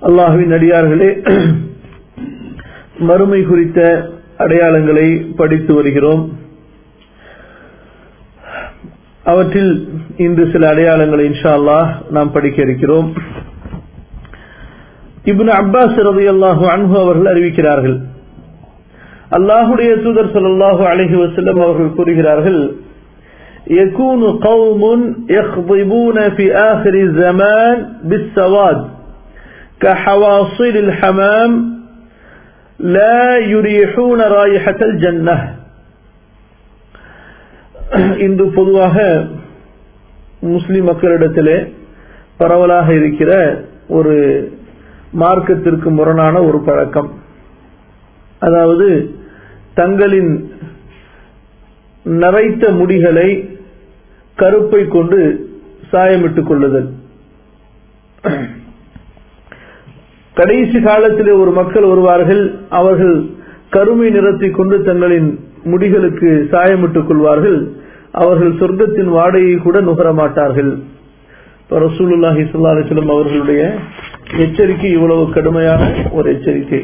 அல்லாஹுவின் அடியார்களே மறுமை குறித்த அடையாளங்களை படித்து வருகிறோம் அவற்றில் இன்று சில அடையாளங்களை இன்ஷா அல்லாஹ் நாம் படிக்க இருக்கிறோம் இப்னு அப்பாஸ் ரலியல்லாஹு அன்ஹு அவர்கள் அறிவிக்கிறார்கள் அல்லாஹுடைய தூதர் ஸல்லல்லாஹு அலைஹி வஸல்லம் அவர்கள் கூறுகிறார்கள் يكون قوم يخضبون في آخر الزمان بالسواد كحواصل الحمام لا يريحون رائحة الجنة இன்று பொதுவாக முஸ்லிம் மக்களிடத்திலே பரவலாக இருக்கிற ஒரு மார்க்கத்திற்கு முரணான ஒரு பழக்கம் அதாவது தங்களின் நரைத்த முடிகளை கருப்பை கொண்டு சாயமிட்டுக் கொள்ளுதல் கடைசி காலத்திலே ஒரு மக்கள் வருவார்கள் அவர்கள் கருமை நிறத்தை கொண்டு தங்களின் முடிகளுக்கு சாயமிட்டுக் கொள்வார்கள் அவர்கள் சொர்க்கத்தின் வாடையை கூட நுகர மாட்டார்கள் ரசூலுல்லாஹி ஸல்லல்லாஹு அலைஹி வஸல்லம் அவர்களுடைய எச்சரிக்கை இவ்வளவு கடுமையான ஒரு எச்சரிக்கை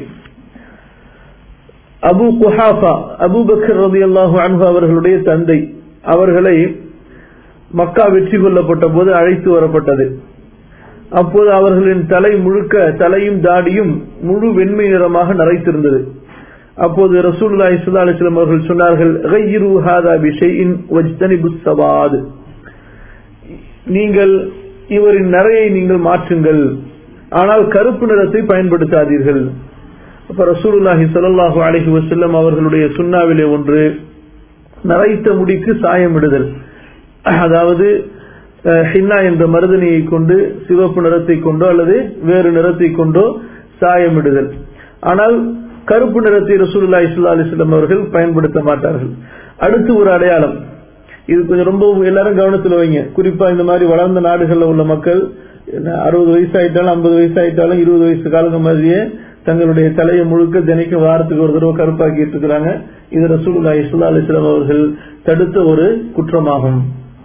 அபு குஹாஃபா அபு பக்கர் ரலியல்லாஹு அன்ஹு அவர்களுடைய தந்தை அவர்களை மக்கா வெற்றி கொள்ளப்பட்ட போது அழைத்து வரப்பட்டது அப்போது அவர்களின் தலை முழுக்க தலையும் தாடியும் முழு வெண்மை நிறமாக நரைத்திருந்தது அப்போது ரசூலுல்லாஹி ஸல்லல்லாஹு அலைஹி வஸல்லம் அவர்கள் சொன்னார்கள் கையிரு ஹாதா பிஷைஇன் வஜ்தனிபு சவாத் நீங்கள் இவரின் நரையை நீங்கள் மாற்றுங்கள் ஆனால் கருப்பு நிறத்தை பயன்படுத்தாதீர்கள் அப்ப ரசூலுல்லாஹி ஸல்லல்லாஹு அலைஹி வஸல்லம் அவர்களுடைய சுன்னாவிலே ஒன்று நரைத்த முடிக்கு சாயமிடுதல் அதாவது ஹின்னா என்ற மருதனியை கொண்டு சிவப்பு நிறத்தை கொண்டோ அல்லது வேறு நிறத்தை கொண்டோ சாயமிடுதல் ஆனால் கருப்பு நிறத்தை ரசூலுல்லாஹி ஸல்லல்லாஹு அலைஹி வஸல்லம் அவர்கள் பயன்படுத்த மாட்டார்கள் அடுத்து ஒரு அடையாளம் இது கொஞ்சம் ரொம்ப எல்லாரும் கவனத்தில் வைங்க குறிப்பா இந்த மாதிரி வளர்ந்த நாடுகள்ல உள்ள மக்கள் அறுபது வயசு ஆயிட்டாலும் ஐம்பது வயசு ஆயிட்டாலும் இருபது வயசு காலங்க மாதிரியே தங்களுடைய தலையை முழுக்க தினைக்கும் வாரத்துக்கு ஒரு தடவை கருப்பாக்கிட்டு இருக்கிறாங்க இது ரசூலுல்லா இஸ்லா அலிஸ்லாம் அவர்கள் தடுத்த ஒரு குற்றமாகும்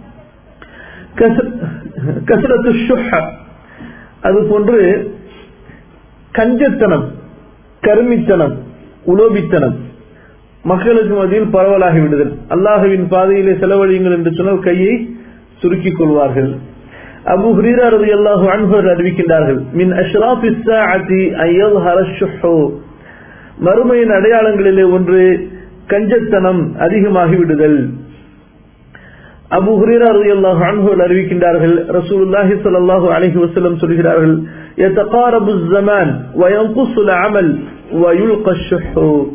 கசரத்து அது போன்று கஞ்சத்தனம் கருமித்தனம் உலோபித்தனம் மக்களுக்கு மத்தியில் பரவலாகி விடுதல் அல்லாஹுவின் பாதையிலே செலவழியுங்கள் என்று சொன்னால் கையை சுருக்கிக் கொள்வார்கள் அபு ஹுரீரா ரலியல்லாஹு அன்ஹு அறிவிக்கின்றார்கள் மின் அஷ்ராஃபி ஸாஅதி அய்யல்ஹர ஷுஹு மறுமையின் அடையாளங்களிலே ஒன்று கஞ்சத்தனம் அதிகமாகி விடுதல் அபு ஹுரீரா ரலியல்லாஹு அன்ஹு அறிவிக்கின்றார்கள் ரசூலுல்லாஹி ஸல்லல்லாஹு அலைஹி வஸல்லம் சொல்கிறார்கள் يتقارب الزمان وينقص العمل ويلقى الشح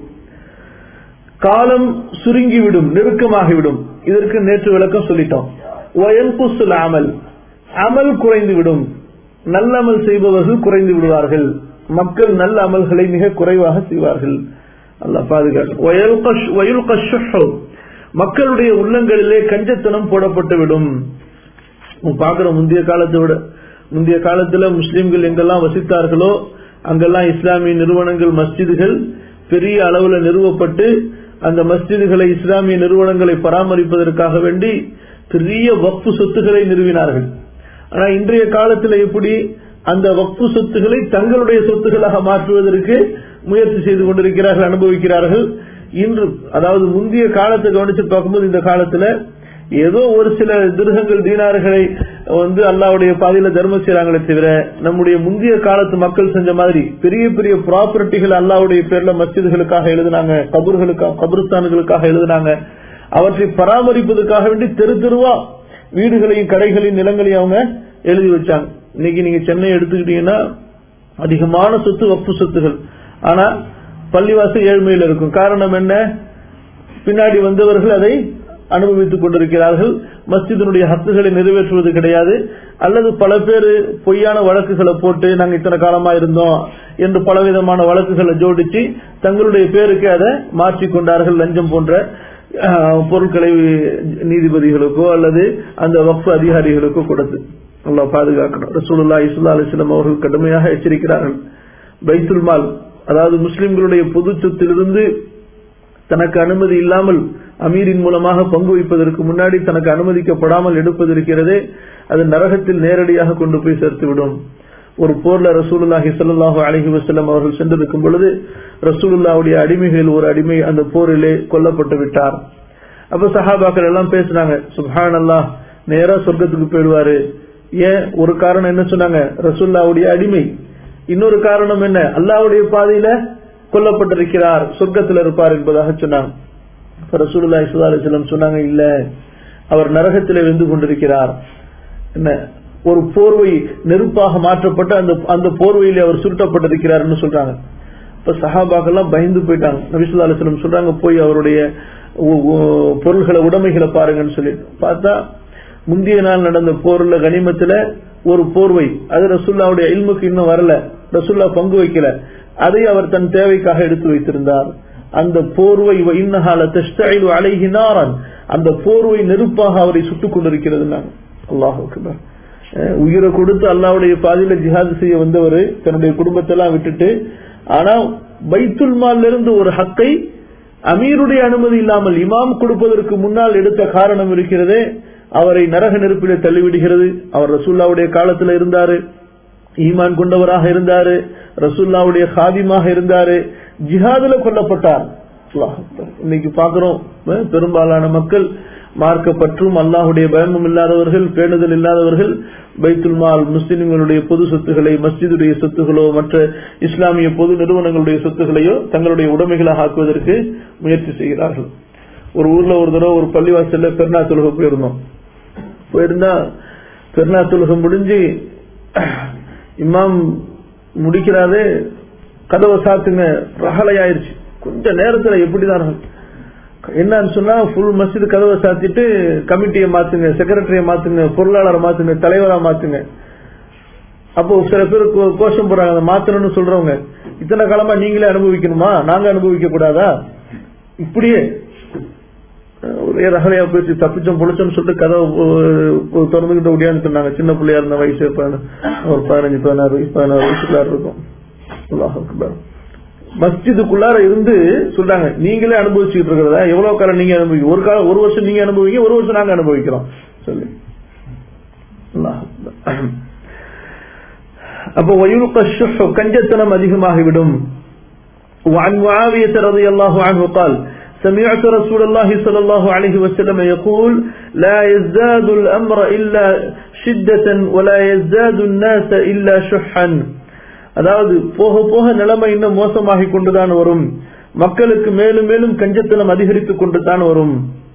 காலம் சுருங்கிவிடும் நெருக்கமாகிவிடும் இதற்கு நேற்று விளக்கம் சொல்லிட்டோம் வயல்குசுல் அமல் அமல் குறைந்துவிடும் நல்லமல் செய்பவர்கள் குறைந்து விடுவார்கள் மக்கள் நல்ல அமல்களை மிக குறைவாக செய்வார்கள் அல்ல பாதுகாக்க மக்களுடைய உள்ளங்களிலே கஞ்சத்தனம் போடப்பட்டுவிடும் பாக்குற முந்தைய காலத்தை விட முந்தைய காலத்துல முஸ்லிம்கள் எங்கெல்லாம் வசித்தார்களோ அங்கெல்லாம் இஸ்லாமிய நிறுவனங்கள் மஸ்ஜிதுகள் பெரிய அளவுல நிறுவப்பட்டு அந்த மஸ்ஜிதுகளை இஸ்லாமிய நிறுவனங்களை பராமரிப்பதற்காக வேண்டி பெரிய வக்பு சொத்துக்களை நிறுவினார்கள் ஆனா இன்றைய காலத்தில் எப்படி அந்த வக்பு சொத்துக்களை தங்களுடைய சொத்துக்களாக மாற்றுவதற்கு முயற்சி செய்து கொண்டிருக்கிறார்கள் அனுபவிக்கிறார்கள் இன்று அதாவது முந்தைய காலத்தை கவனிச்சு பார்க்கும்போது இந்த காலத்துல ஏதோ ஒரு சில திருகங்கள் தீனார்களை வந்து அல்லாவுடைய பாதையில தர்மம் செய்யறாங்களே தவிர நம்முடைய முந்தைய காலத்து மக்கள் செஞ்ச மாதிரி பெரிய பெரிய ப்ராப்பர்ட்டிகள் அல்லாவுடைய பேர்ல மஸ்ஜிதுகளுக்காக எழுதினாங்க கபூர்களுக்காக கபருஸ்தான்களுக்காக எழுதினாங்க அவற்றை பராமரிப்பதற்காக வேண்டி தெரு தெருவா வீடுகளையும் கடைகளையும் நிலங்களையும் அவங்க எழுதி வச்சாங்க இன்னைக்கு நீங்க சென்னை எடுத்துக்கிட்டீங்கன்னா அதிகமான சொத்து வப்பு சொத்துகள் ஆனா பள்ளிவாசல் ஏழ்மையில் இருக்கும் காரணம் என்ன பின்னாடி வந்தவர்கள் அதை அனுபவித்துக் கொண்டிருக்கிறார்கள் மஸ்ஜிதனுடைய ஹத்துகளை நிறைவேற்றுவது கிடையாது அல்லது பல பேர் பொய்யான வழக்குகளை போட்டு நாங்க இத்தனை காலமா இருந்தோம் என்று பலவிதமான வழக்குகளை ஜோடிச்சு தங்களுடைய பேருக்கு அதை மாற்றிக் கொண்டார்கள் லஞ்சம் போன்ற பொருட்களை நீதிபதிகளுக்கோ அல்லது அந்த வக்ஃபு அதிகாரிகளுக்கோ கொடுத்து நல்லா பாதுகாக்கணும் ரசூலுல்லா இஸ்லா அலிஸ்லாம் அவர்கள் கடுமையாக எச்சரிக்கிறார்கள் பைத்துல் மால் அதாவது முஸ்லிம்களுடைய பொது சொத்திலிருந்து தனக்கு அனுமதி இல்லாமல் அமீரின் மூலமாக பங்கு வைப்பதற்கு முன்னாடி தனக்கு அனுமதிக்கப்படாமல் எடுப்பது இருக்கிறதே அது நரகத்தில் நேரடியாக கொண்டு போய் சேர்த்துவிடும் ஒரு போர்ல ரசூலுல்லாஹி ஸல்லல்லாஹு அலைஹி வஸல்லம் அவர்கள் சென்றிருக்கும் பொழுது ரசூலுல்லாவுடைய அடிமைகள் ஒரு அடிமை அந்த போரிலே கொல்லப்பட்டு விட்டார் அப்ப சஹாபாக்கள் எல்லாம் பேசினாங்க சுப்ஹானல்லாஹ் நேரா சொர்க்கத்துக்கு போயிடுவாரு ஏன் ஒரு காரணம் என்ன சொன்னாங்க ரசூல்லாவுடைய அடிமை இன்னொரு காரணம் என்ன அல்லாஹ்வுடைய பாதையில கொல்லப்பட்டிருக்கிறார் சொர்க்கத்தில் இருப்பார் என்பதாக சொன்னாங்க இப்ப ரசூலுல்லாஹி ஸல்லல்லாஹு அலைஹி வஸல்லம் சொன்னாங்க இல்ல அவர் நரகத்திலே வெந்து கொண்டிருக்கிறார் என்ன ஒரு போர்வை நெருப்பாக மாற்றப்பட்டு அந்த அந்த போர்வையிலே அவர் சுருட்டப்பட்டிருக்கிறார்னு சொல்றாங்க இப்ப சஹாபாக்கெல்லாம் பயந்து போயிட்டாங்க நபிசுல்லா அலுவலம் சொல்றாங்க போய் அவருடைய உ- உ- பொருள்களை உடைமைகளை பாருங்கன்னு சொல்லிட்டு பார்த்தா முந்தைய நாள் நடந்த போர்ல கனிமத்துல ஒரு போர்வை அது ரசுல்லாவுடைய இல்முக்கு இன்னும் வரல ரசுல்லா பங்கு வைக்கல அதை அவர் தன் தேவைக்காக எடுத்து வைத்திருந்தார் அந்த போர்வை இன்னஹால தஸ்தஇலு அலைஹி நாரன் அந்த போர்வை நெருப்பாக அவரை சுட்டுக் கொண்டிருக்கிறது அல்லாஹ் அக்பர் அஹ் உயிரை கொடுத்து அல்லாவுடைய பாதையில ஜிஹாது செய்ய வந்தவர் தன்னுடைய குடும்பத்தெல்லாம் விட்டுட்டு ஆனா பைத்துல் மால்ல இருந்து ஒரு ஹக்கை அமீருடைய அனுமதி இல்லாமல் இமாம் கொடுப்பதற்கு முன்னால் எடுத்த காரணம் இருக்கிறதே அவரை நரக நெருப்பிலே தள்ளிவிடுகிறது அவர் ரசூல்லாவுடைய காலத்துல இருந்தாரு ஈமான் கொண்டவராக இருந்தாரு ரசூல்லாவுடைய சாதிமாக இருந்தாரு ஜிஹாதுல கொல்லப்பட்டார் அல்லாஹ் அக்பர். இன்னைக்கு பாக்குறோம் அஹ் பெரும்பாலான மக்கள் மார்க்கப்பற்றும் அல்லாஹுடைய பயமும் இல்லாதவர்கள் பேணுதல் இல்லாதவர்கள் பைத்துல் மால் முஸ்லிம்களுடைய பொது சொத்துக்களை மஸ்ஜிதுடைய சொத்துகளோ மற்ற இஸ்லாமிய பொது நிறுவனங்களுடைய சொத்துக்களையோ தங்களுடைய உடைமைகளாக ஆக்குவதற்கு முயற்சி செய்கிறார்கள் ஒரு ஊர்ல ஒரு தடவை ஒரு பள்ளிவாசல்ல பெருநா தொழுகை போயிருந்தோம் போயிருந்தா பெருநா தொழுகை முடிஞ்சு இமாம் முடிக்கிறாரு கதவை சாத்துங்க ரகலையாயிருச்சு கொஞ்ச நேரத்துல எப்படிதான் என்னன்னு சொன்னா ஃபுல் மஸ்ஜித் கதவை சாத்திட்டு கமிட்டியை மாத்துங்க செக்ரட்டரியை மாத்துங்க பொருளாளரை மாத்துங்க தலைவரா மாத்துங்க அப்போ சில பேர் கோ- கோஷம் போறாங்க அதை மாத்தணும்னு சொல்றவங்க இத்தனை காலமா நீங்களே அனுபவிக்கணுமா நாங்க அனுபவிக்க கூடாதா இப்படியே அஹ் ஒரே ரகலையா போயிட்டு தப்பிச்சோம் பொழிச்சோம்னு சொல்லிட்டு கதவை ஒ- திறந்துகிட்டு முடியாதுன்னு சொன்னாங்க சின்ன பிள்ளையா இருந்த வயசு பதின- ஒரு பதினஞ்சு பதினாறு வயசு பதினாறு வயசுக்குள்ளார இருக்கும் அல்லாஹ் அக்பர். மஸ்ஜிதுக்குள்ளார இருந்து சொல்றாங்க நீங்களே அனுபவிச்சுட்டு இருக்கிறதா எவ்வளவு காலம் நீங்க அனுபவிக்க ஒரு காலம் ஒரு வருஷம் நீங்க அனுபவிங்க ஒரு வருஷம் நாங்க அனுபவிக்கிறோம் சொல்லி அல்லாஹ் அக்பர். அப்போ வயுல்க ஷுஹ் கஞ்சத்தனம் அதிகமாகிவிடும் وعن معاوية رضي الله عنه قال سمعت رسول الله صلى الله عليه وسلم يقول لا يزداد الأمر إلا شدة ولا يزداد الناس إلا شحا அதாவது போக போக நிலைமை இன்னும் மோசமாகி கொண்டுதான் வரும் மக்களுக்கு மேலும் மேலும் கஞ்சத்தனம் அதிகரித்துக் கொண்டுதான் வரும்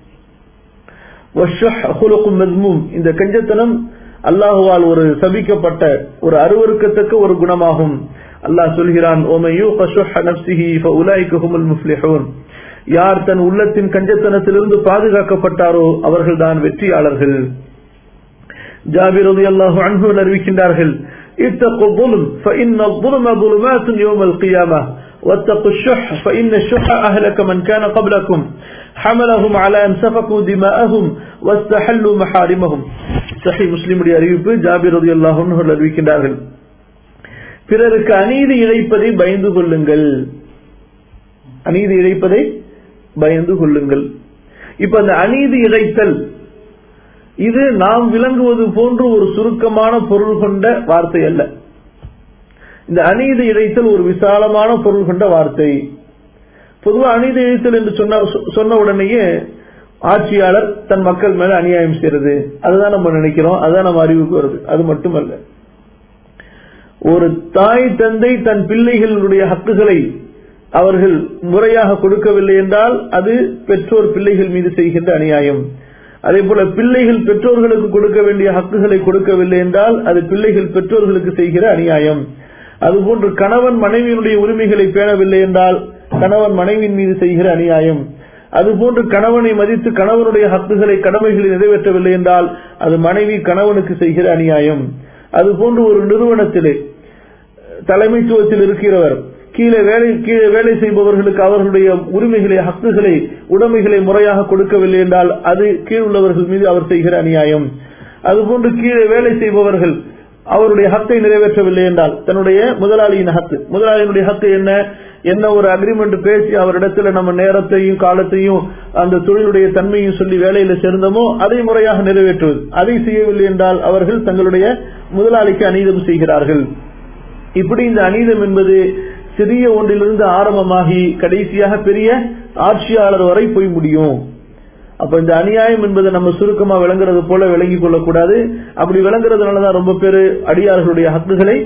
வஷ்ஷஹ் ஹுலுக்கும் மத்மூம். இந்த கஞ்சத்தனம் அல்லாஹுவால் ஒரு சபிக்கப்பட்ட ஒரு அருவருக்கத்தக்க ஒரு குணமாகும் அல்லாஹ் சொல்கிறான் "ஒமன் யூக ஷுஹ நஃப்ஸிஹி ஃபஉலாயிக ஹுமுல் முஃப்லிஹூன்." யார் தன் உள்ளத்தின் கஞ்சத்தனத்திலிருந்து பாதுகாக்கப்பட்டாரோ அவர்கள்தான் வெற்றியாளர்கள் ஜாபிர் ரலியல்லாஹு அன்ஹு அறிவிக்கின்றார்கள் اتقوا الظلم فإن الظلم ظلمات يوم القيامة واتقوا الشح فإن الشح أهلك من كان قبلكم حملهم على أن سفكوا دماءهم واستحلوا محارمهم சஹி முஸ்லிமுடைய அறிவிப்பு ஜாபிர் ரதி அல்லாஹ் அறிவிக்கின்றார்கள் பிறருக்கு அநீதி இழைப்பதை பயந்து கொள்ளுங்கள் அநீதி இழைப்பதை பயந்து கொள்ளுங்கள் இப்ப அந்த அநீதி இழைத்தல் இது நாம் விளங்குவது போன்று ஒரு சுருக்கமான பொருள் கொண்ட வார்த்தை அல்ல இந்த அநீதி இழைத்தல் ஒரு விசாலமான பொருள் கொண்ட வார்த்தை பொதுவா அநீதி இழைத்தல் என்று சொன்ன சொன்ன உடனேயே ஆட்சியாளர் தன் மக்கள் மேல அநியாயம் செய்யறது அதுதான் நம்ம நினைக்கிறோம் அதுதான் நம்ம அறிவுக்கு வருது அது மட்டுமல்ல ஒரு தாய் தந்தை தன் பிள்ளைகளுடைய ஹக்குகளை அவர்கள் முறையாக கொடுக்கவில்லை என்றால் அது பெற்றோர் பிள்ளைகள் மீது செய்கின்ற அநியாயம் அதே போல பிள்ளைகள் பெற்றோர்களுக்கு கொடுக்க வேண்டிய ஹக்குகளை கொடுக்கவில்லை என்றால் அது பிள்ளைகள் பெற்றோர்களுக்கு செய்கிற அநியாயம் அதுபோன்று கணவன் மனைவியினுடைய உரிமைகளை பேணவில்லை என்றால் கணவன் மனைவியின் மீது செய்கிற அநியாயம் அதுபோன்று கணவனை மதித்து கணவனுடைய ஹக்குகளை கடமைகளை நிறைவேற்றவில்லை என்றால் அது மனைவி கணவனுக்கு செய்கிற அநியாயம் அதுபோன்று ஒரு நிறுவனத்திலே தலைமைத்துவத்தில் இருக்கிறவர் கீழே வேலை கீழே வேலை செய்பவர்களுக்கு அவர்களுடைய உரிமைகளை ஹக்குகளை உடைமைகளை முறையாக கொடுக்கவில்லை என்றால் அது கீழ் உள்ளவர்கள் மீது அவர் செய்கிற அநியாயம் அதுபோன்று கீழே வேலை செய்பவர்கள் அவருடைய ஹக்கை நிறைவேற்றவில்லை என்றால் தன்னுடைய முதலாளியின் ஹக்கு முதலாளியினுடைய ஹக்கு என்ன என்ன ஒரு அக்ரிமெண்ட் பேசி அவரிடத்துல நம்ம நேரத்தையும் காலத்தையும் அந்த தொழிலுடைய தன்மையும் சொல்லி வேலையில சேர்ந்தோமோ அதை முறையாக நிறைவேற்றுவது அதை செய்யவில்லை என்றால் அவர்கள் தங்களுடைய முதலாளிக்கு அநீதம் செய்கிறார்கள் இப்படி இந்த அநீதம் என்பது சிறிய ஒன்றிலிருந்து ஆரம்பமாகி கடைசியாக பெரிய ஆட்சியாளர் வரை போய் முடியும் அப்ப இந்த அநியாயம் என்பதை நம்ம சுருக்கமா விளங்குறது போல விளங்கிக் கொள்ளக்கூடாது அப்படி விளங்குறதுனாலதான் ரொம்ப பேரு அடியார்களுடைய ஹக்குகளை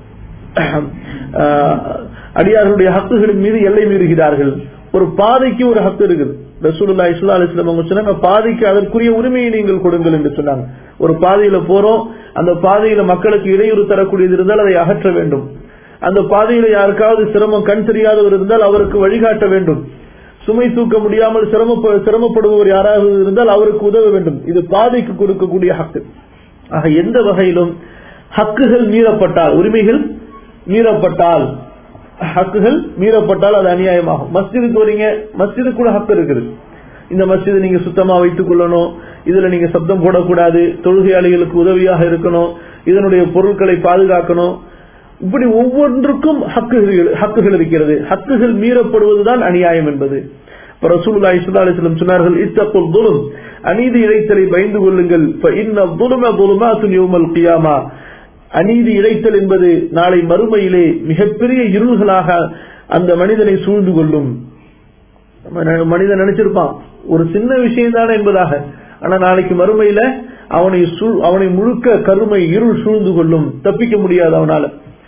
அடியார்களுடைய ஹக்குகளின் மீது எல்லை மீறுகிறார்கள் ஒரு பாதைக்கு ஒரு ஹக்கு இருக்குது ரசூலுல்லா இஸ்லா அலிஸ்லாம் அவங்க சொன்னாங்க பாதைக்கு அதற்குரிய உரிமையை நீங்கள் கொடுங்கள் என்று சொன்னாங்க ஒரு பாதையில போறோம் அந்த பாதையில மக்களுக்கு இடையூறு தரக்கூடியது இருந்தால் அதை அகற்ற வேண்டும் அந்த பாதையில யாருக்காவது சிரமம் கண் தெரியாதவர் இருந்தால் அவருக்கு வழிகாட்ட வேண்டும் சுமை தூக்க முடியாமல் சிரம சிரமப்படுபவர் யாராவது இருந்தால் அவருக்கு உதவ வேண்டும் இது பாதைக்கு கொடுக்கக்கூடிய ஹக்கு ஆக எந்த வகையிலும் ஹக்குகள் மீறப்பட்டால் உரிமைகள் மீறப்பட்டால் ஹக்குகள் மீறப்பட்டால் அது அநியாயமாகும் மஸ்ஜிதுக்கு வரீங்க மஸ்ஜிதுக்கு கூட ஹக்கு இருக்குது இந்த மஸ்ஜிதை நீங்க சுத்தமா வைத்துக் கொள்ளணும் இதுல நீங்க சப்தம் போடக்கூடாது தொழுகையாளிகளுக்கு உதவியாக இருக்கணும் இதனுடைய பொருட்களை பாதுகாக்கணும் இப்படி ஒவ்வொன்றுக்கும் ஹக்குகள் ஹக்குகள் இருக்கிறது ஹக்குகள் மீறப்படுவதுதான் அநியாயம் என்பது ரசூலுல்லாஹி ஸல்லல்லாஹு அலைஹி வஸல்லம் சொன்னார்கள் இத்தகுல் துலும் அநீதி இழைத்தலை பயந்து கொள்ளுங்கள் இன்ன துலும துலுமாத்துன் யௌமல் கியாமா அநீதி இழைத்தல் என்பது நாளை மறுமையிலே மிகப்பெரிய இருள்களாக அந்த மனிதனை சூழ்ந்து கொள்ளும் மனிதன் நினைச்சிருப்பான் ஒரு சின்ன விஷயம் தானே என்பதாக ஆனா நாளைக்கு மறுமையில அவனை அவனை முழுக்க கருமை இருள் சூழ்ந்து கொள்ளும் தப்பிக்க முடியாது அவனால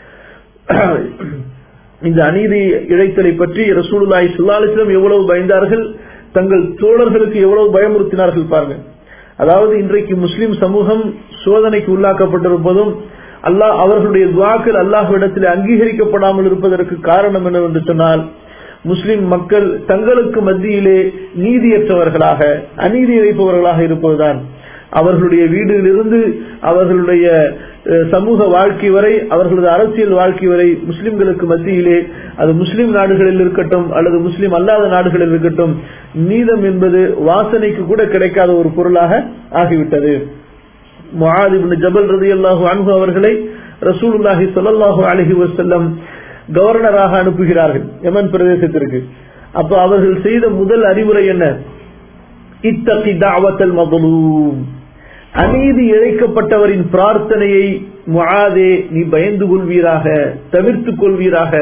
இந்த அநீதி இழைத்தலை பற்றி ரசூலுல்லாஹி சுல்லாலிஸ்லம் எவ்வளவு பயந்தார்கள் தங்கள் தோழர்களுக்கு எவ்வளவு பயமுறுத்தினார்கள் பாருங்க அதாவது இன்றைக்கு முஸ்லிம் சமூகம் சோதனைக்கு உள்ளாக்கப்பட்டிருப்பதும் அல்லாஹ் அவர்களுடைய துவாக்கள் அல்லாஹ்விடத்தில் அங்கீகரிக்கப்படாமல் இருப்பதற்கு காரணம் என்னவென்று சொன்னால் முஸ்லிம் மக்கள் தங்களுக்கு மத்தியிலே நீதியற்றவர்களாக அநீதி இழைப்பவர்களாக இருப்பதுதான் அவர்களுடைய வீட்டிலிருந்து அவர்களுடைய சமூக வாழ்க்கை வரை அவர்களது அரசியல் வாழ்க்கை வரை முஸ்லிம்களுக்கு மத்தியிலே அது முஸ்லிம் நாடுகளில் இருக்கட்டும் அல்லது முஸ்லிம் அல்லாத நாடுகளில் இருக்கட்டும் நீதம் என்பது வாசனைக்கு கூட கிடைக்காத ஒரு பொருளாக ஆகிவிட்டது முஹாதிபின் ஜபல் ரதி அல்லாஹு அன்பு அவர்களை ரசூலுல்லாஹி சொல்லல்லாஹு அலஹி வசல்லம் கவர்னராக அனுப்புகிறார்கள் யமன் பிரதேசத்திற்கு அப்ப அவர்கள் செய்த முதல் அறிவுரை என்ன இத்தகி தாவத்தல் மகளூம் அநீதி இழைக்கப்பட்டவரின் பிரார்த்தனையை முஆதே நீ பயந்து கொள்வீராக தவிர்த்துக் கொள்வீராக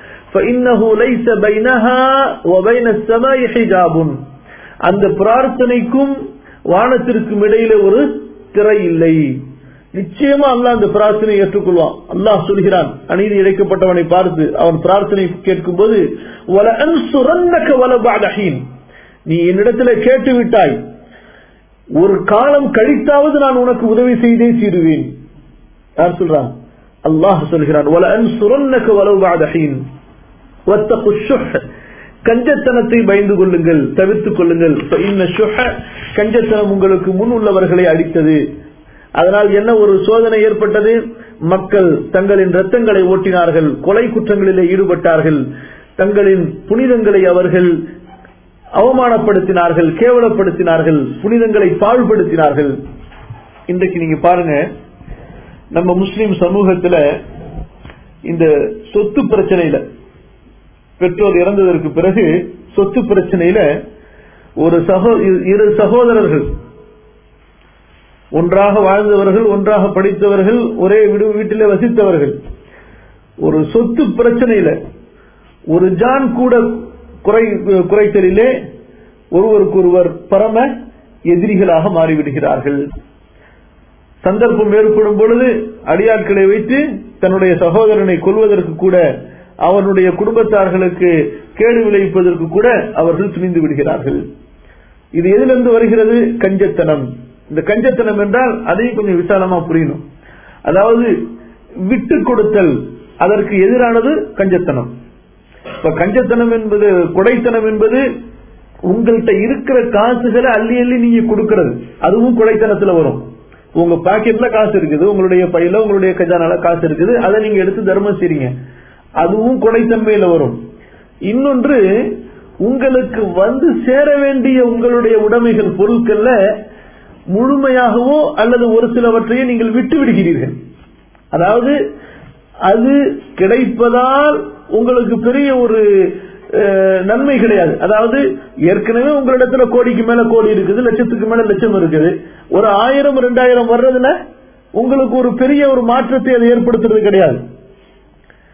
அந்த பிரார்த்தனைக்கும் வானத்திற்கும் இடையில ஒரு திரை இல்லை நிச்சயமா அல்லா அந்த பிரார்த்தனை ஏற்றுக்கொள்வான் அல்லாஹ் சொல்கிறான் அநீதி இழைக்கப்பட்டவனை பார்த்து அவன் பிரார்த்தனை கேட்கும் போது நீ என்னிடத்துல கேட்டு விட்டாய் ஒரு காலம் கழித்தாவது நான் உனக்கு உதவி செய்தே தீருவேன் யார் சொல்றான் அல்லாஹ் சொல்கிறான் கஞ்சத்தனத்தை பயந்து கொள்ளுங்கள் தவிர்த்துக் கொள்ளுங்கள் கஞ்சத்தனம் உங்களுக்கு முன் உள்ளவர்களை அடித்தது அதனால் என்ன ஒரு சோதனை ஏற்பட்டது மக்கள் தங்களின் ரத்தங்களை ஓட்டினார்கள் கொலை குற்றங்களிலே ஈடுபட்டார்கள் தங்களின் புனிதங்களை அவர்கள் அவமானப்படுத்தினார்கள் கேவலப்படுத்தினார்கள் புனிதங்களை பாழ்படுத்தினார்கள் இன்றைக்கு நீங்க பாருங்க நம்ம முஸ்லிம் சமூகத்துல இந்த சொத்து பிரச்சனையில பெற்றோர் இறந்ததற்கு பிறகு சொத்து பிரச்சனையில ஒரு சகோ இரு சகோதரர்கள் ஒன்றாக வாழ்ந்தவர்கள் ஒன்றாக படித்தவர்கள் ஒரே வீடு வீட்டிலே வசித்தவர்கள் ஒரு சொத்து பிரச்சனையில ஒரு ஜான் கூட குறை குறைத்தலிலே ஒருவருக்கொருவர் பரம எதிரிகளாக மாறிவிடுகிறார்கள் சந்தர்ப்பம் ஏற்படும் பொழுது அடியாட்களை வைத்து தன்னுடைய சகோதரனை கொல்வதற்கு கூட அவனுடைய குடும்பத்தார்களுக்கு கேடு விளைவிப்பதற்கு கூட அவர்கள் துணிந்து விடுகிறார்கள் இது எதிலிருந்து வருகிறது கஞ்சத்தனம் இந்த கஞ்சத்தனம் என்றால் அதையும் கொஞ்சம் விசாலமா புரியணும் அதாவது விட்டு கொடுத்தல் அதற்கு எதிரானது கஞ்சத்தனம் இப்ப கஞ்சத்தனம் என்பது கொடைத்தனம் என்பது உங்கள்கிட்ட இருக்கிற காசுகளை அள்ளி அள்ளி நீங்க கொடுக்கறது அதுவும் கொடைத்தனத்துல வரும் உங்க பாக்கெட்ல காசு இருக்குது உங்களுடைய பையில உங்களுடைய கஜானால காசு இருக்குது அதை நீங்க எடுத்து தர்மம் செய்றீங்க அதுவும் கொடைத்தன்மையில வரும் இன்னொன்று உங்களுக்கு வந்து சேர வேண்டிய உங்களுடைய உடைமைகள் பொருட்கள்ல முழுமையாகவோ அல்லது ஒரு சிலவற்றையே நீங்கள் விட்டு விடுகிறீர்கள் அதாவது அது கிடைப்பதால் உங்களுக்கு பெரிய ஒரு நன்மை கிடையாது அதாவது ஏற்கனவே உங்களிடத்துல கோடிக்கு மேல கோடி இருக்குது லட்சத்துக்கு மேல லட்சம் இருக்குது ஒரு ஆயிரம் ரெண்டாயிரம் வர்றதுல உங்களுக்கு ஒரு பெரிய ஒரு மாற்றத்தை அது ஏற்படுத்துறது கிடையாது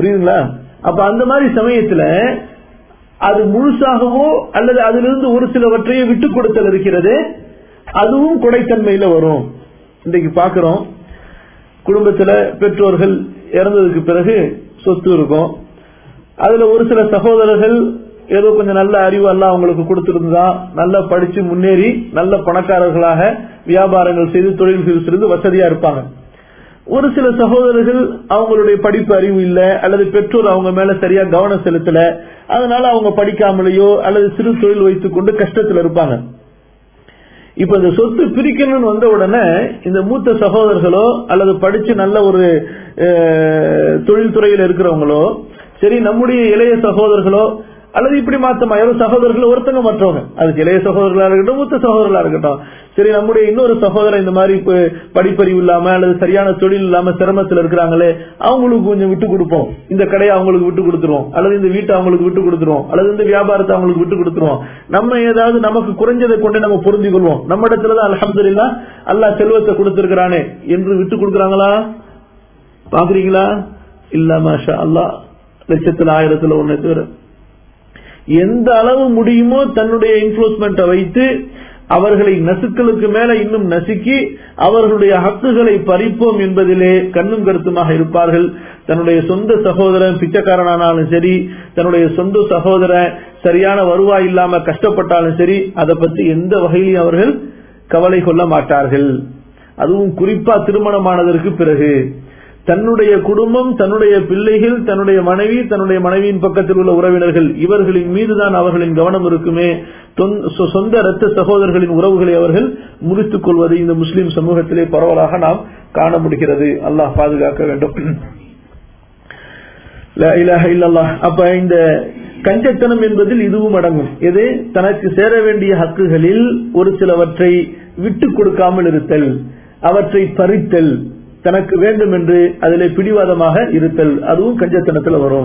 புரியுதுங்களா அப்ப அந்த மாதிரி சமயத்துல அது முழுசாகவோ அல்லது அதிலிருந்து ஒரு சிலவற்றையே விட்டு கொடுத்தல் இருக்கிறது அதுவும் கொடைத்தன்மையில வரும் இன்றைக்கு பாக்குறோம் குடும்பத்துல பெற்றோர்கள் இறந்ததுக்கு பிறகு சொத்து இருக்கும் அதுல ஒரு சில சகோதரர்கள் ஏதோ கொஞ்சம் நல்ல அறிவு எல்லாம் அவங்களுக்கு கொடுத்திருந்தா நல்லா படிச்சு முன்னேறி நல்ல பணக்காரர்களாக வியாபாரங்கள் செய்து தொழில் செய்து வசதியா இருப்பாங்க ஒரு சில சகோதரர்கள் அவங்களுடைய படிப்பு அறிவு இல்ல அல்லது பெற்றோர் அவங்க மேல சரியா கவனம் செலுத்தல அதனால அவங்க படிக்காமலேயோ அல்லது சிறு தொழில் வைத்துக் கொண்டு கஷ்டத்துல இருப்பாங்க இப்ப இந்த சொத்து பிரிக்கணும்னு வந்த உடனே இந்த மூத்த சகோதரர்களோ அல்லது படிச்சு நல்ல ஒரு அஹ், தொழில்துறையில் இருக்கிறவங்களோ சரி நம்முடைய இளைய சகோதரர்களோ அல்லது இப்படி மாத்தமா யாரோ சகோதரர்கள் ஒருத்தங்க மற்றவங்க அதுக்கு இளைய சகோதரர்களா இருக்கட்டும் மூத்த சகோதரர்களா இருக்கட்டும் சரி நம்முடைய இன்னொரு சகோதரர் இந்த மாதிரி இப்ப படிப்பறிவு இல்லாம அல்லது சரியான தொழில் இல்லாம சிரமத்தில் இருக்கிறாங்களே அவங்களுக்கு கொஞ்சம் விட்டு கொடுப்போம் இந்த கடையை அவங்களுக்கு விட்டு கொடுத்துருவோம் அல்லது இந்த வீட்டை அவங்களுக்கு விட்டு கொடுத்துருவோம் அல்லது இந்த வியாபாரத்தை அவங்களுக்கு விட்டு கொடுத்துருவோம் நம்ம ஏதாவது நமக்கு குறைஞ்சதை கொண்டு நம்ம புரிஞ்சு கொள்வோம் நம்ம இடத்துலதான் அலமதுல்லா அல்லாஹ் செல்வத்தை கொடுத்திருக்கிறானே என்று விட்டு கொடுக்கறாங்களா பாக்குறீங்களா இல்ல மாஷா அல்லாஹ் லட்சத்துல ஆயிரத்துல ஒண்ணு தவிர எந்த அளவு முடியுமோ தன்னுடைய இன்ஃபுளுஸ்மெண்ட்டை வைத்து அவர்களை நசுக்களுக்கு மேல இன்னும் நசுக்கி அவர்களுடைய ஹக்குகளை பறிப்போம் என்பதிலே கண்ணும் கருத்துமாக இருப்பார்கள் தன்னுடைய சொந்த சகோதரன் பிச்சைக்காரனானாலும் சரி தன்னுடைய சொந்த சகோதரன் சரியான வருவாய் இல்லாம கஷ்டப்பட்டாலும் சரி அதை பத்தி எந்த வகையிலும் அவர்கள் கவலை கொள்ள மாட்டார்கள் அதுவும் குறிப்பா திருமணமானதற்கு பிறகு தன்னுடைய குடும்பம் தன்னுடைய பிள்ளைகள் தன்னுடைய மனைவி தன்னுடைய மனைவியின் பக்கத்தில் உள்ள உறவினர்கள் இவர்களின் மீதுதான் அவர்களின் கவனம் இருக்குமே தொன்- சொ- சொந்த இரத்த சகோதரர்களின் உறவுகளை அவர்கள் முறித்துக் கொள்வதை இந்த முஸ்லிம் சமூகத்திலே பரவலாக நாம் காண முடிகிறது அல்லாஹ் பாதுகாக்க வேண்டும் லா இலாஹ இல்லல்லாஹ். அப்ப இந்த கஞ்சத்தனம் என்பதில் இதுவும் அடங்கும் எது தனக்கு சேர வேண்டிய ஹக்குகளில் ஒரு சிலவற்றை விட்டு கொடுக்காமல் இருத்தல் அவற்றை பறித்தல் தனக்கு வேண்டும் என்று அதிலே பிடிவாதமாக இருத்தல் அதுவும் கஞ்சத்தனத்துல வரும்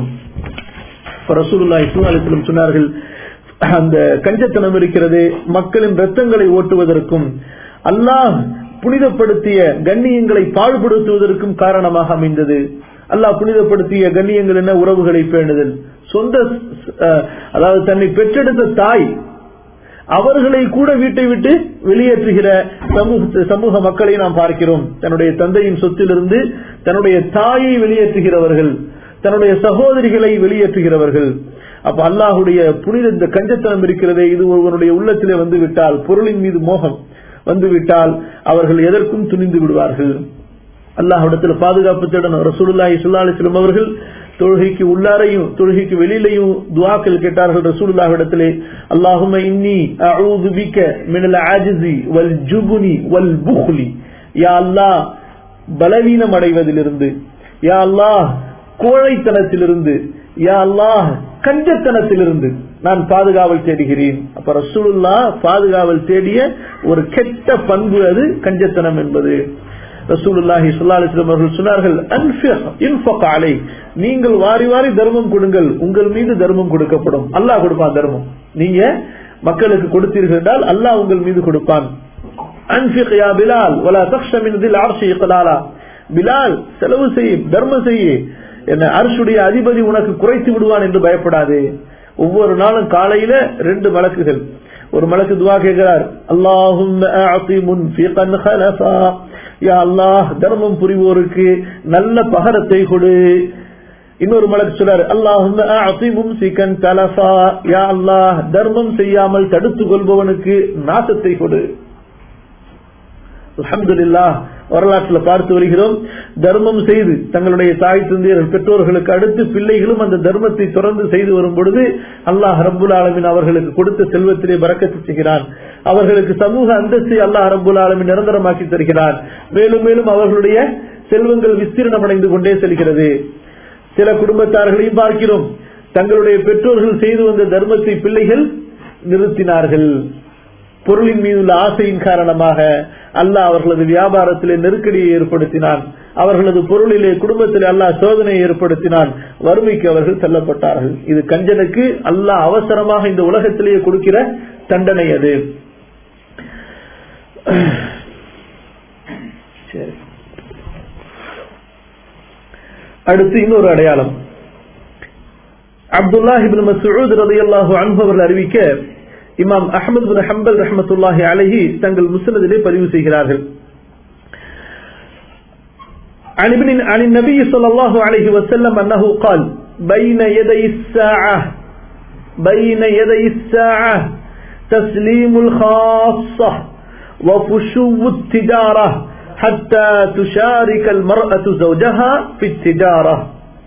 இப்ப ரசூலுல்லாஹி ஸல்லல்லாஹு அலைஹி வஸல்லம் சொன்னார்கள் அந்த கஞ்சத்தனம் இருக்கிறது மக்களின் ரத்தங்களை ஓட்டுவதற்கும் அல்லாஹ் புனிதப்படுத்திய கண்ணியங்களை பாழ்படுத்துவதற்கும் காரணமாக அமைந்தது அல்லாஹ் புனிதப்படுத்திய கண்ணியங்கள் என்ன உறவுகளை பேணுதல் சொந்த அஹ், அதாவது தன்னை பெற்றெடுத்த தாய் அவர்களை கூட வீட்டை விட்டு வெளியேற்றுகிற சமூக சமூக மக்களை நாம் பார்க்கிறோம் தன்னுடைய தந்தையின் சொத்திலிருந்து தன்னுடைய தாயை வெளியேற்றுகிறவர்கள் தன்னுடைய சகோதரிகளை வெளியேற்றுகிறவர்கள் அப்ப அல்லாஹுடைய புனித இந்த கஞ்சத்தனம் இருக்கிறதே இது ஒருவருடைய உள்ளத்திலே வந்து விட்டால் பொருளின் மீது மோகம் வந்து விட்டால் அவர்கள் எதற்கும் துணிந்து விடுவார்கள் அல்லாஹ்விடத்தில் பாதுகாப்பு தேடணும் ரசூலுல்லாஹி ஸல்லல்லாஹு அலைஹி வஸல்லம் அவர்கள் தொழுகைக்கு உள்ளாரையும் தொழுகைக்கு வெளியிலையும் துஆக்கள் கேட்டார்கள் ரசூலுல்லாஹ் இடத்திலே அல்லாஹும்ம இன்னி அஊது பிக மினல் ஆஜிஸி வல் ஜுபுனி வல் புக்லி யா அல்லாஹ் பலவீனம் அடைவதிலிருந்து யா அல்லாஹ் கோழைத்தனத்திலிருந்து யா அல்லாஹ் கஞ்சத்தனத்திலிருந்து நான் பாதுகாவல் தேடுகிறேன் அப்ப ரசூலுல்லா பாதுகாவல் தேடிய ஒரு கெட்ட பண்பு அது கஞ்சத்தனம் என்பது ரசூலுல்லாஹி ஸல்லல்லாஹு அலைஹி வஸல்லம் அவர்கள் சொன்னார்கள் அன்ஃபிக் இன்ஃபக் அலை நீங்கள் வாரி வாரி தர்மம் கொடுங்கள் உங்கள் மீது தர்மம் கொடுக்கப்படும் அல்லாஹ் கொடுப்பான் தர்மம் நீங்க மக்களுக்கு கொடுத்தீர்கள் என்றால் அல்லாஹ் உங்கள் மீது கொடுப்பான் அன்ஃபிக் யா பிலால் வலா தக்ஷ மின் தில் அர்ஷி இக்லாலா பிலால் செலவு செய் தர்மம் செய் என்ன அரசுடைய அதிபதி உனக்கு குறைத்து விடுவான் என்று பயப்படாதே ஒவ்வொரு நாளும் காலையில ரெண்டு மலக்குகள் ஒரு மலக்கு துவா கேட்கிறார் அல்லாஹும் முன்ஃபிகன் ஹலஃபா யா அல்லாஹ் தர்மம் புரிவோருக்கு நல்ல பகரத்தை கொடு இன்னொரு மலக்கு சொல்றார் அல்லாஹும் மும்சிகன் தலஃபா யா அல்லாஹ் தர்மம் செய்யாமல் தடுத்துக் கொள்பவனுக்கு நாசத்தை கொடு அல்ஹம்துலில்லாஹ் வரலாற்றுல பார்த்து வருகிறோம் தர்மம் செய்து தங்களுடைய தாய் தந்தையர்கள் பெற்றோர்களுக்கு அடுத்து பிள்ளைகளும் அந்த தர்மத்தை தொடர்ந்து செய்து வரும் பொழுது அல்லாஹ் ரப்புல் ஆலமின் அவர்களுக்கு கொடுத்த செல்வத்திலே பறக்கத்து செய்கிறான் அவர்களுக்கு சமூக அந்தஸ்தை அல்லாஹ் ரப்புல் ஆலமின் நிரந்தரமாக்கி தருகிறான் மேலும் மேலும் அவர்களுடைய செல்வங்கள் விஸ்தீர்ணமடைந்து கொண்டே செல்கிறது சில குடும்பத்தார்களையும் பார்க்கிறோம் தங்களுடைய பெற்றோர்கள் செய்து வந்த தர்மத்தை பிள்ளைகள் நிறுத்தினார்கள் பொருளின் மீது உள்ள ஆசையின் காரணமாக அல்லாஹ் அவர்களது வியாபாரத்திலே நெருக்கடியை ஏற்படுத்தினான் அவர்களது பொருளிலே குடும்பத்திலே அல்லாஹ் சோதனையை ஏற்படுத்தினான் வறுமைக்கு அவர்கள் தள்ளப்பட்டார்கள் இது கஞ்சனுக்கு அல்லாஹ் அவசரமாக இந்த உலகத்திலேயே கொடுக்கிற தண்டனை அது சரி அடுத்து இன்னொரு அடையாளம் அப்துல்லா இபின் மசூத் ரலியல்லாஹு அன்ஹு அவர்கள் அறிவிக்க இமாம் அஹமது பின் ஹம்பல் ரஹமத்துல்லாஹி அலைஹி தங்கள் முஸ்னதிலே பதிவு செய்கிறார்கள் عن ابن عن النبي صلى الله عليه وسلم أنه قال بين يدي الساعة بين يدي الساعة تسليم الخاصة وفشو التجارة حتى تشارك المرأة زوجها في التجارة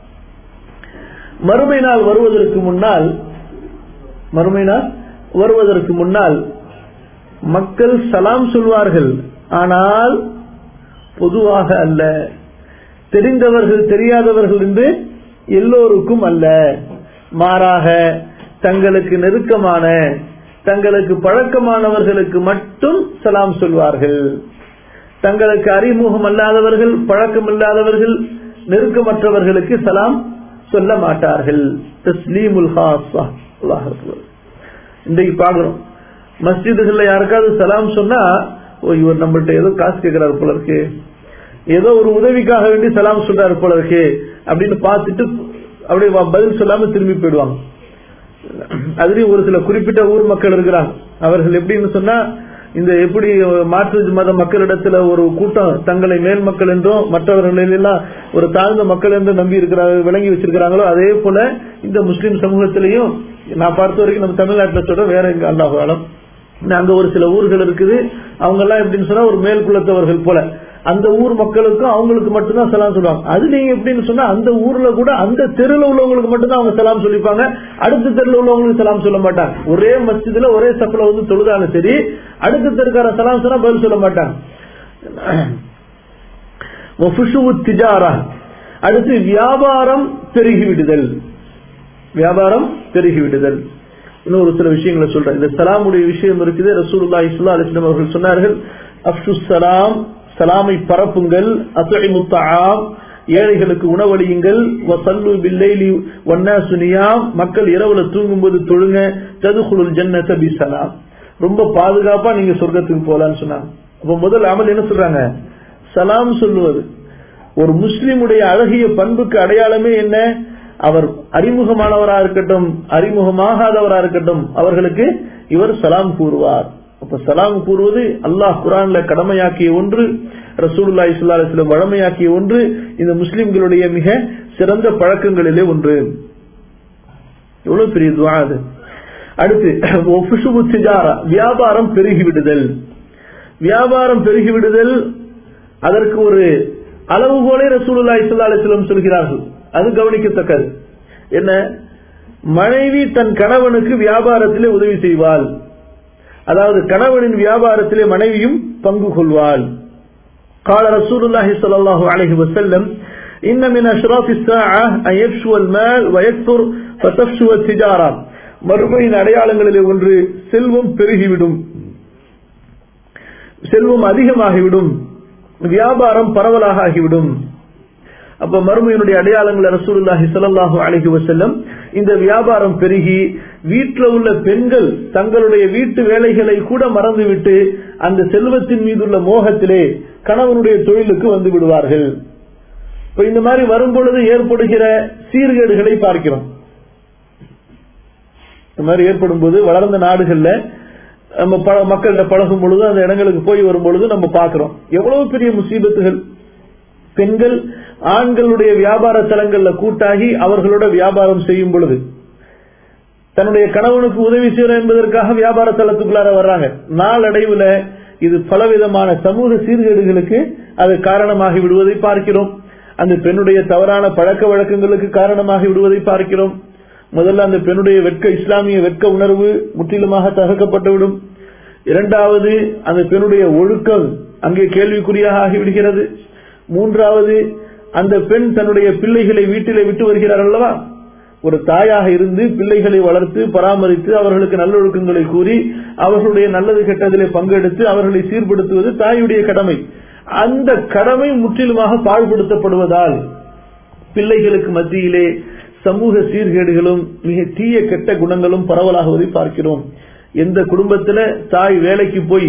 மறுமை நாள் வருவதற்கு முன்னால் மறுமை நாள் வருவதற்கு முன்னால் மக்கள் சலாம் சொல்வார்கள் ஆனால் பொதுவாக அல்ல தெரிந்தவர்கள் தெரியாதவர்கள் என்று எல்லோருக்கும் அல்ல மாறாக தங்களுக்கு நெருக்கமான தங்களுக்கு பழக்கமானவர்களுக்கு மட்டும் சலாம் சொல்வார்கள் தங்களுக்கு அறிமுகம் அல்லாதவர்கள் பழக்கம் இல்லாதவர்கள் நெருக்கமற்றவர்களுக்கு சலாம் சொல்ல மாட்டார்கள் தஸ்லீமுல் ஹாஸா அல்லாஹ் அக்பர். இன்றைக்கு பாக்குறோம் மஸ்ஜிதுகள்ல யாருக்காவது சலாம் சொன்னா ஓ இவர் நம்மள்ட்ட ஏதோ காசு கேட்கிறாரு போல இருக்கு ஏதோ ஒரு உதவிக்காக வேண்டி சலாம் சொல்றாரு போல இருக்கு அப்படின்னு பார்த்துட்டு அப்படியே வ- பதில் சொல்லாம திரும்பி போயிடுவாங்க அதுலயும் ஒரு சில குறிப்பிட்ட ஊர் மக்கள் இருக்கிறாங்க அவர்கள் எப்படின்னு சொன்னா இந்த எப்படி மாற்று மத மக்களிடத்துல ஒரு கூட்டம் தங்களை மேல் மக்கள் என்றும் மற்றவர்கள் எல்லாம் ஒரு தாழ்ந்த மக்கள் என்று நம்பி இருக்கிறாங்க விளங்கி வச்சிருக்கிறாங்களோ அதே போல இந்த முஸ்லிம் சமூகத்திலையும் நான் பார்த்த வரைக்கும் நம்ம தமிழ்நாட்டில் சொல்ற வேற எங்க அல்லாஹ் ஆலம் அங்க ஒரு சில ஊர்கள் இருக்குது அவங்க எல்லாம் எப்படின்னு சொன்னா ஒரு மேல் குலத்தவர்கள் போல அந்த ஊர் மக்களுக்கும் அவங்களுக்கு மட்டும்தான் சலாம் சொல்லுவாங்க அது நீங்க எப்படின்னு சொன்னா அந்த ஊர்ல கூட அந்த தெருல உள்ளவங்களுக்கு மட்டும்தான் அவங்க சலாம் சொல்லிப்பாங்க அடுத்த தெருல உள்ளவங்களுக்கு சலாம் சொல்ல மாட்டாங்க ஒரே மஸ்ஜிதுல ஒரே சப்பில வந்து தொழுதாலும் சரி அடுத்த தெருக்கார சலாம் சொன்னா பதில் சொல்ல மாட்டாங்க வஃபுஷுவு திஜாரா அடுத்து வியாபாரம் பெருகிவிடுதல் வியாபாரம் பெருகிவிடுதல் இன்னும் ஒரு சில விஷயங்களை சொல்றேன் இந்த சலாமுடைய விஷயம் இருக்குது ரசூலுல்லாஹி ஸல்லல்லாஹு அலைஹி வஸல்லம் அவர்கள் சொன்னார்கள் அஃஷு சலாம் சலாமை பரப்புங்கள் அத்இமு தஆம் ஏழைகளுக்கு உணவளியுங்கள் வசல்லு பில்லைலி வன்னாசு நியாம் மக்கள் இரவுல தூங்கும்போது தொழுங்க ததுகுலுல் ஜன்னத பிசலாம் ரொம்ப பாதுகாப்பா நீங்க சொர்க்கத்துக்கு போலாம்னு சொன்னாங்க அப்ப முதல் அமல் என்ன சொல்றாங்க சலாம் சொல்லுவது ஒரு முஸ்லிமுடைய அழகிய பண்புக்கு அடையாளமே என்ன அவர் அறிமுகமானவரா இருக்கட்டும் அறிமுகமாகாதவரா இருக்கட்டும் அவர்களுக்கு இவர் சலாம் கூறுவார் அப்ப சலாம் கூறுவது அல்லாஹ் குரான்ல கடமையாக்கிய ஒன்று ரசூலுல்லா இஸ்லா அலிஸ்லம் வழமையாக்கிய ஒன்று இந்த முஸ்லிம்களுடைய மிக சிறந்த பழக்கங்களிலே ஒன்று எவ்வளவு பெரிய துவா அது அடுத்து ஒஃபிஷுபு திஜாரா வியாபாரம் பெருகிவிடுதல் வியாபாரம் பெருகிவிடுதல் அதற்கு ஒரு அளவுகோலே ரசூலுல்லா இஸ்லா அலிஸ்லம் சொல்கிறார்கள் அது கவனிக்கத்தக்கது என்ன மனைவி தன் கணவனுக்கு வியாபாரத்திலே உதவி செய்வாள் அதாவது கணவனின் வியாபாரத்திலே மனைவியும் பங்கு கொள்வாள் قال رسول الله صلى الله عليه وسلم إن من أشراف الساعة أن يفشو المال ويكثر فتفشو التجارة மறுமையின் அடையாளங்களிலே ஒன்று செல்வம் பெருகிவிடும் செல்வம் அதிகமாகிவிடும் வியாபாரம் பரவலாக ஆகிவிடும் அப்ப மறுமையினுடைய அடையாளங்கள் ரசூலுல்லாஹி ஸல்லல்லாஹு அலைஹி வஸல்லம் இந்த வியாபாரம் பெருகி வீட்டில் உள்ள பெண்கள் தங்களுடைய வீட்டு வேலைகளை கூட மறந்துவிட்டு அந்த செல்வத்தின் மீதுள்ள மோகத்திலே கணவனுடைய தொழிலுக்கு வந்து விடுவார்கள் இப்ப இந்த மாதிரி வரும்பொழுது ஏற்படுகிற சீர்கேடுகளை பார்க்கிறோம் இந்த மாதிரி ஏற்படும் போது வளர்ந்த நாடுகள்ல நம்ம பல மக்கள்கிட்ட பழகும் பொழுது அந்த இடங்களுக்கு போய் வரும் பொழுது நம்ம பார்க்கிறோம் எவ்வளவு பெரிய முசீபத்துகள் பெண்கள் ஆண்களுடைய வியாபார தலங்கள்ல கூட்டாகி அவர்களோட வியாபாரம் செய்யும் பொழுது தன்னுடைய கணவனுக்கு உதவி செய்யணும் என்பதற்காக வியாபார தளத்துக்குள்ளார வர்றாங்க நாளடைவுல இது பலவிதமான சமூக சீர்கேடுகளுக்கு அது காரணமாகி விடுவதை பார்க்கிறோம் அந்த பெண்ணுடைய தவறான பழக்க வழக்கங்களுக்கு காரணமாகி விடுவதை பார்க்கிறோம் முதல்ல அந்த பெண்ணுடைய வெட்க இஸ்லாமிய வெட்க உணர்வு முற்றிலுமாக தகர்க்கப்பட்டுவிடும் இரண்டாவது அந்த பெண்ணுடைய ஒழுக்கம் அங்கே கேள்விக்குறியாக ஆகிவிடுகிறது மூன்றாவது அந்த பெண் தன்னுடைய பிள்ளைகளை வீட்டிலே விட்டு வருகிறார் அல்லவா ஒரு தாயாக இருந்து பிள்ளைகளை வளர்த்து பராமரித்து அவர்களுக்கு நல்லொழுக்கங்களை கூறி அவர்களுடைய நல்லது கெட்டதிலே பங்கெடுத்து அவர்களை சீர்படுத்துவது தாயுடைய கடமை அந்த கடமை முற்றிலுமாக பாழ்படுத்தப்படுவதால் பிள்ளைகளுக்கு மத்தியிலே சமூக சீர்கேடுகளும் மிக தீய கெட்ட குணங்களும் பரவலாகுவதை பார்க்கிறோம் எந்த குடும்பத்துல தாய் வேலைக்கு போய்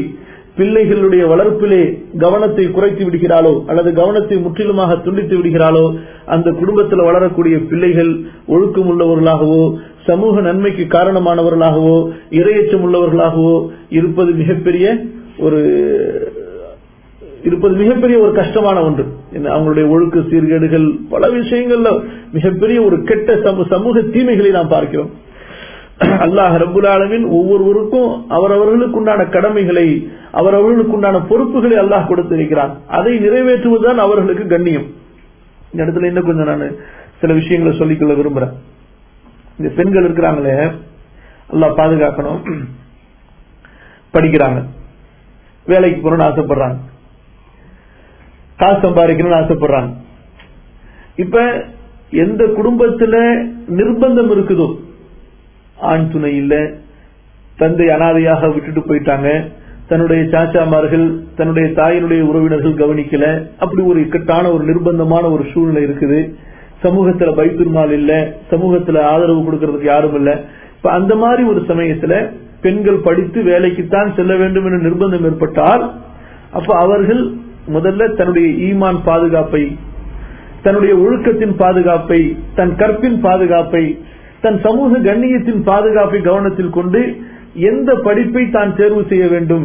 பிள்ளைகளுடைய வளர்ப்பிலே கவனத்தை குறைத்து விடுகிறாளோ அல்லது கவனத்தை முற்றிலுமாக துண்டித்து விடுகிறாளோ அந்த குடும்பத்தில் வளரக்கூடிய பிள்ளைகள் ஒழுக்கம் உள்ளவர்களாகவோ சமூக நன்மைக்கு காரணமானவர்களாகவோ இரையச்சம் உள்ளவர்களாகவோ இருப்பது மிகப்பெரிய ஒரு இருப்பது மிகப்பெரிய ஒரு கஷ்டமான ஒன்று என்ன, அவங்களுடைய ஒழுக்க சீர்கேடுகள் பல விஷயங்கள்ல மிகப்பெரிய ஒரு கெட்ட சமூ- சமூக தீமைகளை நாம் பார்க்கிறோம் அல்லாஹ் ரபுல் ஆலமீன் ஒவ்வொருவருக்கும் அவரவர்களுக்கு உண்டான கடமைகளை அவரவர்களுக்கு உண்டான பொறுப்புகளை அல்லாஹ் கொடுத்திருக்கிறான் அதை நிறைவேற்றுவதுதான் அவர்களுக்கு கண்ணியம் இந்த இடத்துல இன்னும் கொஞ்சம் நான் சில விஷயங்களை சொல்லிக்கொள்ள விரும்புறேன் இந்த பெண்கள் இருக்கிறாங்களே அல்லாஹ் பாதுகாக்கணும் படிக்கிறாங்க வேலைக்கு போகணும்னு ஆசைப்படுறாங்க காசு சம்பாதிக்கணும்னு ஆசைப்படுறாங்க இப்ப எந்த குடும்பத்துல நிர்பந்தம் இருக்குதோ ஆண் துணை இல்ல தந்தை அனாதையாக விட்டுட்டு போயிட்டாங்க தன்னுடைய சாச்சாமார்கள் தன்னுடைய தாயினுடைய உறவினர்கள் கவனிக்கல அப்படி ஒரு இக்கட்டான ஒரு நிர்பந்தமான ஒரு சூழ்நிலை இருக்குது சமூகத்துல பைத்துருமால் இல்ல சமூகத்துல ஆதரவு கொடுக்கறதுக்கு யாரும் இல்ல இப்ப அந்த மாதிரி ஒரு சமயத்துல பெண்கள் படித்து வேலைக்குத்தான் செல்ல வேண்டும் என்ற நிர்பந்தம் ஏற்பட்டால் அப்ப அவர்கள் முதல்ல தன்னுடைய ஈமான் பாதுகாப்பை தன்னுடைய ஒழுக்கத்தின் பாதுகாப்பை தன் கற்பின் பாதுகாப்பை தன் சமூக கண்ணியத்தின் பாதுகாப்பை கவனத்தில் கொண்டு எந்த படிப்பை தான் தேர்வு செய்ய வேண்டும்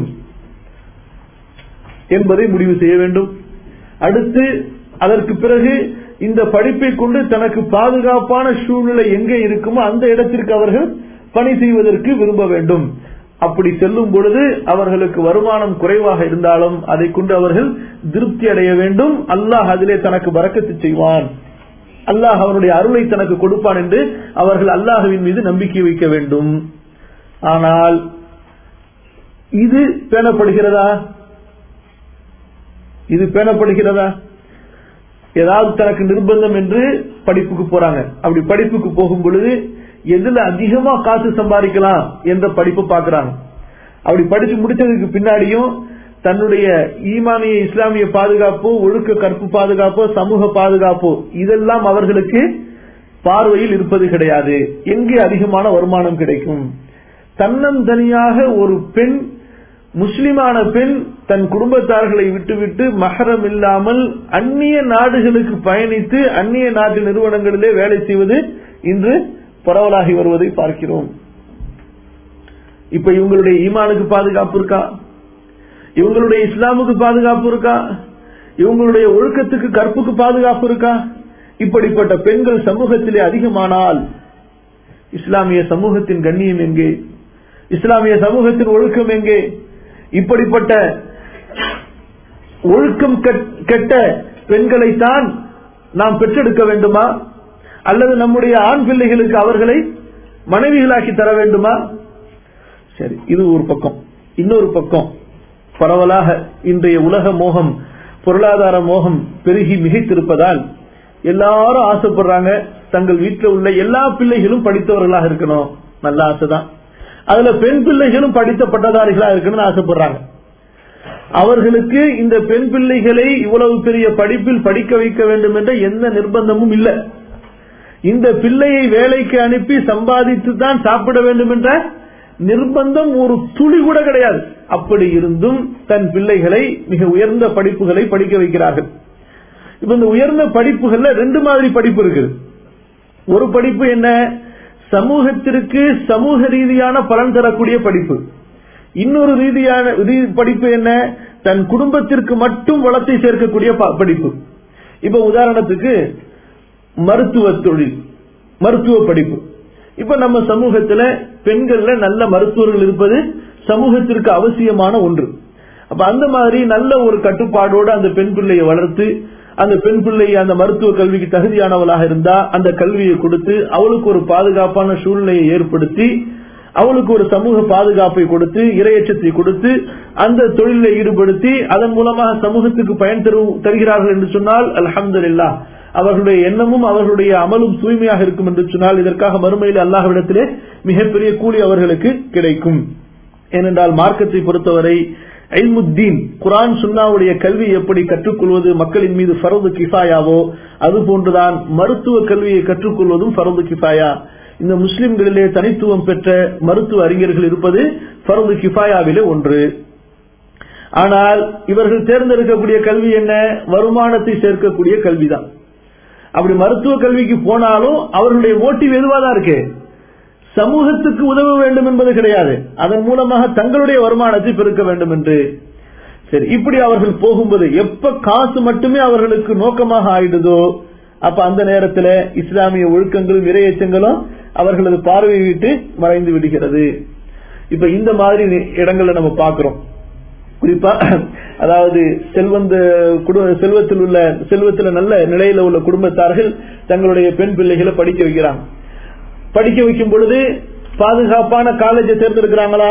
என்பதை முடிவு செய்ய வேண்டும் அடுத்து அதற்கு பிறகு இந்த படிப்பை கொண்டு தனக்கு பாதுகாப்பான சூழ்நிலை எங்கே இருக்குமோ அந்த இடத்திற்கு அவர்கள் பணி செய்வதற்கு விரும்ப வேண்டும் அப்படி செல்லும் பொழுது அவர்களுக்கு வருமானம் குறைவாக இருந்தாலும் அதை கொண்டு அவர்கள் திருப்தி அடைய வேண்டும் அல்லாஹ் அதிலே தனக்கு பறக்கத்து செய்வான் அல்லாஹ் அவனுடைய அருளை தனக்கு கொடுப்பான் என்று அவர்கள் அல்லாஹுவின் மீது நம்பிக்கை வைக்க வேண்டும் ஆனால் இது பேணப்படுகிறதா இது பேணப்படுகிறதா ஏதாவது தனக்கு நிர்பந்தம் என்று படிப்புக்கு போறாங்க அப்படி படிப்புக்கு போகும் பொழுது எதுல அதிகமா காசு சம்பாதிக்கலாம் என்ற படிப்பு பாக்குறாங்க அப்படி படிச்சு முடிச்சதுக்கு பின்னாடியும் தன்னுடைய ஈமானிய இஸ்லாமிய பாதுகாப்பு ஒழுக்க கற்பு பாதுகாப்பு சமூக பாதுகாப்பு இதெல்லாம் அவர்களுக்கு பார்வையில் இருப்பது கிடையாது எங்கே அதிகமான வருமானம் கிடைக்கும் தன்னந்தனியாக ஒரு பெண் முஸ்லிமான பெண் தன் குடும்பத்தார்களை விட்டுவிட்டு மகரம் இல்லாமல் அந்நிய நாடுகளுக்கு பயணித்து அந்நிய நாட்டு நிறுவனங்களிலே வேலை செய்வது இன்று பரவலாகி வருவதை பார்க்கிறோம் இப்ப இவங்களுடைய ஈமானுக்கு பாதுகாப்பு இருக்கா இவங்களுடைய இஸ்லாமுக்கு பாதுகாப்பு இருக்கா இவங்களுடைய ஒழுக்கத்துக்கு கற்புக்கு பாதுகாப்பு இருக்கா இப்படிப்பட்ட பெண்கள் சமூகத்திலே அதிகமானால் இஸ்லாமிய சமூகத்தின் கண்ணியம் எங்கே இஸ்லாமிய சமூகத்தின் ஒழுக்கம் எங்கே இப்படிப்பட்ட ஒழுக்கம் கெட்- கெட்ட பெண்களைத்தான் நாம் பெற்றெடுக்க வேண்டுமா அல்லது நம்முடைய ஆண் பிள்ளைகளுக்கு அவர்களை மனைவிகளாக்கி தர வேண்டுமா சரி இது ஒரு பக்கம் இன்னொரு பக்கம் பரவலாக இன்றைய உலக மோகம் பொருளாதார மோகம் பெருகி மிகைத்திருப்பதால் எல்லாரும் ஆசைப்படுறாங்க தங்கள் வீட்டில் உள்ள எல்லா பிள்ளைகளும் படித்தவர்களாக இருக்கணும் நல்ல ஆசைதான் அதுல பெண் பிள்ளைகளும் படித்த பட்டதாரிகளா இருக்கணும்னு ஆசைப்படுறாங்க அவர்களுக்கு இந்த பெண் பிள்ளைகளை இவ்வளவு பெரிய படிப்பில் படிக்க வைக்க வேண்டும் என்ற எந்த நிர்பந்தமும் இல்லை இந்த பிள்ளையை வேலைக்கு அனுப்பி சம்பாதித்து தான் சாப்பிட வேண்டும் என்ற நிர்பந்தம் ஒரு துளி கூட கிடையாது அப்படி இருந்தும் தன் பிள்ளைகளை மிக உயர்ந்த படிப்புகளை படிக்க வைக்கிறார்கள் இப்ப இந்த உயர்ந்த படிப்புகள்ல ரெண்டு மாதிரி படிப்பு இருக்குது ஒரு படிப்பு என்ன சமூகத்திற்கு சமூக ரீதியான பலன் தரக்கூடிய படிப்பு இன்னொரு ரீதியான ரீ- படிப்பு என்ன தன் குடும்பத்திற்கு மட்டும் வளத்தை சேர்க்கக்கூடிய ப- படிப்பு இப்ப உதாரணத்துக்கு மருத்துவ தொழில் மருத்துவ படிப்பு இப்ப நம்ம சமூகத்துல பெண்கள்ல நல்ல மருத்துவர்கள் இருப்பது சமூகத்திற்கு அவசியமான ஒன்று அப்ப அந்த மாதிரி நல்ல ஒரு கட்டுப்பாடோடு அந்த பெண் பிள்ளையை வளர்த்து அந்த பெண் பிள்ளை அந்த மருத்துவ கல்விக்கு தகுதியானவளாக இருந்தா அந்த கல்வியை கொடுத்து அவளுக்கு ஒரு பாதுகாப்பான சூழ்நிலையை ஏற்படுத்தி அவளுக்கு ஒரு சமூக பாதுகாப்பை கொடுத்து இரையச்சத்தை கொடுத்து அந்த தொழிலை ஈடுபடுத்தி அதன் மூலமாக சமூகத்துக்கு பயன் தரு- தருகிறார்கள் என்று சொன்னால் அல்ஹம்துலில்லாஹ் அவர்களுடைய எண்ணமும் அவர்களுடைய அமலும் தூய்மையாக இருக்கும் என்று சொன்னால் இதற்காக மறுமையில் அல்லாஹ்விடத்திலே மிகப்பெரிய கூலி அவர்களுக்கு கிடைக்கும் ஏனென்றால் மார்க்கத்தை பொறுத்தவரை ஐல்முத்தீன் குரான் சுன்னாவுடைய கல்வி எப்படி கற்றுக்கொள்வது மக்களின் மீது ஃபரது கிஃபாயாவோ அது போன்றுதான் மருத்துவ கல்வியை கற்றுக்கொள்வதும் ஃபரது கிஃபாயா இந்த முஸ்லிம்களிலே தனித்துவம் பெற்ற மருத்துவ அறிஞர்கள் இருப்பது ஃபரது கிஃபாயாவிலே ஒன்று ஆனால் இவர்கள் தேர்ந்தெடுக்கக்கூடிய கல்வி என்ன வருமானத்தை சேர்க்கக்கூடிய கல்விதான் அப்படி மருத்துவ கல்விக்கு போனாலும் அவர்களுடைய மோட்டிவ் எதுவா தான் இருக்கு சமூகத்துக்கு உதவ வேண்டும் என்பது கிடையாது அதன் மூலமாக தங்களுடைய வருமானத்தை பெருக்க வேண்டும் என்று சரி இப்படி அவர்கள் போகும்போது எப்ப காசு மட்டுமே அவர்களுக்கு நோக்கமாக ஆயிடுதோ அப்ப அந்த நேரத்தில் இஸ்லாமிய ஒழுக்கங்களும் இரையச்சங்களும் அவர்களது பார்வை விட்டு மறைந்து விடுகிறது இப்ப இந்த மாதிரி இடங்களை நம்ம பார்க்கிறோம் குறிப்பா அதாவது செல்வந்த குடும்ப செல்வத்தில் உள்ள செல்வத்தில் நல்ல நிலையில உள்ள குடும்பத்தார்கள் தங்களுடைய பெண் பிள்ளைகளை படிக்க வைக்கிறாங்க படிக்க வைக்கும் பொழுது பாதுகாப்பான காலேஜை தேர்ந்தெடுக்கிறாங்களா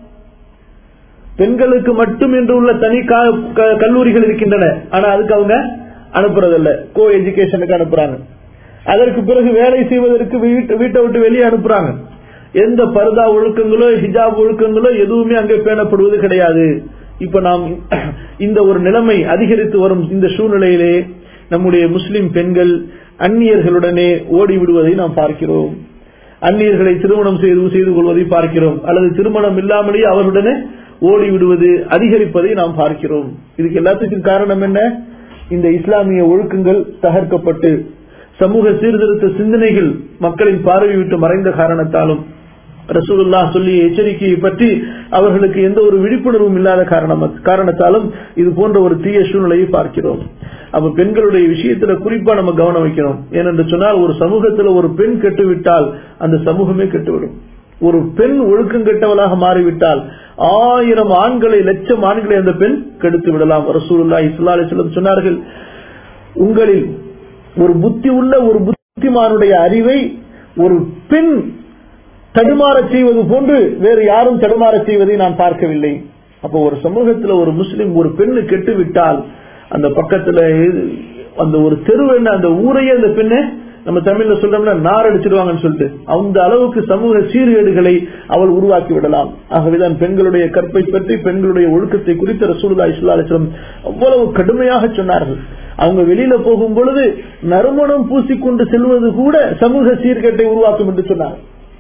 பெண்களுக்கு மட்டும் என்று உள்ள தனி கல்லூரிகள் இருக்கின்றன ஆனா அதுக்கு அவங்க அனுப்புறதில்ல கோ எஜுகேஷனுக்கு அனுப்புறாங்க அதற்கு பிறகு வேலை செய்வதற்கு வீட்டை விட்டு வெளியே அனுப்புறாங்க எந்த பருதா ஒழுக்கங்களோ ஹிஜாப் ஒழுக்கங்களோ எதுவுமே அங்கே பேணப்படுவது கிடையாது இப்ப நாம் இந்த ஒரு நிலைமை அதிகரித்து வரும் இந்த சூழ்நிலையிலே நம்முடைய முஸ்லிம் பெண்கள் அந்நியர்களுடனே ஓடி விடுவதை நாம் பார்க்கிறோம் அந்நியர்களை திருமணம் செய்து செய்து கொள்வதை பார்க்கிறோம் அல்லது திருமணம் இல்லாமலேயே அவர்களுடனே ஓடி விடுவது அதிகரிப்பதை நாம் பார்க்கிறோம் இதுக்கு எல்லாத்துக்கும் காரணம் என்ன இந்த இஸ்லாமிய ஒழுக்கங்கள் தகர்க்கப்பட்டு சமூக சீர்திருத்த சிந்தனைகள் மக்களின் பார்வை விட்டு மறைந்த காரணத்தாலும் ரசூலுல்லா சொல்லிய எச்சரிக்கையை பற்றி அவர்களுக்கு எந்த ஒரு விழிப்புணர்வும் இல்லாத காரணத்தாலும் இது போன்ற ஒரு தீய சூழ்நிலையை பார்க்கிறோம் அப்ப பெண்களுடைய விஷயத்துல குறிப்பா நம்ம கவனம் வைக்கணும் ஏனென்று சொன்னால் ஒரு சமூகத்துல ஒரு பெண் கெட்டுவிட்டால் அந்த சமூகமே கெட்டுவிடும் ஒரு பெண் ஒழுக்கம் கெட்டவளாக மாறிவிட்டால் ஆயிரம் ஆண்களை லட்சம் ஆண்களை அந்த பெண் கெடுத்து விடலாம் ரசூலுல்லா இஸ்லா அலிஸ்லம் சொன்னார்கள் உங்களில் ஒரு புத்தி உள்ள ஒரு புத்திமானுடைய அறிவை ஒரு பெண் தடுமாற செய்வது போன்று வேறு யாரும் தடுமாற செய்வதை நான் பார்க்கவில்லை அப்போ ஒரு சமூகத்தில் ஒரு முஸ்லிம் ஒரு பெண்ணு கெட்டு விட்டால் அந்த பக்கத்துல அந்த ஒரு தெருவெண்ண அந்த ஊரையே அந்த பெண்ணை நம்ம தமிழ்ல சொல்றோம்னா நார் அடிச்சிடுவாங்கன்னு சொல்லிட்டு அந்த அளவுக்கு சமூக சீர்கேடுகளை அவள் உருவாக்கி விடலாம் ஆகவேதான் பெண்களுடைய கற்பை பற்றி பெண்களுடைய ஒழுக்கத்தை குறித்த ரசூலுல்லா இஸ்லாலிஸ்லம் அவ்வளவு கடுமையாக சொன்னார்கள் அவங்க வெளியில போகும் பொழுது நறுமணம் பூசிக்கொண்டு செல்வது கூட சமூக சீர்கேட்டை உருவாக்கும் என்று சொன்னார்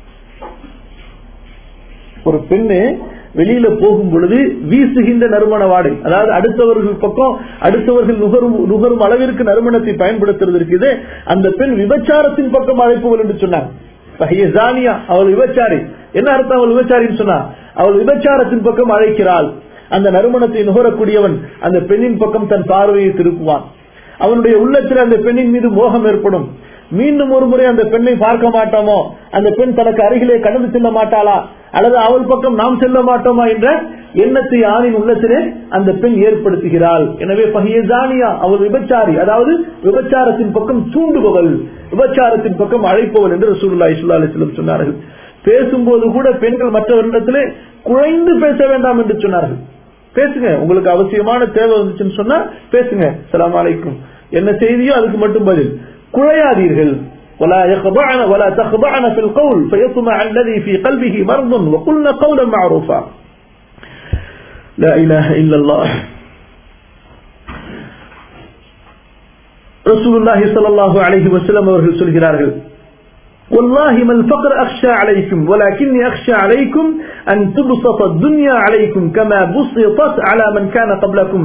ஒரு பெண்ணு வெளியில போகும் பொழுது வீசுகின்ற நறுமண வாடை அதாவது அடுத்தவர்கள் பக்கம் அடுத்தவர்கள் நுகரும் நுகரும் அளவிற்கு நறுமணத்தை பயன்படுத்துறது இருக்குது அந்த பெண் விபச்சாரத்தின் பக்கம் அழைப்புகள் என்று சொன்னார் அவள் விபச்சாரி என்ன அர்த்தம் அவள் விபச்சாரின்னு சொன்னா அவள் விபச்சாரத்தின் பக்கம் அழைக்கிறாள் அந்த நறுமணத்தை நுகரக்கூடியவன் அந்த பெண்ணின் பக்கம் தன் பார்வையை திருப்புவான் அவனுடைய உள்ளத்தில் அந்த பெண்ணின் மீது மோகம் ஏற்படும் மீண்டும் ஒரு முறை அந்த பெண்ணை பார்க்க மாட்டோமோ அந்த பெண் தனக்கு அருகிலே கடந்து செல்ல மாட்டாளா அல்லது அவள் பக்கம் நாம் செல்ல மாட்டோமா என்ற எண்ணத்தை ஆணின் உள்ளத்திலே அந்த பெண் ஏற்படுத்துகிறாள் எனவே பகியதானியா அவள் விபச்சாரி அதாவது விபச்சாரத்தின் பக்கம் தூண்டுபவள் விபச்சாரத்தின் பக்கம் அழைப்பவள் என்று ரசூல்லா இஸ்லா அலிஸ்லம் சொன்னார்கள் பேசும்போது கூட பெண்கள் மற்றவரிடத்திலே குழைந்து பேச வேண்டாம் என்று சொன்னார்கள் பேசுங்க உங்களுக்கு அவசியமான தேவை வந்துச்சுன்னு சொன்னா பேசுங்க சலாம் அலைக்கும் என்ன செய்தியோ அதுக்கு மட்டும் பதில் குழையாதீர்கள் ولا يخضعن ولا تخضعن في القول فيطمع الذي في قلبه مرض وقلنا قولا معروفا لا إله إلا الله رسول الله صلى الله عليه وسلم அவர்கள் சொல்கிறார்கள் والله ما الفقر أخشى عليكم ولكني أخشى عليكم أن تبسط الدنيا عليكم كما بسطت على من كان قبلكم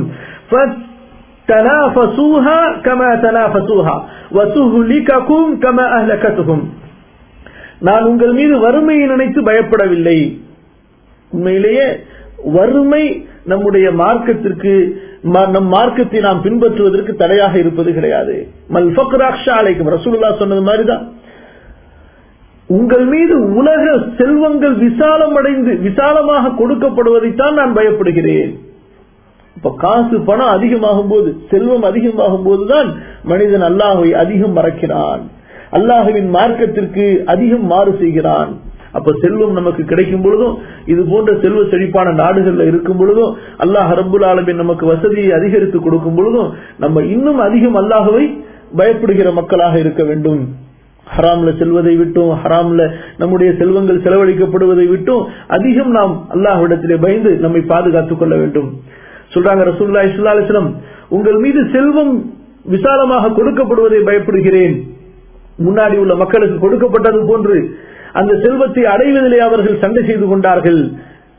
فتنافسوها كما تنافسوها وتهلككم كما أهلكتهم நான் உங்கள் மீது வறுமையை நினைத்து பயப்படவில்லை உண்மையிலேயே வறுமை நம்முடைய மார்க்கத்திற்கு நம் மார்க்கத்தை நாம் பின்பற்றுவதற்கு தடையாக இருப்பது கிடையாது மல் ஃபக்ராக்ஷா அலைக்கும் ரசூலுல்லா சொன்னது மாதிரிதான் உங்கள் மீது உலக செல்வங்கள் விசாலம் அடைந்து விசாலமாக கொடுக்கப்படுவதைத்தான் நான் பயப்படுகிறேன் இப்ப காசு பணம் அதிகமாகும் போது செல்வம் அதிகமாகும் போதுதான் மனிதன் அல்லாஹை அதிகம் மறக்கிறான் அல்லாஹுவின் மார்க்கத்திற்கு அதிகம் மாறு செய்கிறான் அப்ப செல்வம் நமக்கு கிடைக்கும் பொழுதும் இது போன்ற செல்வ செழிப்பான நாடுகள்ல இருக்கும் பொழுதும் அல்லாஹ் ரபுல் ஆலமின் நமக்கு வசதியை அதிகரித்து கொடுக்கும் பொழுதும் நம்ம இன்னும் அதிகம் அல்லாஹுவை பயப்படுகிற மக்களாக இருக்க வேண்டும் ஹராம்ல செல்வதை விட்டும் ஹராம்ல நம்முடைய செல்வங்கள் செலவழிக்கப்படுவதை விட்டும் அதிகம் நாம் அல்லாஹ்விடத்திலே பயந்து நம்மை பாதுகாத்துக் கொள்ள வேண்டும் சொல்றாங்க ரசூல்லா இஸ்லா அலிஸ்லம் உங்கள் மீது செல்வம் விசாலமாக கொடுக்கப்படுவதை பயப்படுகிறேன் முன்னாடி உள்ள மக்களுக்கு கொடுக்கப்பட்டது போன்று அந்த செல்வத்தை அடைவதிலே அவர்கள் சண்டை செய்து கொண்டார்கள்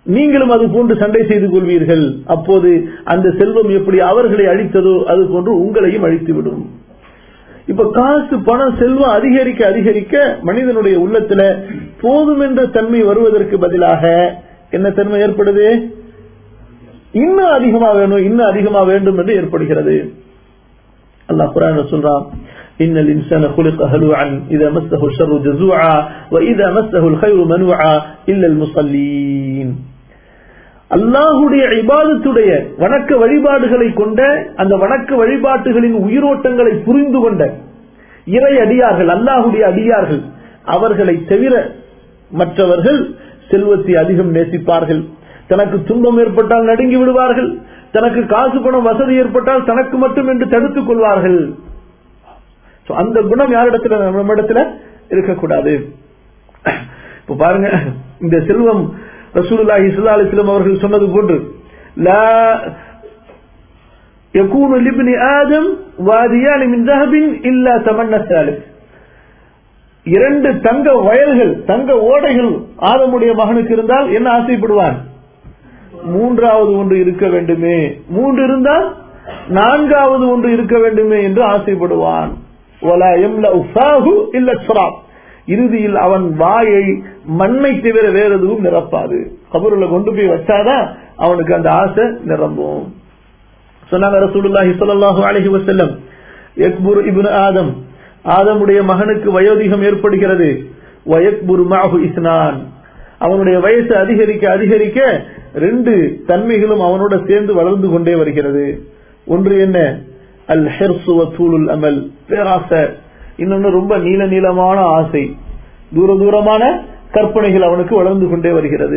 நீங்களும் அது போன்று சண்டை செய்து கொள்வீர்கள் அப்போது அந்த செல்வம் எப்படி அவர்களை அழித்ததோ அது போன்று உங்களையும் அழித்துவிடும் இப்ப காசு பணம் செல்வம் அதிகரிக்க அதிகரிக்க மனிதனுடைய உள்ளத்துல போதும் என்ற தன்மை வருவதற்கு பதிலாக என்ன தன்மை ஏற்படுது இன்னும் அதிகமா வேணும் இன்னும் அதிகமா வேண்டும் என்று ஏற்படுகிறது அல்லாஹ் குரான் சொல்றான் إن الإنسان خلق هلوعا إذا مسه الشر جزوعا وإذا مسه الخير منوعا إلا المصلين அல்லாஹுடைய இபாதத்துடைய வணக்க வழிபாடுகளை கொண்ட அந்த வணக்க வழிபாட்டுகளின் உயிரோட்டங்களை புரிந்து கொண்ட இறை அடியார்கள் அல்லாஹுடைய அடியார்கள் அவர்களை தவிர மற்றவர்கள் செல்வத்தை அதிகம் நேசிப்பார்கள் தனக்கு துன்பம் ஏற்பட்டால் நடுங்கி விடுவார்கள் தனக்கு காசு பணம் வசதி ஏற்பட்டால் தனக்கு மட்டும் என்று தடுத்துக் கொள்வார்கள் அந்த குணம் யாரிடத்துல நம்ம இடத்துல இருக்கக்கூடாது இப்ப பாருங்க இந்த செல்வம் ரசூலுல்லாஹி ஸல்லல்லாஹு அலைஹி வஸல்லம் அவர்கள் சொன்னது போன்று லா يكون لابن آدم واديان من ذهب إلا تمنى الثالث இரண்டு தங்க வயல்கள் தங்க ஓடைகள் ஆதமுடைய மகனுக்கு இருந்தால் என்ன ஆசைப்படுவான் மூன்றாவது ஒன்று இருக்க வேண்டுமே மூன்று இருந்தால் நான்காவது ஒன்று இருக்க வேண்டுமே என்று ஆசைப்படுவான் இறுதியில் அவன் வாயை மண்ணை தவிர வேற எதுவும் நிரப்பாது கபூர்ல கொண்டு போய் வச்சாதான் அவனுக்கு அந்த ஆசை நிரம்பும் சொன்னாங்க ரசூலுல்லாஹி ஸல்லல்லாஹு அலைஹி வஸல்லம் யக்புர் இப்னு ஆதம் ஆதமுடைய மகனுக்கு வயோதிகம் ஏற்படுகிறது வயக்புர் மாஹு இஸ்னான் அவனுடைய வயசு அதிகரிக்க அதிகரிக்க ரெண்டு தன்மைகளும் அவனோட சேர்ந்து வளர்ந்து கொண்டே வருகிறது ஒன்று என்ன அல் ஹெர்சுவத்தூலுல் அமல் பேராசை இன்னொன்னு ரொம்ப நீள நீளமான ஆசை தூர தூரமான கற்பனைகள் அவனுக்கு வளர்ந்து கொண்டே வருகிறது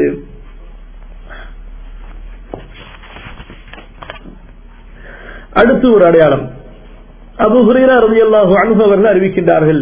அடுத்து ஒரு அடையாளம் அபு ஹுரேரா ரலியல்லாஹு அன்ஹு அவர்கள் அறிவிக்கின்றார்கள்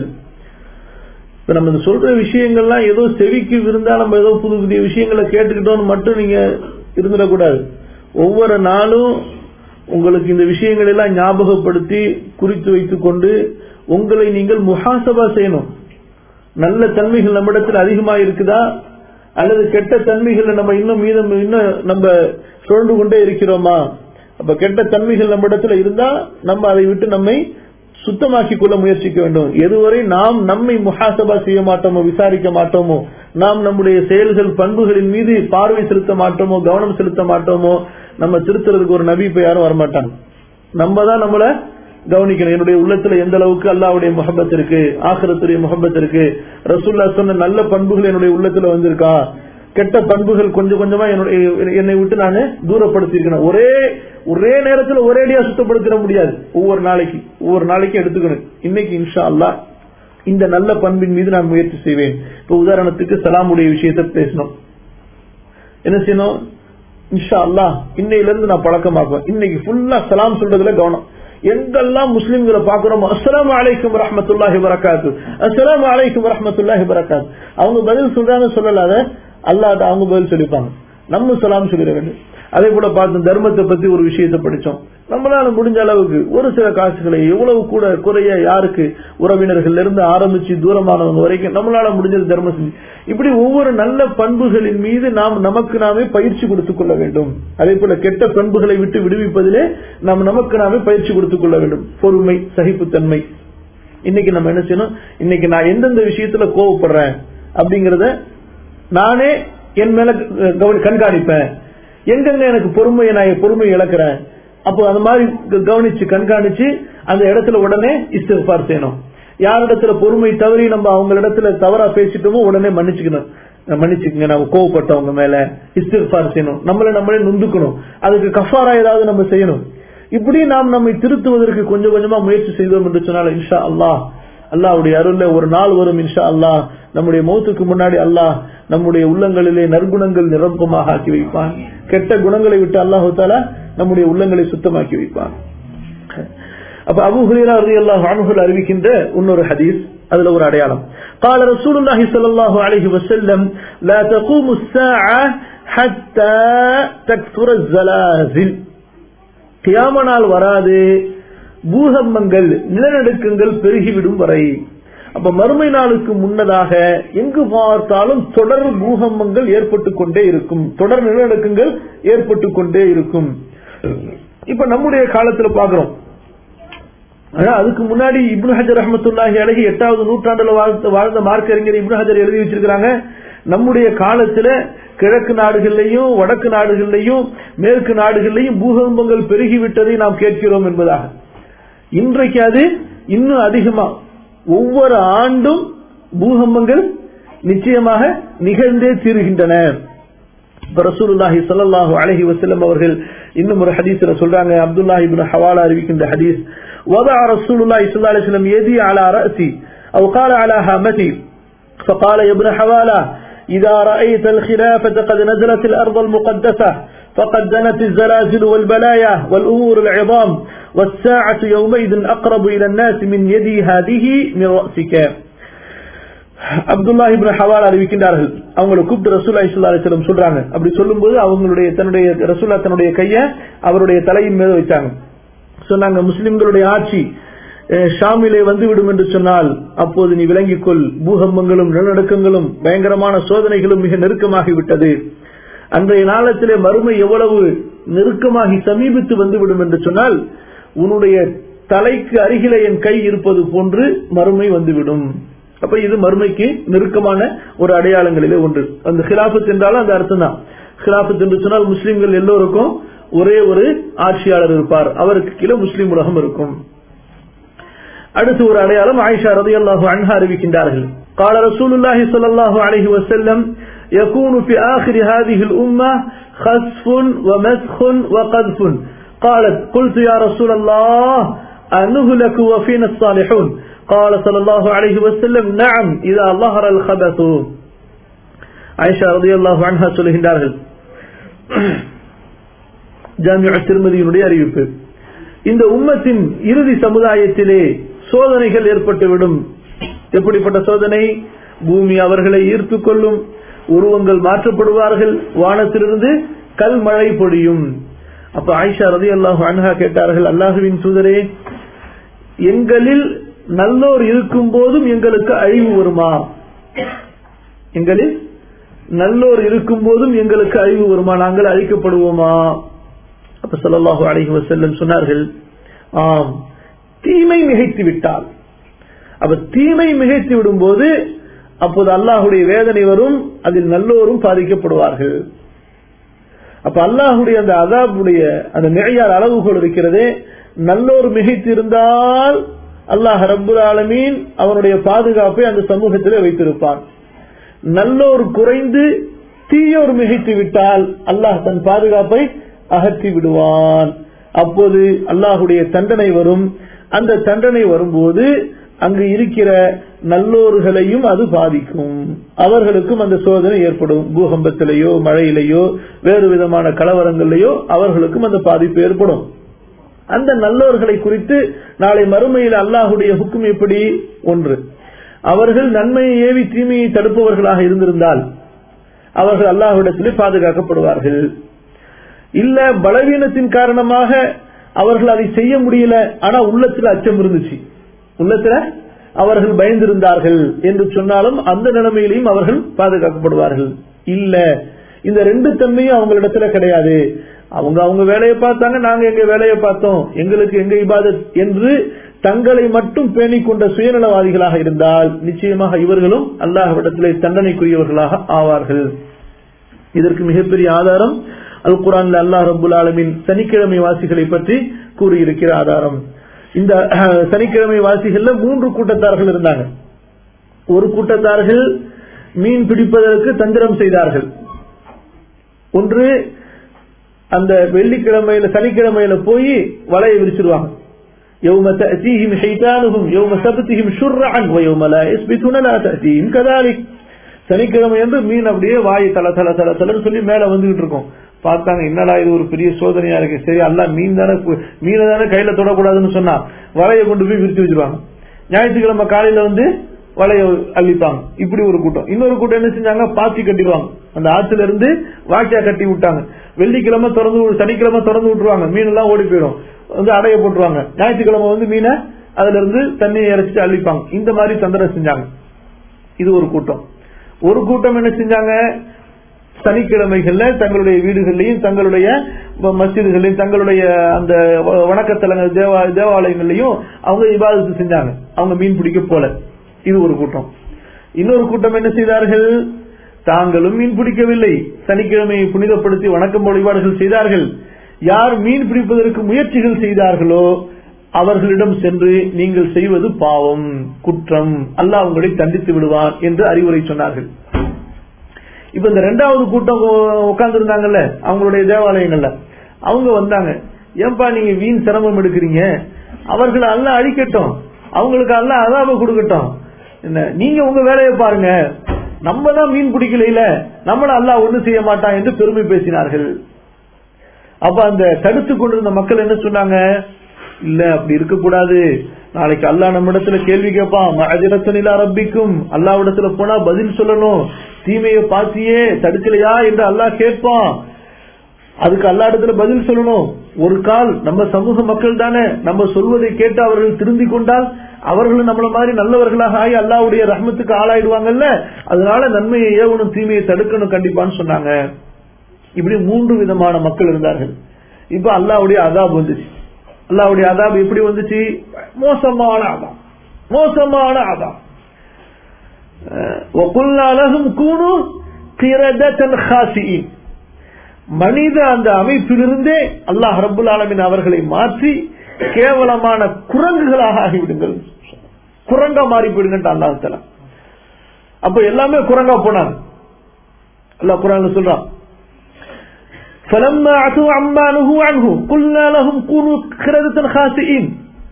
இப்ப நம்ம சொல்ற விஷயங்கள்லாம் ஏதோ செவிக்கு இருந்தா நம்ம ஏதோ புது புதிய விஷயங்களை கேட்டுக்கிட்டோம்னு மட்டும் நீங்க இருந்துடக்கூடாது ஒவ்வொரு நாளும் உங்களுக்கு இந்த விஷயங்கள் எல்லாம் ஞாபகப்படுத்தி குறித்து வைத்துக் கொண்டு உங்களை நீங்கள் முகாசபா செய்யணும் நல்ல தன்மைகள் நம்மிடத்தில் அதிகமா இருக்குதா அல்லது கெட்ட தன்மைகள் நம்ம இன்னும் மீதம் இன்னும் நம்ம சுழண்டு கொண்டே இருக்கிறோமா அப்ப கெட்ட தன்மைகள் நம்மிடத்துல இருந்தா நம்ம அதை விட்டு நம்மை சுத்தமாக்கிக் கொள்ள முயற்சிக்க வேண்டும் எதுவரை நாம் நம்மை முகாசபா செய்ய மாட்டோமோ விசாரிக்க மாட்டோமோ நாம் நம்முடைய செயல்கள் பண்புகளின் மீது பார்வை செலுத்த மாட்டோமோ கவனம் செலுத்த மாட்டோமோ நம்ம திருத்துறதுக்கு ஒரு நபி இப்ப யாரும் வரமாட்டாங்க நம்ம தான் நம்மள கவனிக்கணும் என்னுடைய உள்ளத்துல எந்த அளவுக்கு அல்லாவுடைய முகப்பத் இருக்கு ஆசிரத்துடைய முகப்பத் இருக்கு ரசூல்லா சொன்ன நல்ல பண்புகள் என்னுடைய உள்ளத்துல வந்திருக்கா கெட்ட பண்புகள் கொஞ்சம் கொஞ்சமா என்னுடைய என்னை விட்டு நான் தூரப்படுத்திருக்கணும் ஒரே ஒரே நேரத்துல ஒரேடியா சுத்தப்படுத்திட முடியாது ஒவ்வொரு நாளைக்கு ஒவ்வொரு நாளைக்கும் எடுத்துக்கணும் இன்னைக்கு இன்ஷா அல்லா இந்த நல்ல பண்பின் மீது நான் முயற்சி செய்வேன் இப்ப உதாரணத்துக்கு சலாமுடைய விஷயத்த பேசணும் என்ன செய்யணும் இன்ஷா அல்லா இன்னையில இருந்து நான் பழக்கமாக்குவேன் இன்னைக்கு ஃபுல்லா சலாம் சொல்றதுல கவனம் எங்கெல்லாம் முஸ்லிம்களை பாக்குறோமோ அஸ்லாம் அலைக்கும் ரஹமத்துல்லாஹி வரகாத்து அஸ்லாம் அலைக்கும் ரஹமத்துல்லாஹி வரகாத்து அவங்க பதில் சொல்றாங்க சொல்லலாத அல்லாத அவங்க பதில் சொல்லிப்பாங்க நம்ம சலாம் சொல்லிட வேண்டும் அதே போல பார்த்து தர்மத்தை பத்தி ஒரு விஷயத்தை படிச்சோம் நம்மளால முடிஞ்ச அளவுக்கு ஒரு சில காசுகளை எவ்வளவு கூட குறைய யாருக்கு உறவினர்கள் இருந்து ஆரம்பிச்சு தூரமானவங்க வரைக்கும் நம்மளால முடிஞ்சது தர்மம் செஞ்சு இப்படி ஒவ்வொரு நல்ல பண்புகளின் மீது நாம் நமக்கு நாமே பயிற்சி கொடுத்துக் கொள்ள வேண்டும் அதே போல கெட்ட பண்புகளை விட்டு விடுவிப்பதிலே நாம் நமக்கு நாமே பயிற்சி கொடுத்துக் கொள்ள வேண்டும் பொறுமை சகிப்புத்தன்மை இன்னைக்கு நம்ம என்ன செய்யணும் இன்னைக்கு நான் எந்தெந்த விஷயத்துல கோவப்படுறேன் அப்படிங்கறத நானே என் மேல கண்காணிப்பேன் எங்கெங்க எனக்கு பொறுமையை நான் பொறுமை இழக்கிறேன் அப்போ அந்த மாதிரி கவனிச்சு கண்காணிச்சு அந்த இடத்துல உடனே இஸ்திஃபார் செய்யணும் யாரிடத்துல பொறுமை தவறி நம்ம அவங்க இடத்துல தவறா பேசிட்டோமோ உடனே மன்னிச்சுக்கணும் மன்னிச்சுக்கங்க நம்ம கோவப்பட்டவங்க மேல இஸ்திஃபார் செய்யணும் நம்மள நம்மளே நுந்துக்கணும் அதுக்கு கஃபாரா ஏதாவது நம்ம செய்யணும் இப்படி நாம் நம்மை திருத்துவதற்கு கொஞ்சம் கொஞ்சமா முயற்சி செய்தோம் என்று சொன்னால் இன்ஷா அல்லாஹ் அல்லாவுடைய அருள்ல ஒரு நாள் வரும் இன்ஷா அல்லாஹ் நம்முடைய மௌத்துக்கு முன்னாடி அல்லாஹ் நம்முடைய உள்ளங்களிலே நற்குணங்கள் நிரப்பமாக ஆக்கி வைப்பான் கெட்ட குணங்களை விட்டு அல்லாஹு தாலா நம்முடைய உள்ளங்களை சுத்தமாக்கி வைப்பான் அப்ப அபு ஹுரேரா ரலியல்லாஹு அன்ஹு அறிவிக்கின்ற இன்னொரு ஹதீஸ் அதுல ஒரு அடையாளம் قال رسول الله صلى الله عليه وسلم لا تقوم الساعة حتى تكثر الزلازل கியாம நாள் வராது பூகம்பங்கள் நிலநடுக்கங்கள் பெருகிவிடும் வரை அப்ப மறுமை நாளுக்கு முன்னதாக எங்கு பார்த்தாலும் தொடர் பூகம்பங்கள் ஏற்பட்டு கொண்டே இருக்கும் தொடர் நிலநடுக்கங்கள் ஏற்பட்டு கொண்டே இருக்கும் இப்ப நம்முடைய காலத்துல பாக்குறோம் ஆனா அதுக்கு முன்னாடி இப்னு ஹஜர் ரஹமத்துல்லாஹி அழகி எட்டாவது நூற்றாண்டுல வாழ்ந்த வாழ்ந்த மார்க்கறிஞர் இப்னு ஹஜர் எழுதி வச்சிருக்கிறாங்க நம்முடைய காலத்துல கிழக்கு நாடுகள்லையும் வடக்கு நாடுகள்லையும் மேற்கு நாடுகள்லையும் பூகம்பங்கள் பெருகிவிட்டதை நாம் கேட்கிறோம் என்பதாக இன்றைக்கு அது இன்னும் அதிகமா ஒவ்வொரு ஆண்டும் பூகம்பங்கள் நிச்சயமாக நிகழ்ந்தே தீருகின்றன ரசூலுல்லாஹி ஸல்லல்லாஹு அலைஹி வஸல்லம் அவர்கள் இன்னும் ஒரு ஹதீஸ்ல சொல்றாங்க அப்துல்லாஹ் இப்னு ஹவாலா அறிவிக்கின்ற ஹதீஸ் وضع رسول الله صلى الله عليه وسلم يدي على رأسي أو قال على هامتي فقال يا ابن حوالة إذا رأيت الخلافة قد نزلت الأرض المقدسة فقد دنت الزلازل والبلايا والأمور العظام والساعة يومئذ أقرب إلى الناس من يدي هذه من رأسك அப்துல்லா இப்னு ஹவால் அறிவிக்கின்றார்கள் அவங்களை கூப்பிட்டு ரசூல்லா இஸ்லா அலிஸ்லம் சொல்றாங்க அப்படி சொல்லும்போது அவங்களுடைய தன்னுடைய ரசூல்லா தன்னுடைய கைய அவருடைய தலையின் மீது வச்சாங்க சொன்னாங்க முஸ்லிம்களுடைய ஆட்சி ஷாமிலே வந்துவிடும் என்று சொன்னால் அப்போது நீ விளங்கிக் கொள் பூகம்பங்களும் நிலநடுக்கங்களும் பயங்கரமான சோதனைகளும் மிக நெருக்கமாகிவிட்டது அன்றைய நாளத்திலே மறுமை எவ்வளவு நெருக்கமாகி சமீபித்து வந்துவிடும் என்று சொன்னால் உன்னுடைய தலைக்கு அருகிலே என் கை இருப்பது போன்று மறுமை வந்துவிடும் அப்ப இது மறுமைக்கு நெருக்கமான ஒரு அடையாளங்களிலே ஒன்று அந்த ஹிலாபத் என்றாலும் அந்த அர்த்தம் தான் ஹிலாபத் என்று சொன்னால் முஸ்லிம்கள் எல்லோருக்கும் ஒரே ஒரு ஆட்சியாளர் இருப்பார் அவருக்கு கீழே முஸ்லிம் உலகம் இருக்கும் அடுத்து ஒரு அடையாளம் ஆயிஷா ரதி அல்லாஹு அன்ஹா அறிவிக்கின்றார்கள் قال رسول الله صلى الله عليه وسلم يكون في آخر هذه الأمة خسف ومسخ وقذف قالت قلت يا رسول الله أنهلك وفينا الصالحون قال صلى الله عليه وسلم نعم إذا ظهر الخبث عائشة رضي الله عنها சொல்லுகின்றார்கள் ஜாமியா திருமதியினுடைய அறிவிப்பு இந்த உம்மத்தின் இறுதி சமுதாயத்திலே சோதனைகள் ஏற்பட்டுவிடும் எப்படிப்பட்ட சோதனை பூமி அவர்களை ஈர்த்து கொள்ளும் உருவங்கள் மாற்றப்படுவார்கள் வானத்திலிருந்து கல் மழை பொழியும் அப்ப ஆயிஷா ரதி அல்லாஹு அன்ஹா கேட்டார்கள் அல்லாஹுவின் தூதரே எங்களில் நல்லோர் இருக்கும் போதும் எங்களுக்கு அழிவு வருமா எங்களில் நல்லோர் இருக்கும் போதும் எங்களுக்கு அழிவு வருமா நாங்கள் அழிக்கப்படுவோமா அப்ப சொல்லலாஹு அழகி வசல்லம் சொன்னார்கள் ஆம் தீமை மிகைத்து விட்டால் அப்ப தீமை மிகைத்து விடும் போது அப்போது அல்லாஹுடைய வேதனை வரும் அதில் நல்லோரும் பாதிக்கப்படுவார்கள் அப்ப அல்லாஹுடைய அந்த அதாபுடைய அந்த நிறையார் அளவுகோல் இருக்கிறதே நல்லோர் மிகைத்து இருந்தால் அல்லாஹ் ரப்புல் ஆலமீன் அவனுடைய பாதுகாப்பை அந்த சமூகத்திலே வைத்திருப்பான் நல்லோர் குறைந்து தீயோர் மிகைத்து விட்டால் அல்லாஹ் தன் பாதுகாப்பை அகற்றி விடுவான் அப்போது அல்லாஹுடைய தண்டனை வரும் அந்த தண்டனை வரும்போது அங்கு இருக்கிற நல்லோர்களையும் அது பாதிக்கும் அவர்களுக்கும் அந்த சோதனை ஏற்படும் பூகம்பத்திலேயோ மழையிலேயோ வேறு விதமான கலவரங்களிலேயோ அவர்களுக்கும் அந்த பாதிப்பு ஏற்படும் அந்த நல்லோர்களை குறித்து நாளை மறுமையில் அல்லாஹுடைய ஹுக்கும் எப்படி ஒன்று அவர்கள் நன்மையை ஏவி தீமையை தடுப்பவர்களாக இருந்திருந்தால் அவர்கள் அல்லாஹுடத்திலே பாதுகாக்கப்படுவார்கள் இல்ல பலவீனத்தின் காரணமாக அவர்கள் அதை செய்ய முடியல ஆனா உள்ளத்துல அச்சம் இருந்துச்சு உள்ளத்துல அவர்கள் பயந்திருந்தார்கள் என்று சொன்னாலும் அந்த நிலைமையிலையும் அவர்கள் பாதுகாக்கப்படுவார்கள் இல்ல இந்த ரெண்டு தன்மையும் அவங்களிடத்துல கிடையாது அவங்க அவங்க வேலையை பார்த்தாங்க நாங்க எங்க வேலையை பார்த்தோம் எங்களுக்கு எங்க இபாதத் என்று தங்களை மட்டும் பேணிக் கொண்ட சுயநலவாதிகளாக இருந்தால் நிச்சயமாக இவர்களும் அல்லாஹ்விடத்திலே தண்டனைக்குரியவர்களாக ஆவார்கள் இதற்கு மிகப்பெரிய ஆதாரம் அல் குரான்ல அல்லாஹ் ரபுல் ஆலமின் சனிக்கிழமை வாசிகளை பற்றி கூறியிருக்கிற ஆதாரம் இந்த சனிக்கிழமை வாசிகள்ல மூன்று கூட்டத்தார்கள் இருந்தாங்க ஒரு கூட்டத்தார்கள் மீன் பிடிப்பதற்கு தந்திரம் செய்தார்கள் ஒன்று அந்த வெள்ளிக்கிழமையில சனிக்கிழமையில போய் வலையை விரிச்சிருவாங்க يوم تأتيهم حيتانهم يوم سبتهم شرعا ويوم لا يثبتون لا تأتيهم كذلك சனிக்கிழமை என்று மீன் அப்படியே வாய் தல தல தல தலன்னு சொல்லி மேல வந்துகிட்டு இருக்கும் பார்த்தாங்க என்னடா இது ஒரு பெரிய சோதனையா இருக்கு சரி அல்ல மீன் தானே மீனை தானே கையில தொடக்கூடாதுன்னு சொன்னா வலையை கொண்டு போய் விரிச்சு வச்சிருவாங்க ஞாயிற்றுக்கிழமை காலையில வந்து வலைய அள்ளிப்பாங்க இப்படி ஒரு கூட்டம் இன்னொரு கூட்டம் என்ன செஞ்சாங்க பாத்தி கட்டிடுவாங்க அந்த ஆத்துல இருந்து வாக்கியா கட்டி விட்டாங்க வெள்ளிக்கிழமை திறந்து சனிக்கிழமை திறந்து விட்டுருவாங்க மீன் எல்லாம் ஓடி போயிடும் வந்து அடைய போட்டுருவாங்க ஞாயிற்றுக்கிழமை வந்து மீனை அதுல இருந்து தண்ணியை இறைச்சிட்டு அள்ளிப்பாங்க இந்த மாதிரி தந்திரம் செஞ்சாங்க இது ஒரு கூட்டம் ஒரு கூட்டம் என்ன செஞ்சாங்க சனிக்கிழமைகள்ல தங்களுடைய வீடுகள்லையும் தங்களுடைய மசிதுகளையும் தங்களுடைய அந்த வணக்கத்தலங்கள் தேவா தேவாலயங்கள்லையும் அவங்க இபாதத்து செஞ்சாங்க அவங்க மீன் பிடிக்க போல இது ஒரு கூட்டம் இன்னொரு கூட்டம் என்ன செய்தார்கள் தாங்களும் மீன் பிடிக்கவில்லை சனிக்கிழமையை புனிதப்படுத்தி வணக்கம் வழிபாடுகள் செய்தார்கள் யார் மீன் பிடிப்பதற்கு முயற்சிகள் செய்தார்களோ அவர்களிடம் சென்று நீங்கள் செய்வது பாவம் குற்றம் அல்லாஹ் உங்களை தண்டித்து விடுவான் என்று அறிவுரை சொன்னார்கள் இப்ப இந்த ரெண்டாவது கூட்டம் உட்கார்ந்து இருந்தாங்கல்ல அவங்களுடைய தேவாலயங்கள்ல அவங்க வந்தாங்க ஏன்பா நீங்க வீண் சிரமம் எடுக்கிறீங்க அவர்களை அல்ல அழிக்கட்டும் அவங்களுக்கு அல்ல அதாப கொடுக்கட்டும் என்ன நீங்க உங்க வேலையை பாருங்க நம்ம தான் மீன் பிடிக்கல நம்மள அல்ல ஒண்ணு செய்ய மாட்டான் என்று பெருமை பேசினார்கள் அப்ப அந்த தடுத்து கொண்டிருந்த மக்கள் என்ன சொன்னாங்க இல்ல அப்படி இருக்கக்கூடாது நாளைக்கு அல்லா நம்ம இடத்துல கேள்வி கேட்பான் அஜரத்தனிலா ரப்பிக்கும் அல்லாவிடத்துல போனா பதில் சொல்லணும் தீமையை பாத்தியே தடுக்கலையா என்று அல்லாஹ் கேட்பான் அதுக்கு அல்லா இடத்துல பதில் சொல்லணும் ஒரு கால் நம்ம சமூக மக்கள் தானே நம்ம சொல்வதை கேட்டு அவர்கள் திருந்தி கொண்டால் அவர்களும் நம்மள மாதிரி நல்லவர்களாக ஆகி அல்லாவுடைய ரஹ்மத்துக்கு ஆளாயிடுவாங்கல்ல அதனால நன்மையை ஏவணும் தீமையை தடுக்கணும் கண்டிப்பான்னு சொன்னாங்க இப்படி மூன்று விதமான மக்கள் இருந்தார்கள் இப்ப அல்லாவுடைய அதாப் வந்துச்சு அல்லாவுடைய அதாப் எப்படி வந்துச்சு மோசமான அதாப் மோசமான அதாப் மனித அந்த அமைப்பிலிருந்தே அல்லாஹ் ரபுல் ஆலமின் அவர்களை மாற்றி கேவலமான குரங்குகளாக ஆகிவிடுங்கள் குரங்கா மாறி போயிடுங்க அல்லாஹ் அப்ப எல்லாமே குரங்கா போனாங்க அல்லாஹ் குரான் சொல்றான் فلما عتوا عما نهوا عنه قلنا لهم كونوا قردة خاسئين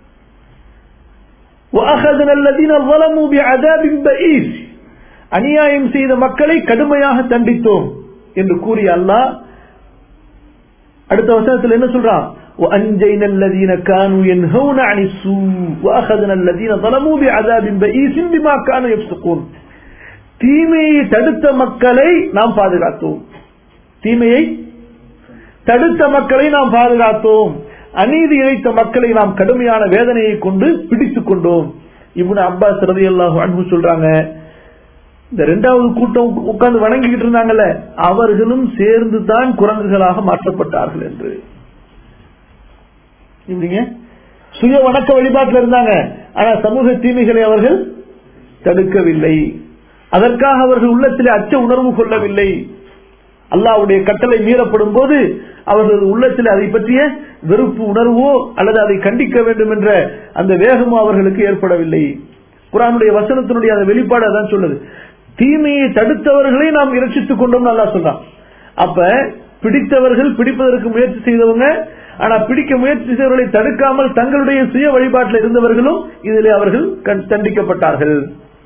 وأخذنا الذين ظلموا بعذاب بئيس அநியாயம் செய்த மக்களை கடுமையாக தண்டித்தோம் என்று கூறிய அல்லாஹ் அடுத்த வசனத்தில் என்ன சொல்றான் وأنجينا الذين كانوا ينهون عن السوء وأخذنا الذين ظلموا بعذاب بئيس بما كانوا يفسقون தீமையை தடுத்த மக்களை நாம் பாதுகாத்தோம் தீமையை தடுத்த மக்களை நாம் பாதுகாத்தோம் அநீதி இழைத்த மக்களை நாம் கடுமையான வேதனையை கொண்டு பிடித்துக் கொண்டோம் இவனு அப்பாஸ் ரதி அல்லாஹ் அன்பு சொல்றாங்க இந்த ரெண்டாவது கூட்டம் உட்கார்ந்து வணங்கிக்கிட்டு இருந்தாங்கல்ல அவர்களும் சேர்ந்து தான் குரங்குகளாக மாற்றப்பட்டார்கள் என்று இப்படிங்க சுய வணக்க வழிபாட்டில் இருந்தாங்க ஆனா சமூக தீமைகளை அவர்கள் தடுக்கவில்லை அதற்காக அவர்கள் உள்ளத்திலே அச்ச உணர்வு கொள்ளவில்லை அல்லாவுடைய கட்டளை மீறப்படும் போது அவர்களது உள்ளத்தில் அதை பற்றிய வெறுப்பு உணர்வோ அல்லது அதை கண்டிக்க வேண்டும் என்ற அந்த வேகமோ அவர்களுக்கு ஏற்படவில்லை குரானுடைய வசனத்தினுடைய அந்த வெளிப்பாடு அதான் சொல்லுது தீமையை தடுத்தவர்களை நாம் இரட்சித்துக் கொண்டோம் நல்லா சொல்றான் அப்ப பிடித்தவர்கள் பிடிப்பதற்கு முயற்சி செய்தவங்க ஆனா பிடிக்க முயற்சி செய்தவர்களை தடுக்காமல் தங்களுடைய சுய வழிபாட்டில் இருந்தவர்களும் இதிலே அவர்கள் தண்டிக்கப்பட்டார்கள்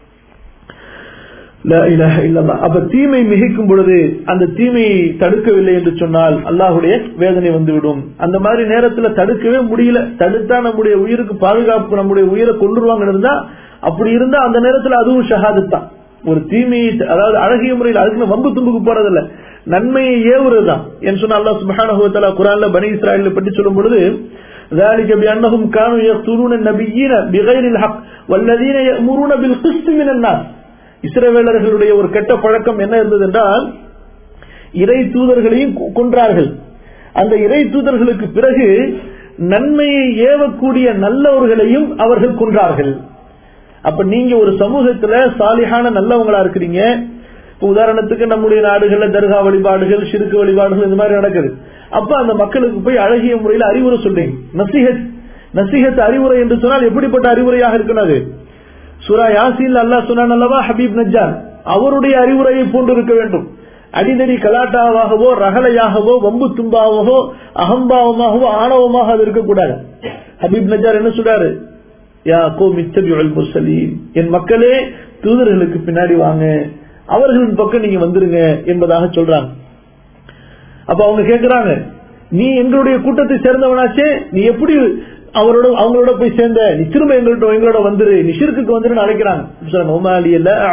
அப்ப தீமை மிகைக்கும் பொழுது அந்த தீமையை தடுக்கவில்லை என்று சொன்னால் அல்லாஹுடைய வேதனை வந்துவிடும் அந்த மாதிரி நேரத்தில் தடுக்கவே முடியல தடுத்தா நம்முடைய உயிருக்கு பாதுகாப்பு நம்முடைய உயிரை கொண்டுருவாங்க இருந்தா அப்படி இருந்தா அந்த நேரத்தில் அதுவும் ஷஹாதத் தான் ஒரு தீமையை அதாவது அழகிய முறையில் அதுக்கு வம்பு தும்புக்கு போறதில்ல நன்மையை ஏவுறதுதான் என்று சொன்ன அல்லா சுபஹானஹுவத்தலா குரான்ல பனி இஸ்ராயல் பற்றி சொல்லும் பொழுது ذلك بأنهم كانوا يقتلون النبيين بغير الحق والذين يأمرون بالقسط من الناس இஸ்ரவேலர்களுடைய ஒரு கெட்ட பழக்கம் என்ன இருந்தது என்றால் இறை தூதர்களையும் கொன்றார்கள் அந்த இறை தூதர்களுக்கு பிறகு நன்மையை ஏவக்கூடிய நல்லவர்களையும் அவர்கள் கொன்றார்கள் அப்ப நீங்க ஒரு சமூகத்துல சாலிகான நல்லவங்களா இருக்கிறீங்க இப்ப உதாரணத்துக்கு நம்முடைய நாடுகள்ல தர்கா வழிபாடுகள் சிறுக்கு வழிபாடுகள் இந்த மாதிரி நடக்குது அப்ப அந்த மக்களுக்கு போய் அழகிய முறையில் அறிவுரை சொல்றீங்க நசிஹத் நசிஹத் அறிவுரை என்று சொன்னால் எப்படிப்பட்ட அறிவுரையாக இருக்கணும் அது சுரா யாசின் அல்லா சொன்னான் அல்லவா ஹபீப் நஜான் அவருடைய அறிவுரையை போன்று இருக்க வேண்டும் அடிதடி கலாட்டாவாகவோ ரகலையாகவோ வம்பு தும்பாகவோ அகம்பாவமாகவோ ஆணவமாக அது இருக்கக்கூடாது ஹபீப் நஜார் என்ன சொல்றாரு யா கோ மித்தபியுல் முர்சலீன் என் மக்களே தூதர்களுக்கு பின்னாடி வாங்க அவர்களின் பக்கம் நீங்க வந்துருங்க என்பதாக சொல்றாங்க அப்ப அவங்க கேக்குறாங்க நீ எங்களுடைய கூட்டத்தை சேர்ந்தவனாச்சே நீ எப்படி அவரோட அவங்களோட போய் சேர்ந்த நீ திரும்ப எங்கள்கிட்ட எங்களோட வந்துரு நீ ஷிர்குக்கு வந்துருன்னு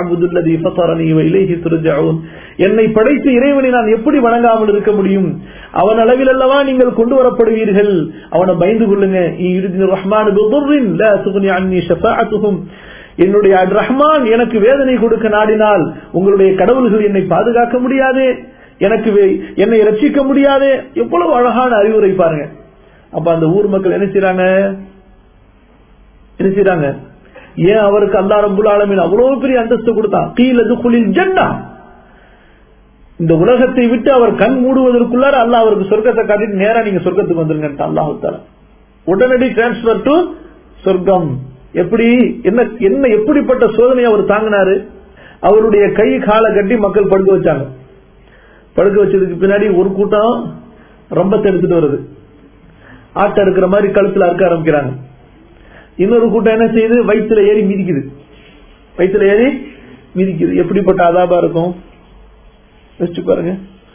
அழைக்கிறாங்க என்னை படைத்து இறைவனை நான் எப்படி வணங்காமல் இருக்க முடியும் அவன் அளவில் அல்லவா நீங்கள் கொண்டு வரப்படுவீர்கள் அவனை பயந்து கொள்ளுங்க ரஹ்மான் என்னுடைய ரஹ்மான் எனக்கு வேதனை கொடுக்க நாடினால் உங்களுடைய கடவுள்கள் என்னை பாதுகாக்க முடியாது எனக்கு என்னை ரட்சிக்க முடியாது எவ்வளவு அழகான அறிவுரை பாருங்க அப்ப அந்த ஊர் மக்கள் என்ன செய்யறாங்க என்ன செய்யறாங்க ஏன் அவருக்கு அல்லா ரபுல் ஆலமின் அவ்வளவு பெரிய அந்தஸ்து கொடுத்தான் கீழது குளில் ஜெண்டா இந்த உலகத்தை விட்டு அவர் கண் மூடுவதற்குள்ளார அல்லா அவருக்கு சொர்க்கத்தை காட்டிட்டு நேரா நீங்க சொர்க்கத்துக்கு வந்துருங்க அல்லாஹு தால உடனடி டிரான்ஸ்பர் டு சொர்க்கம் எப்படி என்ன என்ன எப்படிப்பட்ட சோதனை அவர் தாங்கினாரு அவருடைய கை காலை கட்டி மக்கள் படுக்க வச்சாங்க படுக்க வச்சதுக்கு பின்னாடி ஒரு கூட்டம் ரம்பத்தை எடுத்துட்டு வருது ஆட்டை இருக்கிற மாதிரி கழுத்துல அறுக்க ஆரம்பிக்கிறாங்க இன்னொரு கூட்டம் என்ன செய்யுது வயிற்றுல ஏறி மிதிக்குது வயிற்றுல ஏறி மிதிக்குது எப்படிப்பட்ட அதாபா இருக்கும் யோசிச்சு பாருங்க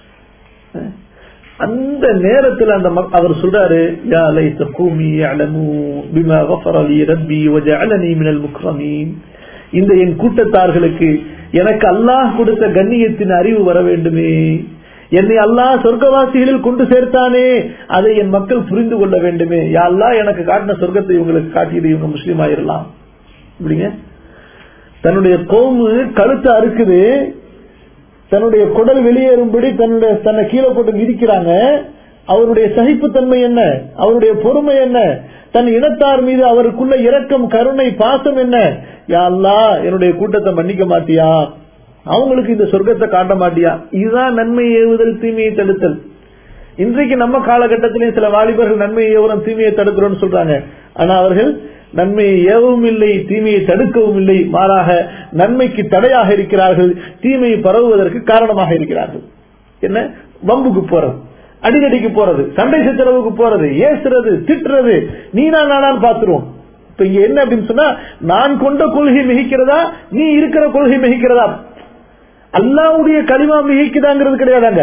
அந்த நேரத்தில் அந்த அவர் சொல்றாரு யா லைத்த கூமி அலமு பிமா கஃபரலி ரப்பி வஜஅலனி மினல் முக்ரமீன் இந்த என் கூட்டத்தார்களுக்கு எனக்கு அல்லாஹ் கொடுத்த கண்ணியத்தின் அறிவு வர வேண்டுமே என்னை அல்லாஹ் சொர்க்கவாசிகளில் கொண்டு சேர்த்தானே அதை என் மக்கள் புரிந்து கொள்ள வேண்டுமே யா அல்லாஹ் எனக்கு காட்டின சொர்க்கத்தை இவங்களுக்கு காட்டியது இவங்க முஸ்லீம் ஆயிரலாம் இப்படிங்க தன்னுடைய கோமு கழுத்தை அறுக்குது தன்னுடைய குடல் வெளியேறும்படி தன்னுடைய தன்னை கீழே போட்டு மிதிக்கிறாங்க அவருடைய சகிப்புத்தன்மை என்ன அவருடைய பொறுமை என்ன தன் இனத்தார் மீது அவருக்குள்ள இரக்கம் கருணை பாசம் என்ன யாழ்லா என்னுடைய கூட்டத்தை மன்னிக்க மாட்டியா அவங்களுக்கு இந்த சொர்க்கத்தை காட்ட மாட்டியா இதுதான் நன்மை ஏவுதல் தீமையை தடுத்தல் இன்றைக்கு நம்ம காலகட்டத்திலேயும் சில வாலிபர்கள் நன்மையை ஏவரம் தீமையை தடுக்கிறோம்னு சொல்றாங்க ஆனா அவர்கள் நன்மையை ஏவவும் இல்லை தீமையை தடுக்கவும் இல்லை மாறாக நன்மைக்கு தடையாக இருக்கிறார்கள் தீமையை பரவுவதற்கு காரணமாக இருக்கிறார்கள் என்ன வம்புக்கு போறது அடிக்கடிக்கு போறது சண்டை சச்சரவுக்கு போறது ஏசுறது திட்டுறது நீனா நானான்னு பாத்துருவோம் இப்ப இங்க என்ன அப்படின்னு சொன்னா நான் கொண்ட கொள்கை மிகிக்கிறதா நீ இருக்கிற கொள்கை மிகிக்கிறதா அல்லாவுடைய களிமா மிகிக்குதாங்கிறது கிடையாதாங்க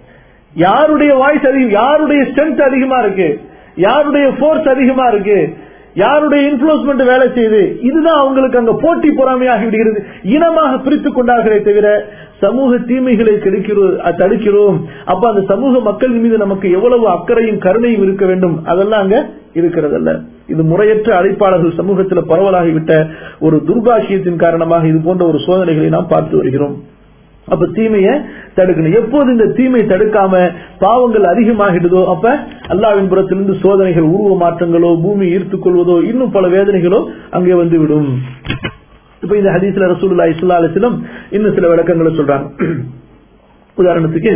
யாருடைய வாய்ஸ் அதிகம் யாருடைய ஸ்ட்ரென்த் அதிகமா இருக்கு யாருடைய போர்ஸ் அதிகமா இருக்கு யாருடைய இன்ஃபுளுஸ்மெண்ட் வேலை செய்யுது இதுதான் அவங்களுக்கு அங்க போட்டி பொறாமையாகி விடுகிறது இனமாக பிரித்துக் கொண்டார்களே தவிர சமூக தீமைகளை கெடுக்கிறோம் தடுக்கிறோம் அப்ப அந்த சமூக மக்கள் மீது நமக்கு எவ்வளவு அக்கறையும் கருணையும் இருக்க வேண்டும் அதெல்லாம் அங்க இருக்கிறதல்ல இது முறையற்ற அழைப்பாளர்கள் சமூகத்தில் பரவலாகிவிட்ட ஒரு துர்பாஷியத்தின் காரணமாக இது போன்ற ஒரு சோதனைகளை நாம் பார்த்து வருகிறோம் அப்ப தீமைய தடுக்கணும் எப்போது இந்த தீமை தடுக்காம பாவங்கள் அதிகமாகிடுதோ அப்ப அல்லாவின் புறத்திலிருந்து சோதனைகள் உருவ மாற்றங்களோ பூமி ஈர்த்துக் கொள்வதோ இன்னும் பல வேதனைகளோ அங்கே வந்து விடும் இப்ப இந்த ஹதீஸ்ல ரசூலுல்லா இஸ்லா அலிஸ்லம் இன்னும் சில விளக்கங்களை சொல்றாங்க உதாரணத்துக்கு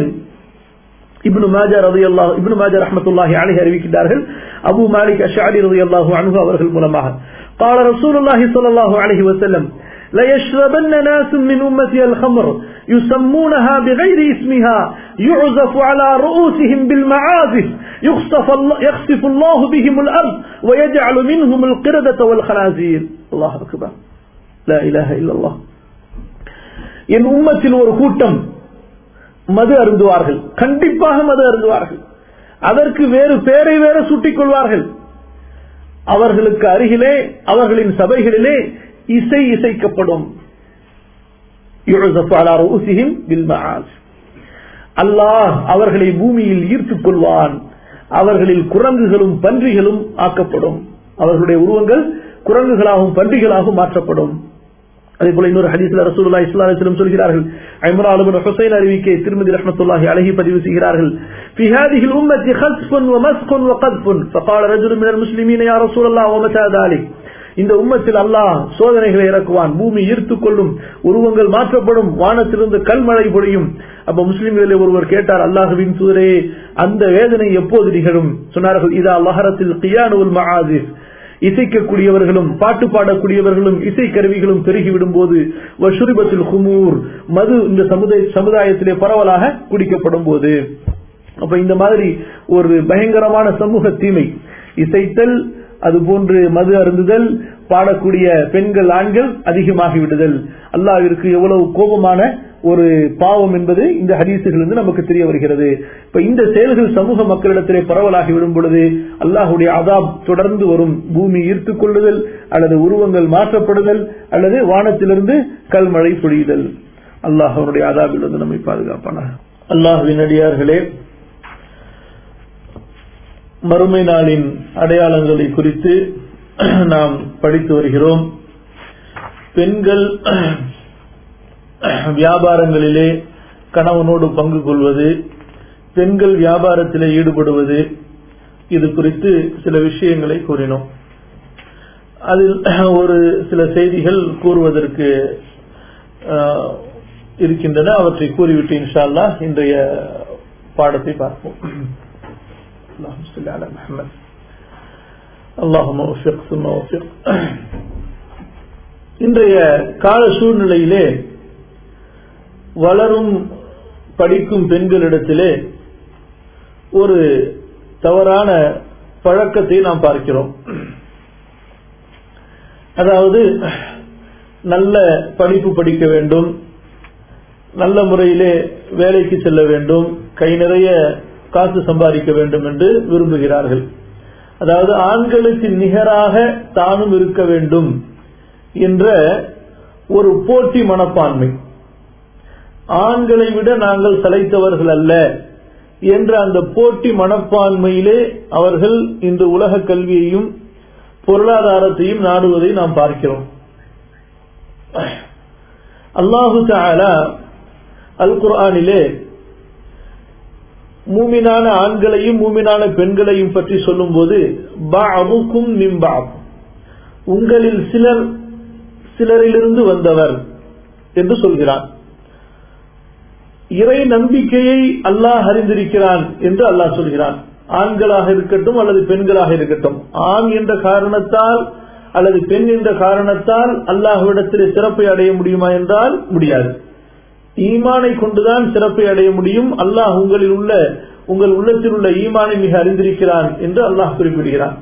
இப்னு மாஜா ரதி அல்லாஹ் இப்னு மாஜா ரஹமத்துல்லாஹி அலைஹி அறிவிக்கிறார்கள் அபு மாலிக் அஷாரி ரதி அல்லாஹு அன்ஹு அவர்கள் மூலமாக قال رسول الله صلى الله عليه وسلم ليشربن ناس من أمتي الخمر يسمونها بغير اسمها يعزف على رؤوسهم بالمعازف يخصف الله, يخسف الله بهم الأرض ويجعل منهم القردة والخنازير الله أكبر لا إله إلا الله என் உம்மத்தில் ஒரு கூட்டம் மது அருந்துவார்கள் கண்டிப்பாக மது அருந்துவார்கள் அதற்கு வேறு பேரை வேற சூட்டிக் கொள்வார்கள் அவர்களுக்கு அருகிலே அவர்களின் சபைகளிலே இசை இசைக்கப்படும் அல்லாஹ் அவர்களை பூமியில் ஈர்த்துக் கொள்வான் அவர்களில் குரங்குகளும் பன்றிகளும் ஆக்கப்படும் அவர்களுடைய உருவங்கள் குரங்குகளாகவும் பன்றிகளாகவும் மாற்றப்படும் அதே போல இன்னொரு ஹதீஸ்ல ரசூலுல்லாஹி ஸல்லல்லாஹு அலைஹி வஸல்லம் சொல்கிறார்கள் இம்ரான் இப்னு ஹுசைன் அறிவிக்கை திருமதி ரஹ்மத்துல்லாஹி அலைஹி பதிவு செய்கிறார்கள் في هذه الأمة خسف ومسخ وقذف فقال رجل من المسلمين يا رسول الله ومتى ذلك இந்த உம்மத்தில் அல்லாஹ் சோதனைகளை இறக்குவான் பூமி ஈர்த்துக் கொள்ளும் உருவங்கள் மாற்றப்படும் வானத்திலிருந்து கல்மழை பொழியும் அப்ப முஸ்லிம்களில் ஒருவர் கேட்டார் அல்லாஹுவின் சூரே அந்த வேதனை எப்போது நிகழும் சொன்னார்கள் இதா லஹரத்தில் கியானுல் மஆசிஸ் இசைக்கக்கூடியவர்களும் பாட்டு பாடக்கூடியவர்களும் இசை கருவிகளும் பெருகிவிடும் போது வஷுரிபத்தில் குமூர் மது இந்த சமுதாய சமுதாயத்திலே பரவலாக குடிக்கப்படும் போது அப்ப இந்த மாதிரி ஒரு பயங்கரமான சமூக தீமை இசைத்தல் அதுபோன்று மது அருந்துதல் பாடக்கூடிய பெண்கள் ஆண்கள் அதிகமாகி விடுதல் அல்லாவிற்கு எவ்வளவு கோபமான ஒரு பாவம் என்பது இந்த ஹதீசுகளிலிருந்து நமக்கு தெரிய வருகிறது இப்ப இந்த செயல்கள் சமூக மக்களிடத்திலே பரவலாகி விடும் பொழுது அல்லாஹுடைய அதாப் தொடர்ந்து வரும் பூமி ஈர்த்துக் கொள்ளுதல் அல்லது உருவங்கள் மாற்றப்படுதல் அல்லது வானத்திலிருந்து கல்மழை பொழியுதல் அல்லாஹ் அவனுடைய அதாபிலிருந்து நம்மை பாதுகாப்பான அல்லாஹுவின் அடியார்களே மறுமை நாளின் அடையாளங்களை குறித்து நாம் படித்து வருகிறோம் பெண்கள் வியாபாரங்களிலே கணவனோடு பங்கு கொள்வது பெண்கள் வியாபாரத்திலே ஈடுபடுவது இது குறித்து சில விஷயங்களை கூறினோம் அதில் ஒரு சில செய்திகள் கூறுவதற்கு இருக்கின்றன அவற்றை கூறிவிட்டு இன்ஷால்லா இன்றைய பாடத்தை பார்ப்போம் اللهم وفق ثم وفق இன்றைய கால சூழ்நிலையிலே வளரும் படிக்கும் பெண்களிடத்திலே ஒரு தவறான பழக்கத்தை நாம் பார்க்கிறோம் அதாவது நல்ல படிப்பு படிக்க வேண்டும் நல்ல முறையிலே வேலைக்கு செல்ல வேண்டும் கை நிறைய காசு சம்பாதிக்க வேண்டும் என்று விரும்புகிறார்கள் அதாவது ஆண்களுக்கு நிகராக தானும் இருக்க வேண்டும் என்ற ஒரு போட்டி மனப்பான்மை ஆண்களை விட நாங்கள் சளைத்தவர்கள் அல்ல என்ற அந்த போட்டி மனப்பான்மையிலே அவர்கள் இன்று உலக கல்வியையும் பொருளாதாரத்தையும் நாடுவதை நாம் பார்க்கிறோம் அல்லாஹு தாலா அல் குர்ஆனிலே மூமினான ஆண்களையும் மூமினான பெண்களையும் பற்றி சொல்லும் போது பாபுக்கும் மிம்பாப் உங்களில் சிலர் சிலரிலிருந்து வந்தவர் என்று சொல்கிறான் இறை நம்பிக்கையை அல்லாஹ் அறிந்திருக்கிறான் என்று அல்லாஹ் சொல்கிறான் ஆண்களாக இருக்கட்டும் அல்லது பெண்களாக இருக்கட்டும் ஆண் என்ற காரணத்தால் அல்லது பெண் என்ற காரணத்தால் அல்லாஹ்விடத்தில் சிறப்பை அடைய முடியுமா என்றால் முடியாது ஈமானை கொண்டுதான் சிறப்பை அடைய முடியும் அல்லாஹ் உங்களில் உள்ள உங்கள் உள்ளத்தில் உள்ள ஈமானை மிக அறிந்திருக்கிறான் என்று அல்லாஹ் குறிப்பிடுகிறான்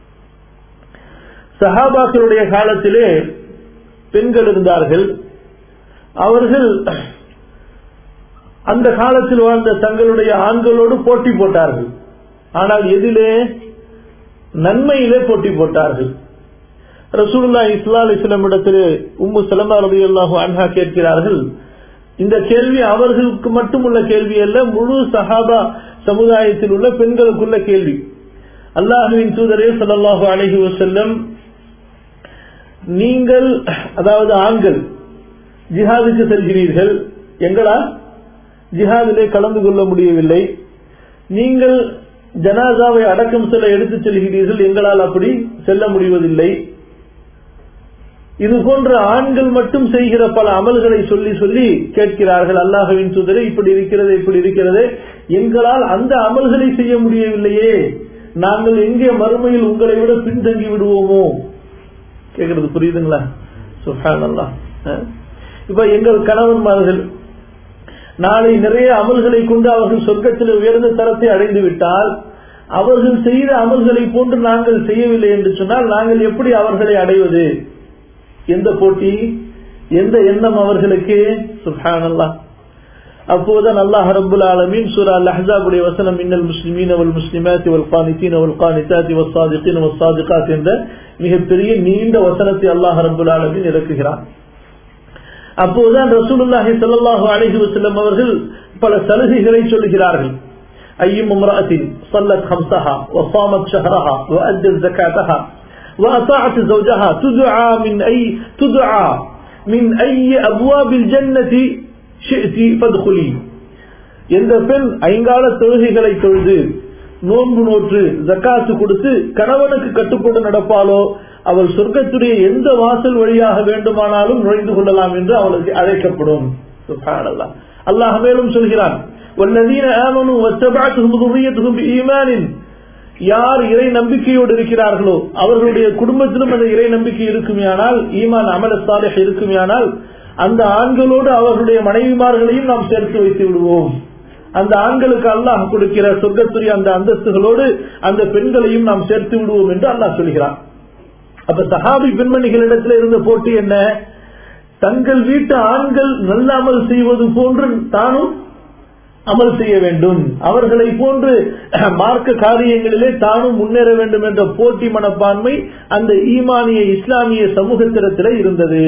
சஹாபாக்களுடைய காலத்திலே பெண்கள் இருந்தார்கள் அவர்கள் அந்த காலத்தில் வாழ்ந்த தங்களுடைய ஆண்களோடு போட்டி போட்டார்கள் ஆனால் எதிலே நன்மையிலே போட்டி போட்டார்கள் ரசூல்லா இஸ்லா அலிஸ்லாம் இடத்திலே உம்மு சலமா ரவி அல்லாஹூ அன்ஹா கேட்கிறார்கள் இந்த கேள்வி அவர்களுக்கு மட்டும் உள்ள கேள்வி அல்ல முழு சஹாபா சமுதாயத்தில் உள்ள பெண்களுக்குள்ள கேள்வி அல்லாஹுவின் தூதரே சல்லாஹூ அலஹி வசல்லம் நீங்கள் அதாவது ஆண்கள் ஜிஹாதுக்கு செல்கிறீர்கள் எங்களா ஜிஹாதிலே கலந்து கொள்ள முடியவில்லை நீங்கள் ஜனாசாவை அடக்கம் செல்ல எடுத்துச் செல்கிறீர்கள் எங்களால் அப்படி செல்ல முடிவதில்லை இது போன்ற ஆண்கள் மட்டும் செய்கிற பல அமல்களை சொல்லி சொல்லி கேட்கிறார்கள் அல்லாஹவின் தூதரை இப்படி இருக்கிறது இப்படி இருக்கிறது எங்களால் அந்த அமல்களை செய்ய முடியவில்லையே நாங்கள் எங்கே மறுமையில் உங்களை விட பின்தங்கி விடுவோமோ கேக்குறது புரியுதுங்களா சுஹான் அல்லா இப்ப எங்கள் கணவன்மார்கள் நாளை நிறைய அமல்களை கொண்டு அவர்கள் சொர்க்கத்தில் உயர்ந்த தரத்தை அடைந்து விட்டால் அவர்கள் செய்த அமல்களை போன்று நாங்கள் செய்யவில்லை என்று சொன்னால் நாங்கள் எப்படி அவர்களை அடைவது எந்த போட்டி எந்த எண்ணம் அவர்களுக்கு சுஹான் அல்லா அப்போதுதான் அல்லாஹ் ரபுல் ஆலமீன் சூரா அஹ்ஸாபுடைய வசனம் இன்னல் முஸ்லிமீன் அவல் முஸ்லிமாத்தி வல் கானித்தீன் அவல் கானித்தாத்தி வல் சாதித்தீன் வல் சாதிகாத் என்ற மிகப்பெரிய நீண்ட வசனத்தை அல்லாஹ் ரபுல் ஆலமீன் இறக்குகிறான் அப்போதுதான் ரசூலுல்லாஹி ஸல்லல்லாஹு அலைஹி வஸல்லம் அவர்கள் பல சலுகைகளை சொல்லுகிறார்கள் أيم امرأة صلت خمسها وصامت شهرها وأدت زكاتها وأطاعت زوجها تدعى من أي تدعى من أي أبواب الجنة شئت فادخلي எந்த பெண் ஐங்கால தொழுகைகளை தொழுது நோன்பு நோற்று ஜக்காத்து கொடுத்து கணவனுக்கு கட்டுப்பட்டு நடப்பாளோ அவள் சொர்க்கத்துடைய எந்த வாசல் வழியாக வேண்டுமானாலும் நுழைந்து கொள்ளலாம் என்று அவளுக்கு அழைக்கப்படும் அல்லாஹ் மேலும் சொல்கிறான் والذين آمنوا واتبعتهم ذريتهم بإيمان யார் இறை நம்பிக்கையோடு இருக்கிறார்களோ அவர்களுடைய குடும்பத்திலும் அந்த இறை நம்பிக்கை இருக்குமையானால் ஈமான் அமல சாலிஹ் இருக்குமையானால் அந்த ஆண்களோடு அவர்களுடைய மனைவிமார்களையும் நாம் சேர்த்து வைத்து விடுவோம் அந்த ஆண்களுக்கு அல்லாஹ் கொடுக்கிற சொர்க்கத்துடைய அந்த அந்தஸ்துகளோடு அந்த பெண்களையும் நாம் சேர்த்து விடுவோம் என்று அல்லாஹ் சொல்கிறான் அப்ப சஹாபி பெண்மணிகளிடத்தில் இருந்த போட்டி என்ன தங்கள் வீட்டு ஆண்கள் நல்ல அமல் செய்வது போன்று தானும் அமல் செய்ய வேண்டும் அவர்களை போன்று மார்க்க காரியங்களிலே தானும் முன்னேற வேண்டும் என்ற போட்டி மனப்பான்மை அந்த ஈமானிய இஸ்லாமிய சமூகத்திடத்தில் இருந்தது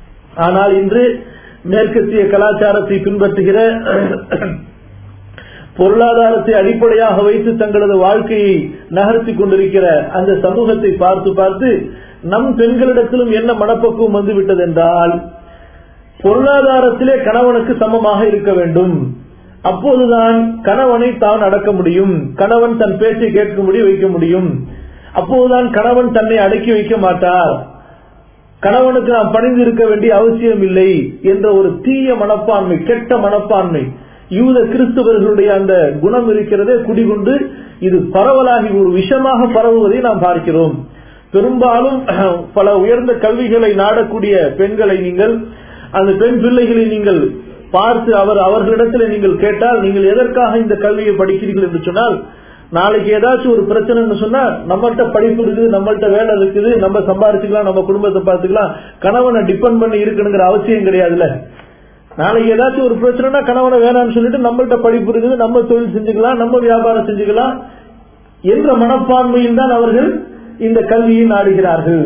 ஆனால் இன்று மேற்கத்திய கலாச்சாரத்தை பின்பற்றுகிற பொருளாதாரத்தை அடிப்படையாக வைத்து தங்களது வாழ்க்கையை நகர்த்தி கொண்டிருக்கிற அந்த சமூகத்தை பார்த்து பார்த்து நம் பெண்களிடத்திலும் என்ன மனப்பக்குவம் வந்துவிட்டது என்றால் பொருளாதாரத்திலே கணவனுக்கு சமமாக இருக்க வேண்டும் அப்போதுதான் கணவனை தான் அடக்க முடியும் கணவன் தன் பேச்சை கேட்கும்படி வைக்க முடியும் அப்போதுதான் கணவன் தன்னை அடக்கி வைக்க மாட்டார் கணவனுக்கு நாம் பணிந்து இருக்க வேண்டிய அவசியம் இல்லை என்ற ஒரு தீய மனப்பான்மை கெட்ட மனப்பான்மை யூத கிறிஸ்தவர்களுடைய அந்த குணம் இருக்கிறதே குடிகொண்டு இது பரவலாகி ஒரு விஷமாக பரவுவதை நாம் பார்க்கிறோம் பெரும்பாலும் பல உயர்ந்த கல்விகளை நாடக்கூடிய பெண்களை நீங்கள் அந்த பெண் பிள்ளைகளை நீங்கள் பார்த்து அவர் அவர்களிடத்தில் நீங்கள் கேட்டால் நீங்கள் எதற்காக இந்த கல்வியை படிக்கிறீர்கள் என்று சொன்னால் நாளைக்கு ஏதாச்சும் ஒரு பிரச்சனைன்னு சொன்னா நம்மள்ட்ட படிப்பு இருக்குது நம்மள்ட்ட வேலை இருக்குது நம்ம சம்பாரிச்சுக்கலாம் நம்ம குடும்பத்தை பார்த்துக்கலாம் கணவனை டிபெண்ட் பண்ணி இருக்கணுங்கிற அவசியம் கிடையாதுல்ல நாளைக்கு ஏதாச்சும் ஒரு பிரச்சனைனா கணவனை வேணாம்னு சொல்லிட்டு நம்மள்ட்ட படிப்பு இருக்குது நம்ம தொழில் செஞ்சுக்கலாம் நம்ம வியாபாரம் செஞ்சுக்கலாம் என்ற மனப்பான்மையில் தான் அவர்கள் இந்த கல்வியை நாடுகிறார்கள்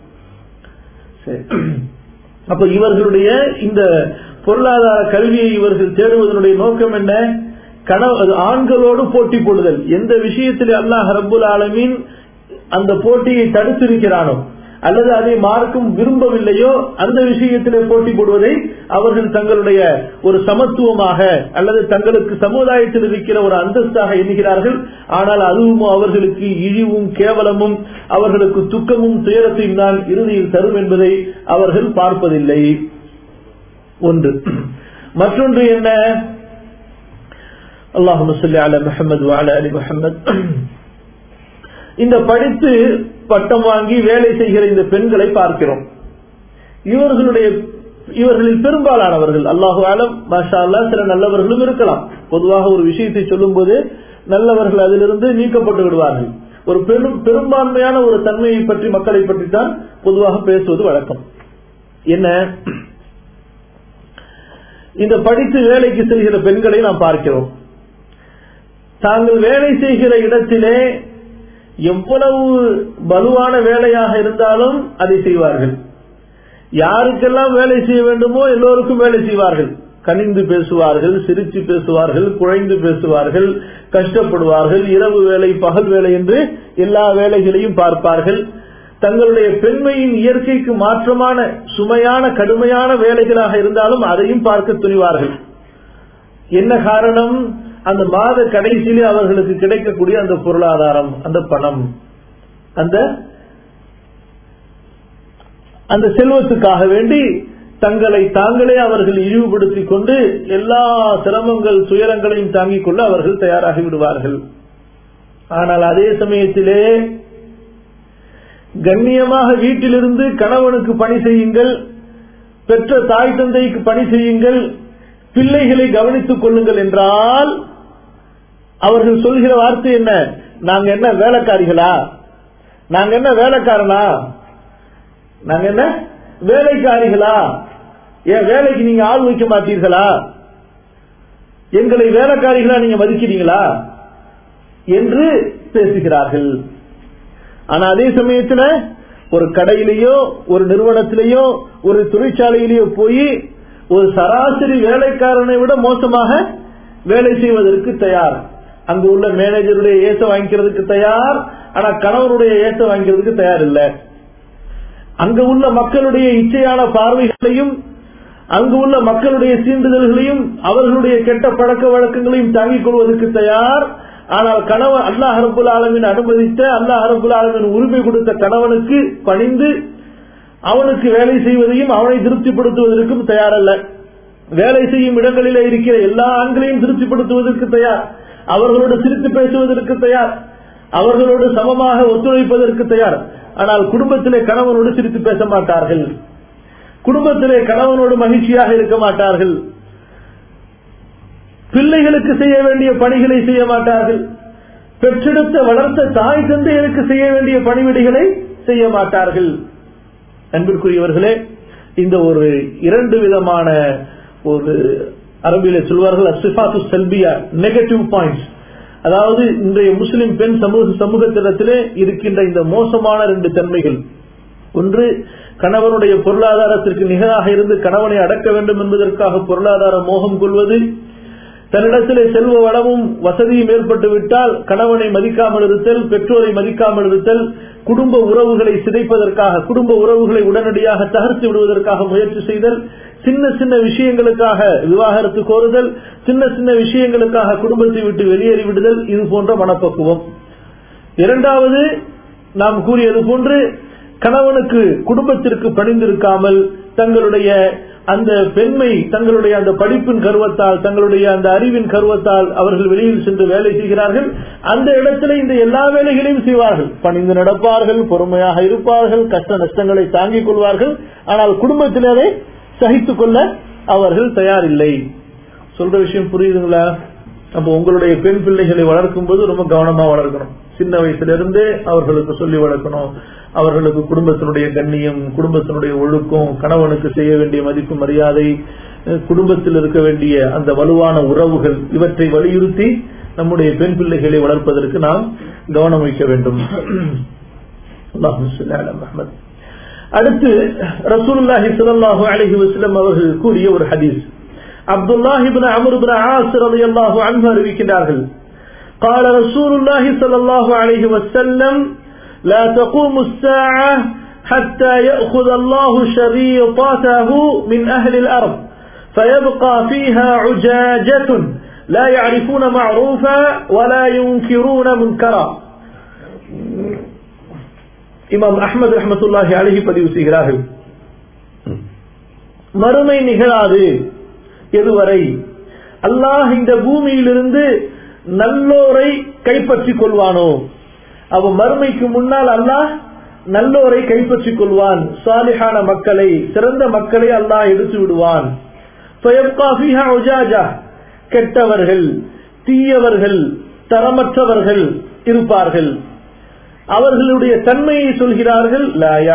அப்ப இவர்களுடைய இந்த பொருளாதார கல்வியை இவர்கள் தேடுவதனுடைய நோக்கம் என்ன கணவ ஆண்களோடு போட்டி போடுதல் எந்த விஷயத்தில் அல்லாஹ் ரபுல் ஆலமீன் அந்த போட்டியை தடுத்திருக்கிறானோ அல்லது அதை மார்க்கும் விரும்பவில்லையோ அந்த விஷயத்திலே போட்டி போடுவதை அவர்கள் தங்களுடைய ஒரு சமத்துவமாக அல்லது தங்களுக்கு சமுதாயத்தில் இருக்கிற ஒரு அந்தஸ்தாக எண்ணுகிறார்கள் ஆனால் அதுவும் அவர்களுக்கு இழிவும் கேவலமும் அவர்களுக்கு துக்கமும் துயரத்தையும் தான் இறுதியில் தரும் என்பதை அவர்கள் பார்ப்பதில்லை ஒன்று மற்றொன்று என்ன அல்லாஹு சொல்லி அல முகமது வால அலி முகமது இந்த படித்து பட்டம் வாங்கி வேலை செய்கிற இந்த பெண்களை பார்க்கிறோம் இவர்களுடைய இவர்களில் பெரும்பாலானவர்கள் அல்லாஹு ஆலம் மாஷா அல்லா சில நல்லவர்களும் இருக்கலாம் பொதுவாக ஒரு விஷயத்தை சொல்லும் போது நல்லவர்கள் அதிலிருந்து நீக்கப்பட்டு விடுவார்கள் ஒரு பெரும் பெரும்பான்மையான ஒரு தன்மையை பற்றி மக்களை பற்றி தான் பொதுவாக பேசுவது வழக்கம் என்ன இந்த படித்து வேலைக்கு செல்கிற பெண்களை நாம் பார்க்கிறோம் தாங்கள் வேலை செய்கிற இடத்திலே எவ்வளவு வலுவான வேலையாக இருந்தாலும் அதை செய்வார்கள் யாருக்கெல்லாம் வேலை செய்ய வேண்டுமோ எல்லோருக்கும் வேலை செய்வார்கள் கனிந்து பேசுவார்கள் சிரிச்சு பேசுவார்கள் குழைந்து பேசுவார்கள் கஷ்டப்படுவார்கள் இரவு வேலை பகல் வேலை என்று எல்லா வேலைகளையும் பார்ப்பார்கள் தங்களுடைய பெண்மையின் இயற்கைக்கு மாற்றமான சுமையான கடுமையான வேலைகளாக இருந்தாலும் அதையும் பார்க்க துணிவார்கள் என்ன காரணம் அந்த மாத கடைசியிலே அவர்களுக்கு கிடைக்கக்கூடிய அந்த பொருளாதாரம் அந்த பணம் அந்த அந்த செல்வத்துக்காக வேண்டி தங்களை தாங்களே அவர்கள் இழிவுபடுத்திக் கொண்டு எல்லா சிரமங்கள் துயரங்களையும் தாங்கிக் கொள்ள அவர்கள் தயாராகி விடுவார்கள் ஆனால் அதே சமயத்திலே கண்ணியமாக வீட்டிலிருந்து கணவனுக்கு பணி செய்யுங்கள் பெற்ற தாய் தந்தைக்கு பணி செய்யுங்கள் பிள்ளைகளை கவனித்துக் கொள்ளுங்கள் என்றால் அவர்கள் சொல்கிற வார்த்தை என்ன நாங்க என்ன வேலைக்காரிகளா நாங்க என்ன வேலைக்காரனா நாங்க என்ன வேலைக்காரிகளா ஏன் வேலைக்கு நீங்க ஆள் வைக்க மாட்டீர்களா எங்களை வேலைக்காரிகளா நீங்க மதிக்கிறீங்களா என்று பேசுகிறார்கள் ஆனா அதே சமயத்துல ஒரு கடையிலேயோ ஒரு நிறுவனத்திலேயோ ஒரு தொழிற்சாலையிலேயோ போய் ஒரு சராசரி வேலைக்காரனை விட மோசமாக வேலை செய்வதற்கு தயார் அங்கு உள்ள மேனேஜருடைய ஏச வாங்கிக்கிறதுக்கு தயார் ஆனா கணவருடைய ஏச வாங்கிக்கிறதுக்கு தயார் இல்லை அங்கு உள்ள மக்களுடைய இச்சையான பார்வைகளையும் அங்கு உள்ள மக்களுடைய சீண்டுதல்களையும் அவர்களுடைய கெட்ட பழக்க வழக்கங்களையும் தாங்கிக் கொள்வதற்கு தயார் ஆனால் கணவன் அல்லாஹ் அரபுல் ஆலமின் அனுமதித்த அல்லாஹ் அரபுல் ஆலமின் உரிமை கொடுத்த கணவனுக்கு பணிந்து அவனுக்கு வேலை செய்வதையும் அவனை திருப்திப்படுத்துவதற்கும் தயாரல்ல வேலை செய்யும் இடங்களிலே இருக்கிற எல்லா ஆண்களையும் திருப்திப்படுத்துவதற்கு தயார் அவர்களோடு சிரித்து பேசுவதற்கு தயார் அவர்களோடு சமமாக ஒத்துழைப்பதற்கு தயார் ஆனால் குடும்பத்திலே கணவனோடு சிரித்து பேச மாட்டார்கள் குடும்பத்திலே கணவனோடு மகிழ்ச்சியாக இருக்க மாட்டார்கள் பிள்ளைகளுக்கு செய்ய வேண்டிய பணிகளை செய்ய மாட்டார்கள் பெற்றெடுத்த வளர்த்த தாய் தந்தையருக்கு செய்ய வேண்டிய பணிவிடைகளை செய்ய மாட்டார்கள் அன்பிற்குரியவர்களே இந்த ஒரு இரண்டு விதமான ஒரு அரபியில சொல்வார்கள் அசிபாத்து செல்பியா நெகட்டிவ் பாயிண்ட்ஸ் அதாவது இன்றைய முஸ்லிம் பெண் சமூக சமூகத்திடத்திலே இருக்கின்ற இந்த மோசமான ரெண்டு தன்மைகள் ஒன்று கணவனுடைய பொருளாதாரத்திற்கு நிகராக இருந்து கணவனை அடக்க வேண்டும் என்பதற்காக பொருளாதார மோகம் கொள்வது தன்னிடத்திலே செல்வ வளமும் வசதியும் ஏற்பட்டு விட்டால் கணவனை மதிக்காமல் இருத்தல் பெற்றோரை மதிக்காமல் இருத்தல் குடும்ப உறவுகளை சிதைப்பதற்காக குடும்ப உறவுகளை உடனடியாக தகர்த்து விடுவதற்காக முயற்சி செய்தல் சின்ன சின்ன விஷயங்களுக்காக விவாகரத்து கோருதல் சின்ன சின்ன விஷயங்களுக்காக குடும்பத்தை விட்டு வெளியேறி விடுதல் இது போன்ற மனப்பக்குவம் இரண்டாவது நாம் கூறியது போன்று கணவனுக்கு குடும்பத்திற்கு பணிந்திருக்காமல் தங்களுடைய அந்த பெண்மை தங்களுடைய அந்த படிப்பின் கருவத்தால் தங்களுடைய அந்த அறிவின் கருவத்தால் அவர்கள் வெளியில் சென்று வேலை செய்கிறார்கள் அந்த இடத்துல இந்த எல்லா வேலைகளையும் செய்வார்கள் பணிந்து நடப்பார்கள் பொறுமையாக இருப்பார்கள் கஷ்ட நஷ்டங்களை தாங்கிக் கொள்வார்கள் ஆனால் குடும்பத்தினரை சகித்துக் கொள்ள அவர்கள் தயாரில்லை சொல்ற விஷயம் புரியுதுங்களா அப்ப உங்களுடைய பெண் பிள்ளைகளை வளர்க்கும் போது ரொம்ப கவனமா வளர்க்கணும் சின்ன வயசுல இருந்தே அவர்களுக்கு சொல்லி வளர்க்கணும் அவர்களுக்கு குடும்பத்தினுடைய கண்ணியம் குடும்பத்தினுடைய ஒழுக்கம் கணவனுக்கு செய்ய வேண்டிய மதிப்பு மரியாதை குடும்பத்தில் இருக்க வேண்டிய அந்த வலுவான உறவுகள் இவற்றை வலியுறுத்தி நம்முடைய பெண் பிள்ளைகளை வளர்ப்பதற்கு நாம் கவனம் வைக்க வேண்டும் அடுத்து ரசூலுல்லாஹி ஸல்லல்லாஹு அலைஹி வஸல்லம் அவர்கள் கூறிய ஒரு ஹதீஸ் Abdullah ibn Amr ibn As ரலியல்லாஹு அன்ஹு அறிவிக்கிறார்கள் قال رسول الله صلى الله عليه وسلم لا تقوم الساعة حتى يأخذ الله شريطته من أهل الأرض فيبقى فيها عجاجة لا يعرفون معروفا ولا ينكرون منكرا இமாம் அஹமது ரஹமத்துல்லாஹி அழகி பதிவு செய்கிறார்கள் மறுமை நிகழாது எதுவரை அல்லாஹ் இந்த பூமியிலிருந்து நல்லோரை கைப்பற்றிக் கொள்வானோ அவ மறுமைக்கு முன்னால் அல்லாஹ் நல்லோரை கைப்பற்றிக் கொள்வான் சாலிஹான மக்களை சிறந்த மக்களை அல்லாஹ் எடுத்து விடுவான் கெட்டவர்கள் தீயவர்கள் தரமற்றவர்கள் இருப்பார்கள் அவர்களுடைய தன்மையை சொல்கிறார்கள்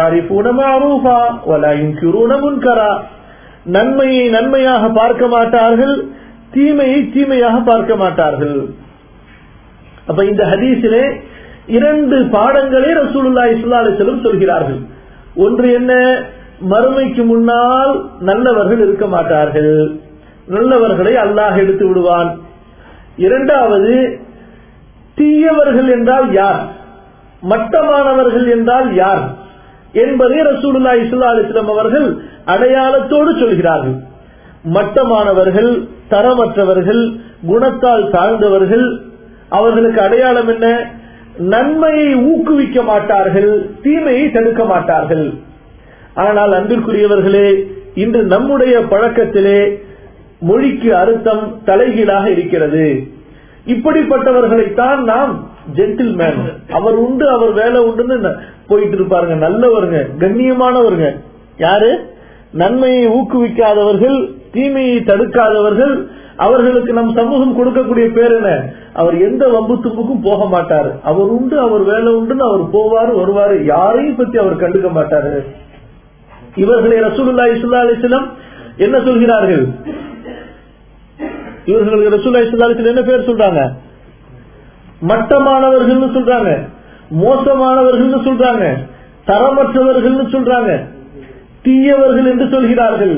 நன்மையை நன்மையாக பார்க்க மாட்டார்கள் தீமையை தீமையாக பார்க்க மாட்டார்கள் அப்ப இந்த ஹதீஸிலே இரண்டு பாடங்களே ரசூலுல்லா இஸ்லா அலிஸ்லம் சொல்கிறார்கள் ஒன்று என்ன மறுமைக்கு முன்னால் நல்லவர்கள் இருக்க மாட்டார்கள் நல்லவர்களை அல்லாஹ் எடுத்து விடுவான் இரண்டாவது தீயவர்கள் என்றால் யார் மட்டமானவர்கள் என்றால் யார் என்பதை ரசூலுல்லா இஸ்லா அலிஸ்லாம் அவர்கள் அடையாளத்தோடு சொல்கிறார்கள் மட்டமானவர்கள் தரமற்றவர்கள் குணத்தால் தாழ்ந்தவர்கள் அவர்களுக்கு அடையாளம் என்ன நன்மையை ஊக்குவிக்க மாட்டார்கள் தீமையை தடுக்க மாட்டார்கள் ஆனால் அன்பிற்குரியவர்களே இன்று நம்முடைய பழக்கத்திலே மொழிக்கு அர்த்தம் தலைகீழாக இருக்கிறது இப்படிப்பட்டவர்களைத்தான் நாம் ஜென்டில்மேன் அவர் உண்டு அவர் வேலை உண்டுன்னு போயிட்டு இருப்பாருங்க நல்லவருங்க கண்ணியமானவருங்க யாரு நன்மையை ஊக்குவிக்காதவர்கள் தீமையை தடுக்காதவர்கள் அவர்களுக்கு நம் சமூகம் கொடுக்கக்கூடிய பேர் என்ன அவர் எந்த வம்பு தும்புக்கும் போக மாட்டாரு அவர் உண்டு அவர் வேலை உண்டுன்னு அவர் போவாரு வருவாரு யாரையும் பத்தி அவர் கண்டுக்க மாட்டாரு இவர்களை ரசூலுல்லா இஸ்லா அலிஸ்லாம் என்ன சொல்கிறார்கள் இவர்களுக்கு ரசூல்லா இஸ்லா அலிஸ்லாம் என்ன பேர் சொல்றாங்க மட்டமானவர்கள் சொல்றாங்க மோசமானவர்கள் சொல்றாங்க தரமற்றவர்கள் சொல்றாங்க தீயவர்கள் என்று சொல்கிறார்கள்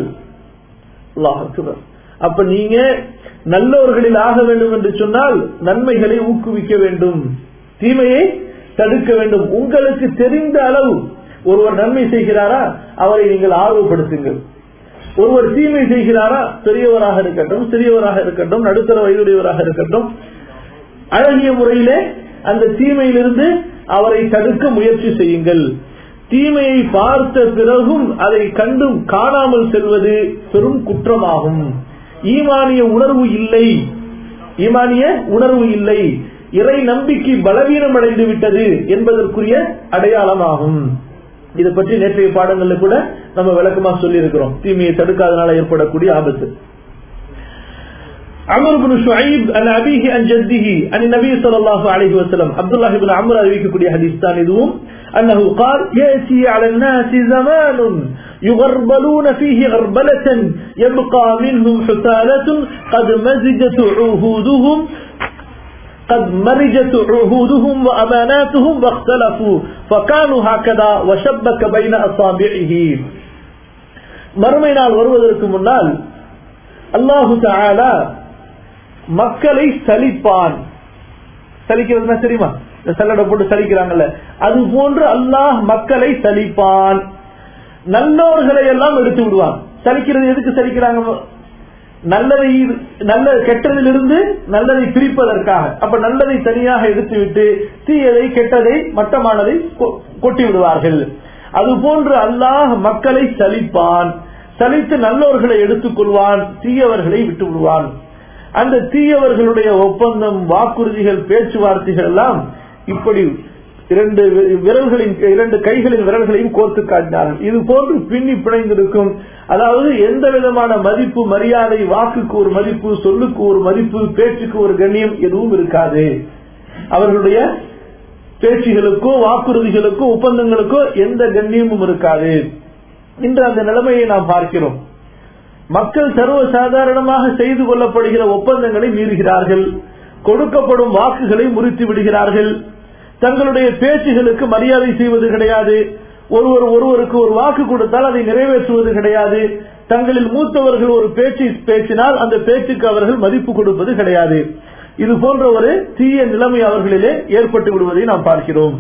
அப்ப நீங்க நல்லவர்களில் ஆக வேண்டும் என்று சொன்னால் நன்மைகளை ஊக்குவிக்க வேண்டும் தீமையை தடுக்க வேண்டும் உங்களுக்கு தெரிந்த அளவு ஒருவர் நன்மை செய்கிறாரா அவரை நீங்கள் ஆர்வப்படுத்துங்கள் ஒருவர் தீமை செய்கிறாரா பெரியவராக இருக்கட்டும் சிறியவராக இருக்கட்டும் நடுத்தர வயதுடையவராக இருக்கட்டும் அழகிய முறையிலே அந்த தீமையிலிருந்து அவரை தடுக்க முயற்சி செய்யுங்கள் தீமையை பார்த்த பிறகும் அதை கண்டும் காணாமல் செல்வது பெரும் குற்றமாகும் ஈமானிய உணர்வு இல்லை ஈமானிய உணர்வு இல்லை இறை நம்பிக்கை பலவீனம் அடைந்து விட்டது என்பதற்குரிய அடையாளமாகும் இதை பற்றி நேற்றைய பாடங்கள்ல கூட நம்ம விளக்கமா சொல்லி இருக்கிறோம் தீமையை தடுக்காதனால ஏற்படக்கூடிய ஆபத்து عمرو بن شعيب عن أبيه عن جده عن النبي صلى الله عليه وسلم عبد الله بن عمرو أبيك كل حديث ثاني دوم أنه قال يأتي على الناس زمان يغربلون فيه غربلة يبقى منهم حثالة قد مزجت عهودهم قد مرجت عهودهم وأماناتهم واختلفوا فكانوا هكذا وشبك بين أصابعه மறுமை நாள் வருவதற்கு முன்னால் அல்லாஹு தாலா மக்களை சலிப்பான் சலிக்கிறதுனா தெரியுமா இந்த சல்லடை போட்டு சலிக்கிறாங்கல்ல அது போன்று அல்லாஹ் மக்களை சலிப்பான் நல்லோர்களை எல்லாம் எடுத்து விடுவான் சலிக்கிறது எதுக்கு சலிக்கிறாங்க நல்லதை நல்ல கெட்டதிலிருந்து நல்லதை பிரிப்பதற்காக அப்ப நல்லதை தனியாக எடுத்துவிட்டு தீயதை கெட்டதை மட்டமானதை கொ- கொட்டி விடுவார்கள் அது போன்று அல்லாஹ் மக்களை சலிப்பான் சலித்து நல்லோர்களை எடுத்துக் கொள்வான் தீயவர்களை விட்டு விடுவான் அந்த தீயவர்களுடைய ஒப்பந்தம் வாக்குறுதிகள் பேச்சுவார்த்தைகள் எல்லாம் இப்படி இரண்டு வி- விரல்களின் இரண்டு கைகளின் விரல்களையும் கோர்த்து காட்டினார்கள் இது போன்று பின்னி பிணைந்திருக்கும் அதாவது எந்த விதமான மதிப்பு மரியாதை வாக்குக்கு ஒரு மதிப்பு சொல்லுக்கு ஒரு மதிப்பு பேச்சுக்கு ஒரு கண்ணியம் எதுவும் இருக்காது அவர்களுடைய பேச்சுகளுக்கோ வாக்குறுதிகளுக்கோ ஒப்பந்தங்களுக்கோ எந்த கண்ணியமும் இருக்காது இன்று அந்த நிலைமையை நாம் பார்க்கிறோம் மக்கள் சர்வ சாதாரணமாக செய்து கொள்ளப்படுகிற ஒப்பந்தங்களை மீறுகிறார்கள் கொடுக்கப்படும் வாக்குகளை முறித்து விடுகிறார்கள் தங்களுடைய பேச்சுகளுக்கு மரியாதை செய்வது கிடையாது ஒருவர் ஒருவருக்கு ஒரு வாக்கு கொடுத்தால் அதை நிறைவேற்றுவது கிடையாது தங்களில் மூத்தவர்கள் ஒரு பேச்சு பேசினால் அந்த பேச்சுக்கு அவர்கள் மதிப்பு கொடுப்பது கிடையாது இது போன்ற ஒரு தீய நிலைமை அவர்களிலே ஏற்பட்டு விடுவதை நாம் பார்க்கிறோம்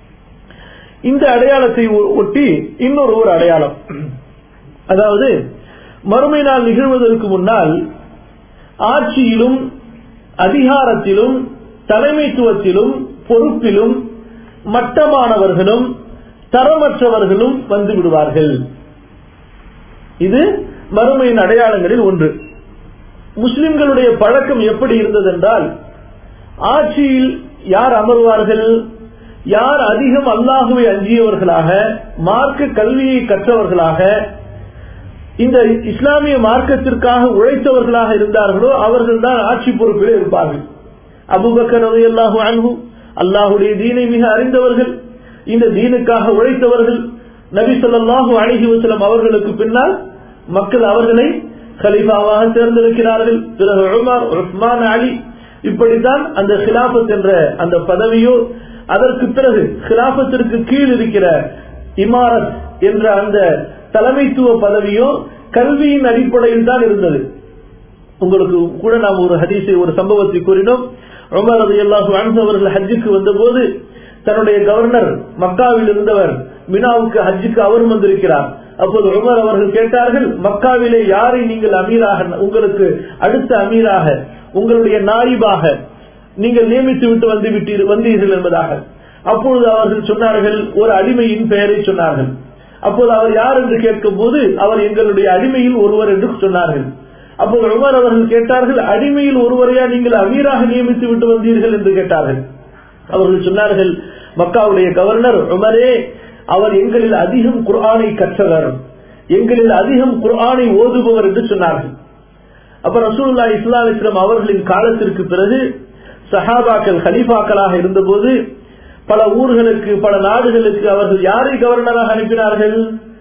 இந்த அடையாளத்தை ஒ- ஒட்டி இன்னொரு ஒரு அடையாளம் அதாவது மறுமை நாள் நிகழ்வதற்கு முன்னால் ஆட்சியிலும் அதிகாரத்திலும் தலைமைத்துவத்திலும் பொறுப்பிலும் மட்டமானவர்களும் தரமற்றவர்களும் வந்து விடுவார்கள் இது மறுமையின் அடையாளங்களில் ஒன்று முஸ்லிம்களுடைய பழக்கம் எப்படி இருந்ததென்றால் ஆட்சியில் யார் அமர்வார்கள் யார் அதிகம் அல்லாஹுவை அஞ்சியவர்களாக மார்க்க கல்வியை கற்றவர்களாக இந்த இஸ்லாமிய மார்க்கத்திற்காக உழைத்தவர்களாக இருந்தார்களோ அவர்கள் தான் ஆட்சி பொறுப்பில் இருப்பார்கள் அபுபக்கர் அல்லாஹு அன்பு அல்லாஹுடைய தீனை மிக அறிந்தவர்கள் இந்த தீனுக்காக உழைத்தவர்கள் நபி ஸல்லல்லாஹு அலைஹி வஸல்லம் அவர்களுக்கு பின்னால் மக்கள் அவர்களை கலீஃபாவாக தேர்ந்தெடுக்கிறார்கள் பிறகு உமர் உஸ்மான் அலி இப்படித்தான் அந்த கிலாபத் என்ற அந்த பதவியோ அதற்கு பிறகு கிலாபத்திற்கு கீழ் இருக்கிற இமாரத் என்ற அந்த தலைமைத்துவ பதவியோ கல்வியின் அடிப்படையில் தான் இருந்தது உங்களுக்கு கூட நாம் ஒரு ஹதீஸை ஒரு சம்பவத்தை கூறினோம் உமர் ரலியல்லாஹு அன்ஹு அவர்கள் ஹஜ்ஜுக்கு வந்தபோது தன்னுடைய கவர்னர் மக்காவில் இருந்தவர் மினாவுக்கு ஹஜ்ஜுக்கு அவர் வந்திருக்கிறார் அப்போது உமர் அவர்கள் கேட்டார்கள் மக்காவிலே யாரை நீங்கள் அமீராக உங்களுக்கு அடுத்த அமீராக உங்களுடைய நாயிபாக நீங்கள் நியமித்து விட்டு வந்து விட்டீர் வந்தீர்கள் என்பதாக அப்பொழுது அவர்கள் சொன்னார்கள் ஒரு அடிமையின் பெயரை சொன்னார்கள் அப்போது அவர் யார் என்று கேட்கும் போது அவர் எங்களுடைய அடிமையில் ஒருவர் என்று சொன்னார்கள் அப்போது உமர் அவர்கள் கேட்டார்கள் அடிமையில் ஒருவரையா நீங்கள் அமீராக நியமித்து விட்டு வந்தீர்கள் என்று கேட்டார்கள் அவர்கள் சொன்னார்கள் மக்காவுடைய கவர்னர் உமரே அவர் எங்களில் அதிகம் குர்ஆனை கற்றவர் எங்களில் அதிகம் குர்ஆனை ஓதுபவர் என்று சொன்னார்கள் அப்ப ரசூலுல்லா இஸ்லாம் இஸ்லாம் அவர்களின் காலத்திற்கு பிறகு சஹாபாக்கள் ஹலீஃபாக்களாக இருந்தபோது பல ஊர்களுக்கு பல நாடுகளுக்கு அவர்கள் யாரை கவர்னராக அனுப்பினார்கள்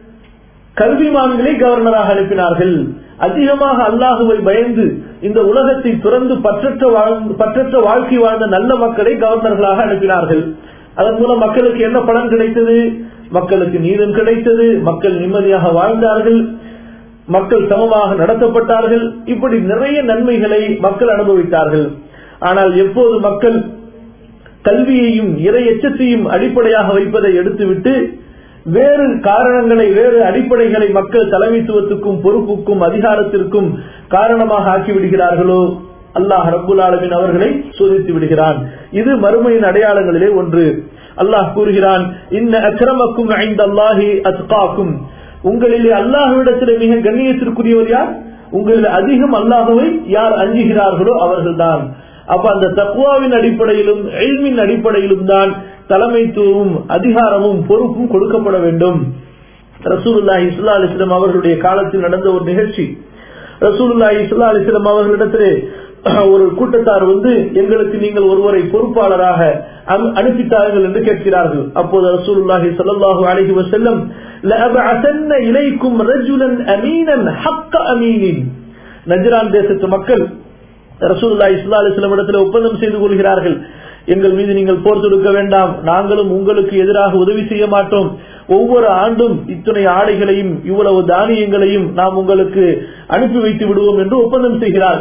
கல்விமான்களை கவர்னராக அனுப்பினார்கள் அதிகமாக அல்லாஹுவை பயந்து இந்த உலகத்தை துறந்து பற்றற்ற வாழ்ந்த- பற்றற்ற வாழ்க்கை வாழ்ந்த நல்ல மக்களை கவர்னர்களாக அனுப்பினார்கள் அதன் மூலம் மக்களுக்கு என்ன பலன் கிடைத்தது மக்களுக்கு நீதம் கிடைத்தது மக்கள் நிம்மதியாக வாழ்ந்தார்கள் மக்கள் சமமாக நடத்தப்பட்டார்கள் இப்படி நிறைய நன்மைகளை மக்கள் அனுபவித்தார்கள் ஆனால் எப்போது மக்கள் கல்வியையும் இறை எச்சத்தையும் அடிப்படையாக வைப்பதை எடுத்துவிட்டு வேறு காரணங்களை வேறு அடிப்படைகளை மக்கள் தலைமைத்துவத்துக்கும் பொறுப்புக்கும் அதிகாரத்திற்கும் காரணமாக ஆக்கிவிடுகிறார்களோ அல்லாஹ் ரப்புல் ஆலமீன் அவர்களை சோதித்து விடுகிறான் இது மறுமையின் அடையாளங்களிலே ஒன்று அல்லாஹ் கூறுகிறான் இன்ன அக்கிரமக்கும் ஐந்தல்லாஹி அத்காக்கும் உங்களிலே அல்லாஹ்விடத்திலே மிக கண்ணியத்திற்குரியவர் யார் உங்களில் அதிகம் அல்லாஹுவை யார் அஞ்சுகிறார்களோ அவர்கள்தான் அப்ப அந்த தக்குவாவின் அடிப்படையிலும் எல்மின் அடிப்படையிலும் தான் தலைமைத்துவமும் அதிகாரமும் பொறுப்பும் கொடுக்கப்பட வேண்டும் ரசூலுல்லாஹி இஸ்லா அலிஸ்லாம் அவர்களுடைய காலத்தில் நடந்த ஒரு நிகழ்ச்சி ரசூலுல்லாஹி இஸ்லா அலிஸ்லாம் அவர்களிடத்திலே ஒரு கூட்டத்தார் வந்து எங்களுக்கு நீங்கள் ஒருவரை பொறுப்பாளராக அனு- அனுப்பித்தார்கள் என்று கேட்கிறார்கள் அப்போது ரசூலுல்லாஹி ஸல்லல்லாஹு அலைஹி வஸல்லம் லஅபஅசன்ன இலைக்கும் ரஜுலன் அமீனன் ஹக்க அமீனின் நஜ்ரான் தேசத்து மக்கள் ரசூலுல்லா இஸ்லா அலிஸ்லாம் இடத்துல ஒப்பந்தம் செய்து கொள்கிறார்கள் எங்கள் மீது நீங்கள் போர் தொடுக்க வேண்டாம் நாங்களும் உங்களுக்கு எதிராக உதவி செய்ய மாட்டோம் ஒவ்வொரு ஆண்டும் இத்தனை ஆடைகளையும் இவ்வளவு தானியங்களையும் நாம் உங்களுக்கு அனுப்பி வைத்து விடுவோம் என்று ஒப்பந்தம் செய்கிறார்கள்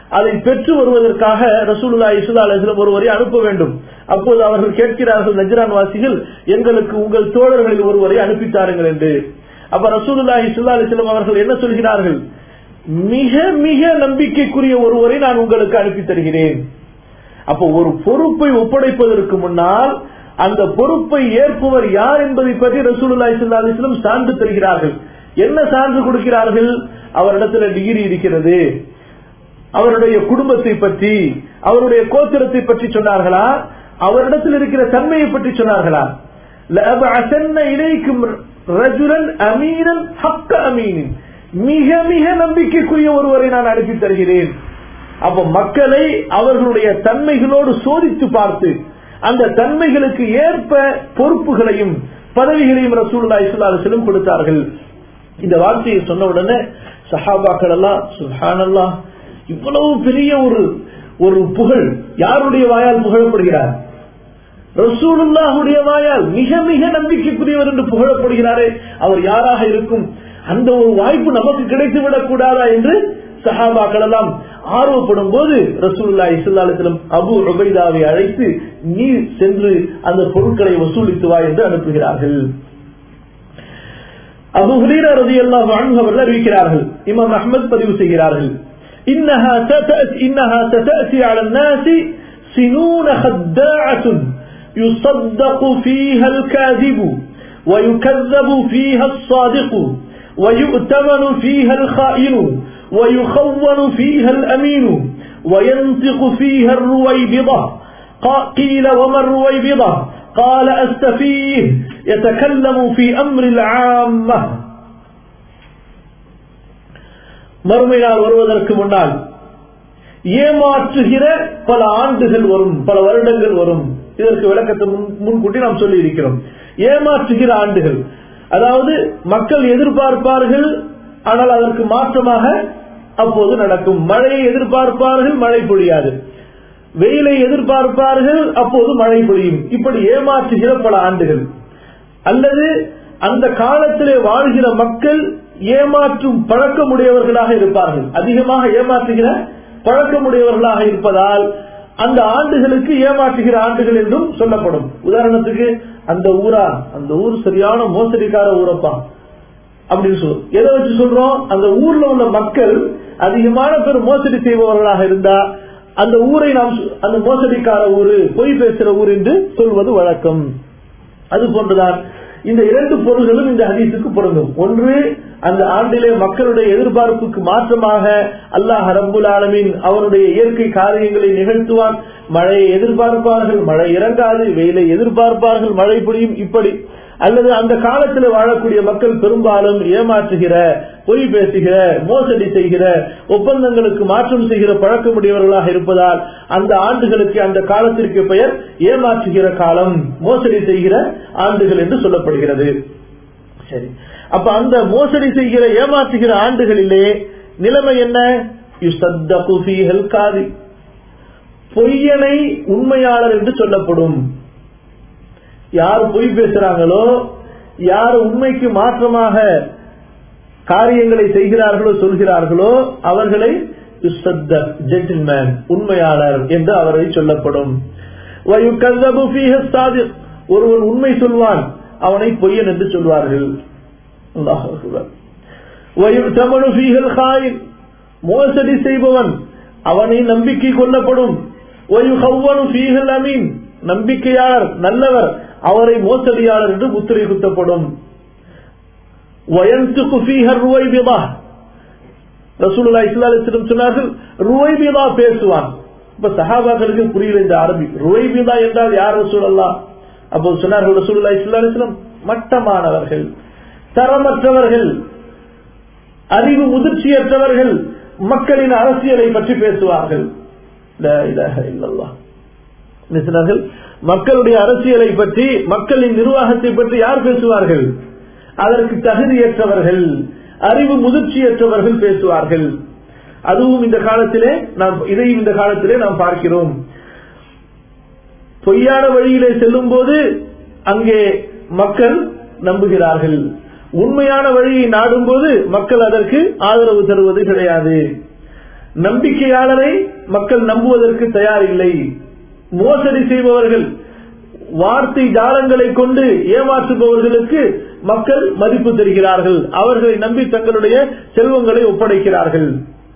அதை பெற்று வருவதற்காக ரசூலுல்லா இசுல்லா அலிஸ்லம் ஒருவரை அனுப்ப வேண்டும் அப்போது அவர்கள் கேட்கிறார்கள் நஜ்ரான் வாசிகள் எங்களுக்கு உங்கள் தோழர்களில் ஒருவரை அனுப்பித்தாருங்கள் என்று அப்ப ரசூலுல்லா இசுல்லா அலிஸ்லம் அவர்கள் என்ன சொல்கிறார்கள் மிக மிக நம்பிக்கைக்குரிய ஒருவரை நான் உங்களுக்கு அனுப்பி தருகிறேன் அப்போ ஒரு பொறுப்பை ஒப்படைப்பதற்கு முன்னால் அந்த பொறுப்பை ஏற்பவர் யார் என்பதை பற்றி ரசூலுல்லா இசுல்லா அலிஸ்லம் சான்று தருகிறார்கள் என்ன சான்று கொடுக்கிறார்கள் அவரிடத்துல டிகிரி இருக்கிறது அவருடைய குடும்பத்தை பற்றி அவருடைய கோத்திரத்தை பற்றி சொன்னார்களா அவரிடத்தில் இருக்கிற தன்மையை பற்றி சொன்னார்களா இலைக்கும் ரஜுரன் அமீனன் ஹக்க அமீனின் மிக மிக நம்பிக்கைக்குரிய ஒருவரை நான் அனுப்பி தருகிறேன் அப்ப மக்களை அவர்களுடைய தன்மைகளோடு சோதித்து பார்த்து அந்த தன்மைகளுக்கு ஏற்ப பொறுப்புகளையும் பதவிகளையும் ரசூல்லா இஸ்லாலும் கொடுத்தார்கள் இந்த வார்த்தையை சொன்ன உடனே சஹாபாக்கள் எல்லாம் சுஹானல்லா இவ்வளவு பெரிய ஒரு ஒரு புகழ் யாருடைய வாயால் புகழப்படுகிறார் ரசூலுல்லாஹுடைய வாயால் மிக மிக நம்பிக்கைக்குரியவர் என்று புகழப்படுகிறாரே அவர் யாராக இருக்கும் அந்த ஒரு வாய்ப்பு நமக்கு கிடைத்து விடக் கூடாதா என்று சஹாபாக்கள் எல்லாம் ஆர்வப்படும் போது ரசூல்லா இஸ்லாத்திலும் அபு உபைதாவை அழைத்து நீ சென்று அந்த பொருட்களை வசூலித்து வா என்று அனுப்புகிறார்கள் அபு ஹுரீரா ரலியல்லாஹு அன்ஹு அவர்கள் அறிவிக்கிறார்கள் இமாம் அஹ்மத் பதிவு செய்கிறார்கள் إنها ستأتي, إنها ستأتي على الناس سنون خداعة يصدق فيها الكاذب ويكذب فيها الصادق ويؤتمن فيها الخائن ويخون فيها الأمين وينطق فيها الرويبضة قيل وما الرويبضة قال أستفيه يتكلم في أمر العامة மறுமையால் வருவதற்கு முன்னால் ஏமாற்றுகிற பல ஆண்டுகள் வரும் பல வருடங்கள் வரும் இதற்கு விளக்கத்தை முன்கூட்டி நாம் சொல்லி இருக்கிறோம் ஏமாற்றுகிற ஆண்டுகள் அதாவது மக்கள் எதிர்பார்ப்பார்கள் ஆனால் அதற்கு மாற்றமாக அப்போது நடக்கும் மழையை எதிர்பார்ப்பார்கள் மழை பொழியாது வெயிலை எதிர்பார்ப்பார்கள் அப்போது மழை பொழியும் இப்படி ஏமாற்றுகிற பல ஆண்டுகள் அல்லது அந்த காலத்திலே வாழ்கிற மக்கள் ஏமாற்றும் பழக்கமுடையவர்களாக இருப்பார்கள் அதிகமாக ஏமாற்றுகிற பழக்கமுடையவர்களாக இருப்பதால் அந்த ஆண்டுகளுக்கு ஏமாற்றுகிற ஆண்டுகள் என்றும் சொல்லப்படும் உதாரணத்துக்கு அந்த ஊரா அந்த ஊர் சரியான மோசடிக்கார ஊரப்பா அப்படின்னு சொல்லுவோம் எதை வச்சு சொல்றோம் அந்த ஊர்ல உள்ள மக்கள் அதிகமான பேர் மோசடி செய்பவர்களாக இருந்தா அந்த ஊரை நாம் அந்த மோசடிக்கார ஊரு பொய் பேசுற ஊர் என்று சொல்வது வழக்கம் அது போன்றுதான் இந்த இரண்டு பொருள்களும் இந்த ஹதீஸுக்கு பொருந்தும் ஒன்று அந்த ஆண்டிலே மக்களுடைய எதிர்பார்ப்புக்கு மாற்றமாக அல்லாஹ் ரபுல் ஆலமின் அவனுடைய இயற்கை காரியங்களை நிகழ்த்துவான் மழையை எதிர்பார்ப்பார்கள் மழை இறங்காது வெயிலை எதிர்பார்ப்பார்கள் மழை பொழியும் இப்படி அல்லது அந்த காலத்தில் வாழக்கூடிய மக்கள் பெரும்பாலும் ஏமாற்றுகிற பொய் பேசுகிற மோசடி செய்கிற ஒப்பந்தங்களுக்கு மாற்றம் செய்கிற பழக்கமுடையவர்களாக இருப்பதால் அந்த ஆண்டுகளுக்கு அந்த காலத்திற்கு பெயர் ஏமாற்றுகிற காலம் மோசடி செய்கிற ஆண்டுகள் என்று சொல்லப்படுகிறது சரி அப்ப அந்த மோசடி செய்கிற ஏமாற்றுகிற ஆண்டுகளிலே நிலைமை என்ன காதி பொய்யனை உண்மையாளர் என்று சொல்லப்படும் யார் பொய் பேசுறாங்களோ யார் உண்மைக்கு மாற்றமாக காரியங்களை செய்கிறார்களோ சொல்கிறார்களோ அவர்களை ஜென்டில்மேன் உண்மையாளர் என்று அவரை சொல்லப்படும் ஒருவன் உண்மை சொல்வான் அவனை பொய்யன் என்று சொல்வார்கள் மோசடி செய்பவன் அவனை நம்பிக்கை கொள்ளப்படும் அமீன் நம்பிக்கையாளர் நல்லவர் அவரை மோசடியாளர் என்று முத்திரை குத்தப்படும் ரசூலுல்லா இஸ்லாத்திடம் சொன்னார்கள் ருவைபிதா பேசுவான் இப்ப சஹாபாக்களுக்கு புரியல இந்த அரபி ருவைபிதா என்றால் யார் ரசூலல்லா அப்போ சொன்னார்கள் ரசூலுல்லா இஸ்லாத்திடம் மட்டமானவர்கள் தரமற்றவர்கள் அறிவு முதிர்ச்சியற்றவர்கள் மக்களின் அரசியலை பற்றி பேசுவார்கள் சொன்னார்கள் மக்களுடைய அரசியலை பற்றி மக்களின் நிர்வாகத்தை பற்றி யார் பேசுவார்கள் அதற்கு தகுதியற்றவர்கள் அறிவு முதிர்ச்சியற்றவர்கள் பேசுவார்கள் அதுவும் இந்த காலத்திலே நாம் இதையும் இந்த காலத்திலே நாம் பார்க்கிறோம் பொய்யான வழியிலே செல்லும் போது அங்கே மக்கள் நம்புகிறார்கள் உண்மையான வழியை நாடும் போது மக்கள் அதற்கு ஆதரவு தருவது கிடையாது நம்பிக்கையாளரை மக்கள் நம்புவதற்கு தயாரில்லை மோசடி செய்பவர்கள் வார்த்தை ஜாலங்களை கொண்டு ஏமாற்றுபவர்களுக்கு மக்கள் மதிப்பு தருகிறார்கள் அவர்களை நம்பி தங்களுடைய செல்வங்களை ஒப்படைக்கிறார்கள்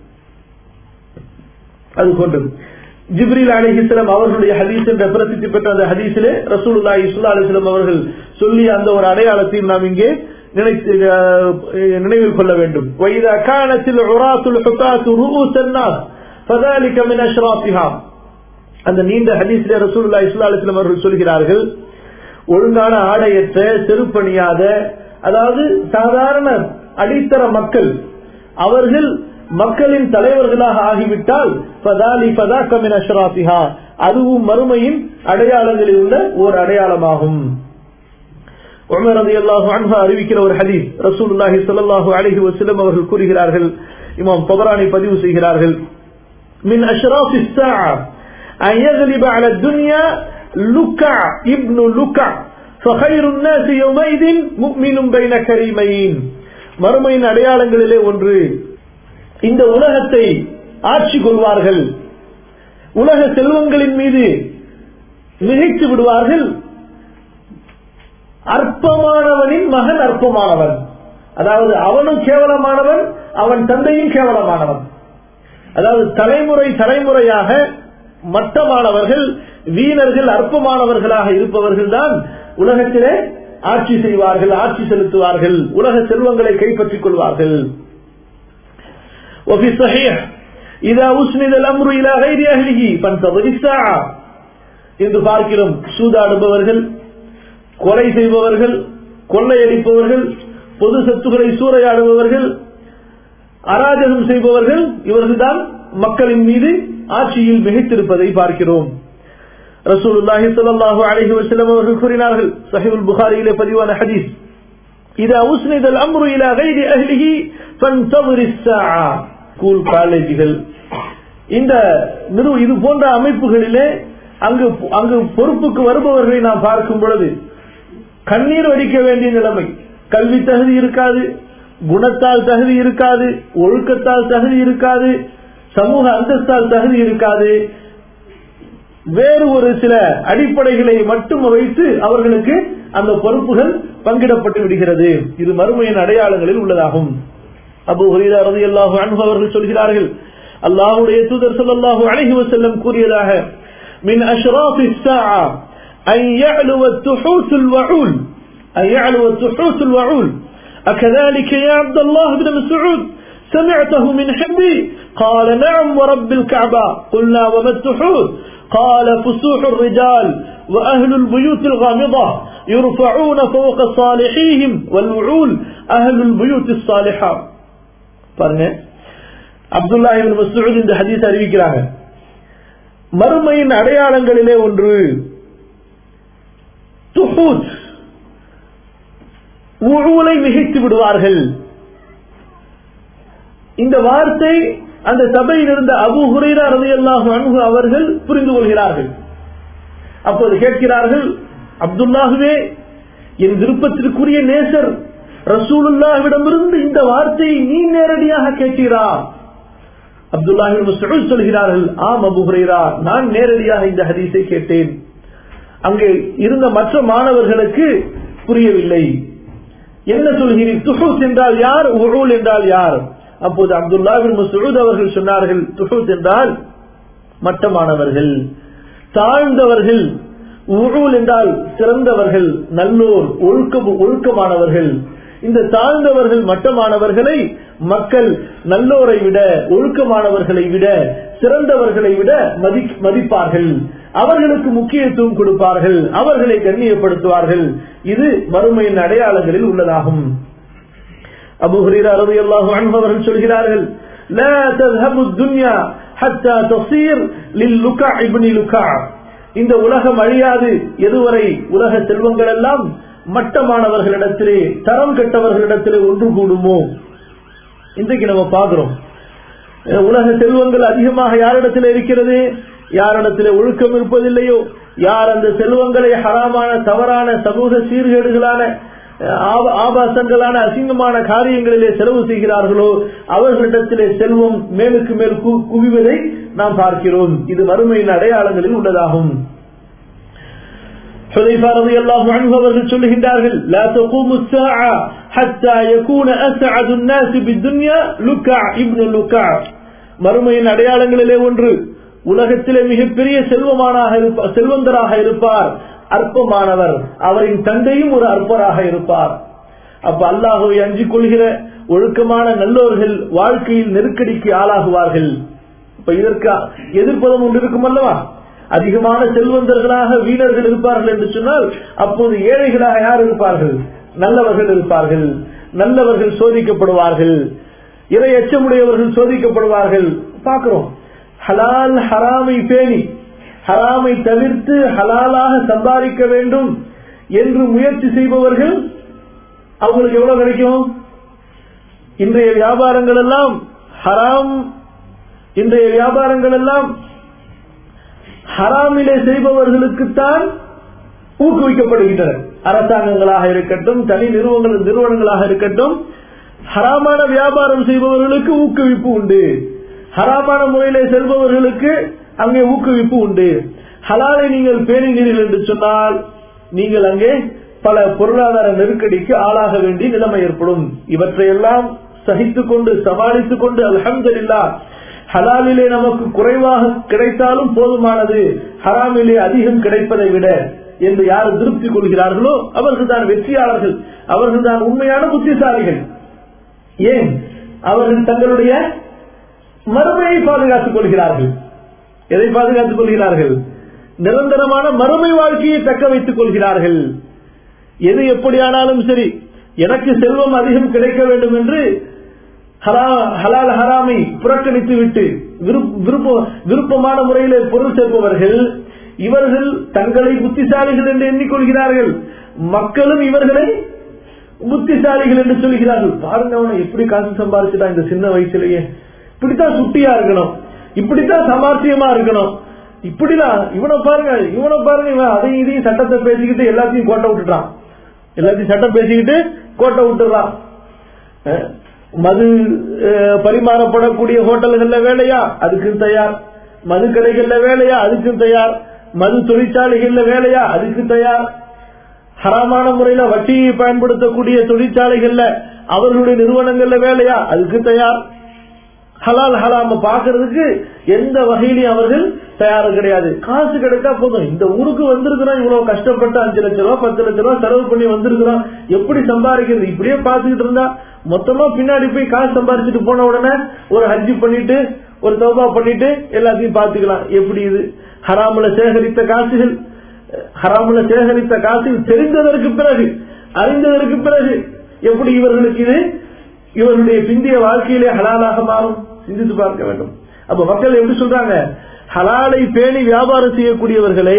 அது போன்றது ஜிப்ரீல் அலிஹிஸ்லாம் அவர்களுடைய ஹதீஸ் என்ற பிரசித்தி பெற்ற அந்த ஹதீஸிலே ரசூலுல்லா இஸ்லா அலிஸ்லாம் அவர்கள் சொல்லிய அந்த ஒரு அடையாளத்தையும் நாம் இங்கே நினைத்து நினைவில் கொள்ள வேண்டும் وَإِذَا كَانَتِ الْعُرَاةُ الْحُطَاةُ رُؤُوسَ النَّاسِ فَذَلِكَ مِنْ أَشْرَافِهَا அந்த நீண்ட ஹதீஸிலே ரசூலுல்லா இஸ்லா அலிஸ்லாம் அவர்கள் சொல்கிறார்கள் ஒழுங்கான ஆடையற்ற செருப்பணியாத அதாவது சாதாரண அடித்தர மக்கள் அவர்கள் மக்களின் தலைவர்களாக ஆகிவிட்டால் அதுவும் மறுமையின் அடையாளங்களில் உள்ள ஒரு அடையாளமாகும் உமர் ரலியல்லாஹு அன்ஹு அறிவிக்கிற ஒரு ஹதீஸ் ரசூலுல்லாஹி ஸல்லல்லாஹு அலைஹி வஸல்லம் அவர்கள் கூறுகிறார்கள் இமாம் தபரானி பதிவு செய்கிறார்கள் மின் அஷ்ராஃபி الساعة أن يغلب على الدنيا لكع ابن لكع فخير الناس يومئذ مؤمن بين كريمين மறுமையின் அடையாளங்களிலே ஒன்று இந்த உலகத்தை ஆட்சி கொள்வார்கள் உலக செல்வங்களின் மீது மிகைத்து விடுவார்கள் அற்பமானவனின் மகன் அற்பமானவன் அதாவது அவனும் கேவலமானவன் அவன் தந்தையும் கேவலமானவன் அதாவது தலைமுறை தலைமுறையாக மட்டமானவர்கள் வீணர்கள் அற்பமானவர்களாக இருப்பவர்கள் தான் உலகத்திலே ஆட்சி செய்வார்கள் ஆட்சி செலுத்துவார்கள் உலக செல்வங்களை கைப்பற்றிக் கொள்வார்கள் وفي الصحيح إذا أسند الأمر إلى غير أهله فانتظر الساعة என்று பார்க்கிறோம் சூதாடுபவர்கள் கொலை செய்பவர்கள் கொள்ளையடிப்பவர்கள் பொது சொத்துக்களை சூறையாடுபவர்கள் அராஜகம் செய்பவர்கள் இவர்கள்தான் மக்களின் மீது ஆட்சியில் மிகைத்திருப்பதை பார்க்கிறோம் ரசூலுல்லாஹி ஸல்லல்லாஹு அலைஹி வஸல்லம் அவர்கள் கூறினார்கள் சஹீஹுல் புகாரியிலே பதிவான ஹதீஸ் إذا أسند الأمر إلى غير أهله فانتظر الساعة ஸ்கூல் காலேஜுகள் இந்த நிறு இது போன்ற அமைப்புகளிலே அங்கு அங்கு பொறுப்புக்கு வருபவர்களை நாம் பார்க்கும் பொழுது கண்ணீர் வடிக்க வேண்டிய நிலைமை கல்வி தகுதி இருக்காது குணத்தால் தகுதி இருக்காது ஒழுக்கத்தால் தகுதி இருக்காது சமூக அந்தஸ்தால் தகுதி இருக்காது வேறு ஒரு சில அடிப்படைகளை மட்டும் வைத்து அவர்களுக்கு அந்த பொறுப்புகள் பங்கிடப்பட்டு விடுகிறது இது மறுமையின் அடையாளங்களில் உள்ளதாகும் அபு ஹுரீரா ரலியல்லாஹு அன்ஹு அவர்கள் சொல்கிறார்கள் அல்லாஹ்வுடைய தூதர் ஸல்லல்லாஹு அலைஹி வஸல்லம் கூறியதாக மின் அஷ்ராஃபி الساعة أن يعلو التحوس الوعول أن يعلو التحوس الوعول أكذلك يا عبد الله بن مسعود سمعته من حبي قال نعم ورب الكعبة قلنا وما التحوس قال فسوح الرجال وأهل البيوت الغامضة يرفعون فوق صالحيهم والوعول أهل البيوت الصالحة பாருங்க அப்துல்லா இபின் மஸ்ஊத் இந்த ஹதீஸ் அறிவிக்கிறாங்க மறுமையின் அடையாளங்களிலே ஒன்று துஹூத் ஊழலை மிகைத்து விடுவார்கள் இந்த வார்த்தை அந்த சபையில் இருந்த அபு ஹுரைரா ரலியல்லாஹு அன்ஹு அவர்கள் புரிந்து கொள்கிறார்கள் அப்போது கேட்கிறார்கள் அப்துல்லாஹுவே என் விருப்பத்திற்குரிய நேசர் ரசூலுல்லாஹ்விடமிருந்து இந்த வார்த்தையை நீ நேரடியாக கேட்கிறா அப்துல்லாஹின் மஸ்ஊத் சொல்கிறார்கள் ஆம் அபு ஹுரைரா நான் நேரடியாக இந்த ஹதீஸை கேட்டேன் அங்கே இருந்த மற்ற மாணவர்களுக்கு புரியவில்லை என்ன சொல்கிறீர் துஹூத் என்றால் யார் உழூல் என்றால் யார் அப்போது அப்துல்லாஹின் மசூத் அவர்கள் சொன்னார்கள் துஹூத் என்றால் மட்டமானவர்கள் தாழ்ந்தவர்கள் உழூல் என்றால் சிறந்தவர்கள் நல்லோர் ஒழுக்க ஒழுக்கமானவர்கள் இந்த தாழ்ந்தவர்கள் மட்டமானவர்களை மக்கள் நல்லோரை விட ஒழுக்கமானவர்களை விட சிறந்தவர்களை விட மதிப்பார்கள் அவர்களுக்கு முக்கியத்துவம் கொடுப்பார்கள் அவர்களை கண்ணியப்படுத்துவார்கள் இது மறுமையின் அடையாளங்களில் உள்ளதாகும் அபு ஹுரீரா ரலியல்லாஹு அன்ஹு அவர்கள் சொல்கிறார்கள் لا تذهب الدنيا حتى تصير لللكع ابن لكع இந்த உலகம் அழியாது எதுவரை உலக செல்வங்கள் எல்லாம் மட்டமானவர்களிடத்திலே தரம் கெட்டவர்களிடத்திலே ஒன்று கூடுமோ இன்றைக்கு நம்ம பார்க்கிறோம் உலக செல்வங்கள் அதிகமாக யாரிடத்தில் இருக்கிறது யாரிடத்தில் ஒழுக்கம் இருப்பதில்லையோ யார் அந்த செல்வங்களை ஹராமான தவறான சமூக சீர்கேடுகளான ஆப- ஆபாசங்களான அசிங்கமான காரியங்களிலே செலவு செய்கிறார்களோ அவர்களிடத்திலே செல்வம் மேலுக்கு மேல் கு- குவிவதை நாம் பார்க்கிறோம் இது வறுமையின் அடையாளங்களில் உள்ளதாகும் حذيفة رضي الله عنه அவர்கள் சொல்லுகின்றார்கள் لا تقوم الساعة حتى يكون أسعد الناس بالدنيا لكع ابن لكع மறுமையின் அடையாளங்களிலே ஒன்று உலகத்திலே மிகப்பெரிய செல்வமானாக இருப்ப செல்வந்தராக இருப்பார் அற்பமானவர் அவரின் தந்தையும் ஒரு அற்பராக இருப்பார் அப்ப அல்லாஹுவை அஞ்சிக் கொள்கிற ஒழுக்கமான நல்லோர்கள் வாழ்க்கையில் நெருக்கடிக்கு ஆளாகுவார்கள் இப்ப இதற்கு எதிர்ப்பதம் ஒன்று இருக்கும் அல்லவா அதிகமான செல்வந்தர்களாக வீரர்கள் இருப்பார்கள் என்று சொன்னால் அப்போது ஏழைகளாக யார் இருப்பார்கள் நல்லவர்கள் இருப்பார்கள் நல்லவர்கள் சோதிக்கப்படுவார்கள் இறை எச்சமுடையவர்கள் சோதிக்கப்படுவார்கள் பார்க்கிறோம் ஹலால் ஹராமை பேணி ஹராமை தவிர்த்து ஹலாலாக சம்பாதிக்க வேண்டும் என்று முயற்சி செய்பவர்கள் அவங்களுக்கு எவ்வளவு கிடைக்கும் இன்றைய வியாபாரங்கள் எல்லாம் ஹராம் இன்றைய வியாபாரங்கள் எல்லாம் ஹராமிலே செய்பவர்களுக்குத்தான் ஊக்குவிக்கப்படுகின்றன அரசாங்கங்களாக இருக்கட்டும் தனி நிறுவனங்கள் நிறுவனங்களாக இருக்கட்டும் ஹராமான வியாபாரம் செய்பவர்களுக்கு ஊக்குவிப்பு உண்டு ஹராமான முறையிலே செல்பவர்களுக்கு அங்கே ஊக்குவிப்பு உண்டு ஹலாலை நீங்கள் பேணினீர்கள் என்று சொன்னால் நீங்கள் அங்கே பல பொருளாதார நெருக்கடிக்கு ஆளாக வேண்டிய நிலைமை ஏற்படும் இவற்றையெல்லாம் சகித்துக் கொண்டு சமாளித்துக் கொண்டு அல்ஹம்துலில்லாஹ் ஹலாலிலே நமக்கு குறைவாக கிடைத்தாலும் போதுமானது ஹராமிலே அதிகம் கிடைப்பதை விட என்று யார் திருப்தி கொள்கிறார்களோ அவர்கள் தான் வெற்றியாளர்கள் அவர்கள் தான் உண்மையான புத்திசாலிகள் ஏன் அவர்கள் தங்களுடைய மறுமையை பாதுகாத்துக் கொள்கிறார்கள் எதை பாதுகாத்துக் கொள்கிறார்கள் நிரந்தரமான மறுமை வாழ்க்கையை தக்க வைத்துக் கொள்கிறார்கள் எது எப்படியானாலும் சரி எனக்கு செல்வம் அதிகம் கிடைக்க வேண்டும் என்று ஹலா- ஹலால் ஹராமை புறக்கணித்து விட்டு விருப்ப- விருப்ப- விருப்பமான முறையிலே பொருள் சேர்ப்பவர்கள் இவர்கள் தங்களை புத்திசாலிகள் என்று எண்ணிக்கொள்கிறார்கள் மக்களும் இவர்களை புத்திசாலிகள் என்று சொல்கிறார்கள் பாருங்க அவனை எப்படி காசு சம்பாதிச்சுட்டான் இந்த சின்ன வயசுலயே இப்படித்தான் சுட்டியா இருக்கணும் இப்படித்தான் சமார்த்தியமா இருக்கணும் இப்படிதான் இவனை பாருங்க இவனை பாருங்க இவன் அதையும் இதையும் சட்டத்தை பேசிக்கிட்டு எல்லாத்தையும் கோட்டை விட்டுட்டான் எல்லாத்தையும் சட்டம் பேசிக்கிட்டு கோட்டை விட்டுறான் அஹ், மது அஹ், பரிமாறப்படக்கூடிய ஹோட்டல்கள்ல வேலையா அதுக்கும் தயார் மது கடைகள்ல வேலையா அதுக்கும் தயார் மது தொழிற்சாலைகள்ல வேலையா அதுக்கு தயார் ஹராமான முறையில வட்டியை பயன்படுத்தக்கூடிய தொழிற்சாலைகள்ல அவர்களுடைய நிறுவனங்கள்ல வேலையா அதுக்கு தயார் ஹலால் ஹலாம பாக்குறதுக்கு எந்த வகையிலையும் அவர்கள் தயாரு கிடையாது காசு கிடைச்சா போதும் இந்த ஊருக்கு வந்திருக்கிறோம் இவ்வளவு கஷ்டப்பட்டு அஞ்சு லட்ச ரூபா பத்து லட்ச ரூபா செலவு பண்ணி வந்திருக்கிறோம் எப்படி சம்பாதிக்கிறது இப்படியே பாத்துக்கிட்டு இருந்தா மொத்தமா பின்னாடி போய் காசு சம்பாதிச்சுட்டு போன உடனே ஒரு ஹஜ்ஜி பண்ணிட்டு ஒரு தௌபா பண்ணிட்டு எல்லாத்தையும் பாத்துக்கலாம் எப்படி இது ஹராமுல சேகரித்த காசுகள் ஹராமுல சேகரித்த காசில் தெரிந்ததற்கு பிறகு அறிந்ததற்கு பிறகு எப்படி இவர்களுக்கு இது இவர்களுடைய பிந்திய வாழ்க்கையிலே ஹலாலாக மாறும் சிந்தித்து பார்க்க வேண்டும் அப்ப மக்கள் எப்படி சொல்றாங்க ஹலாலை பேணி வியாபாரம் செய்யக்கூடியவர்களை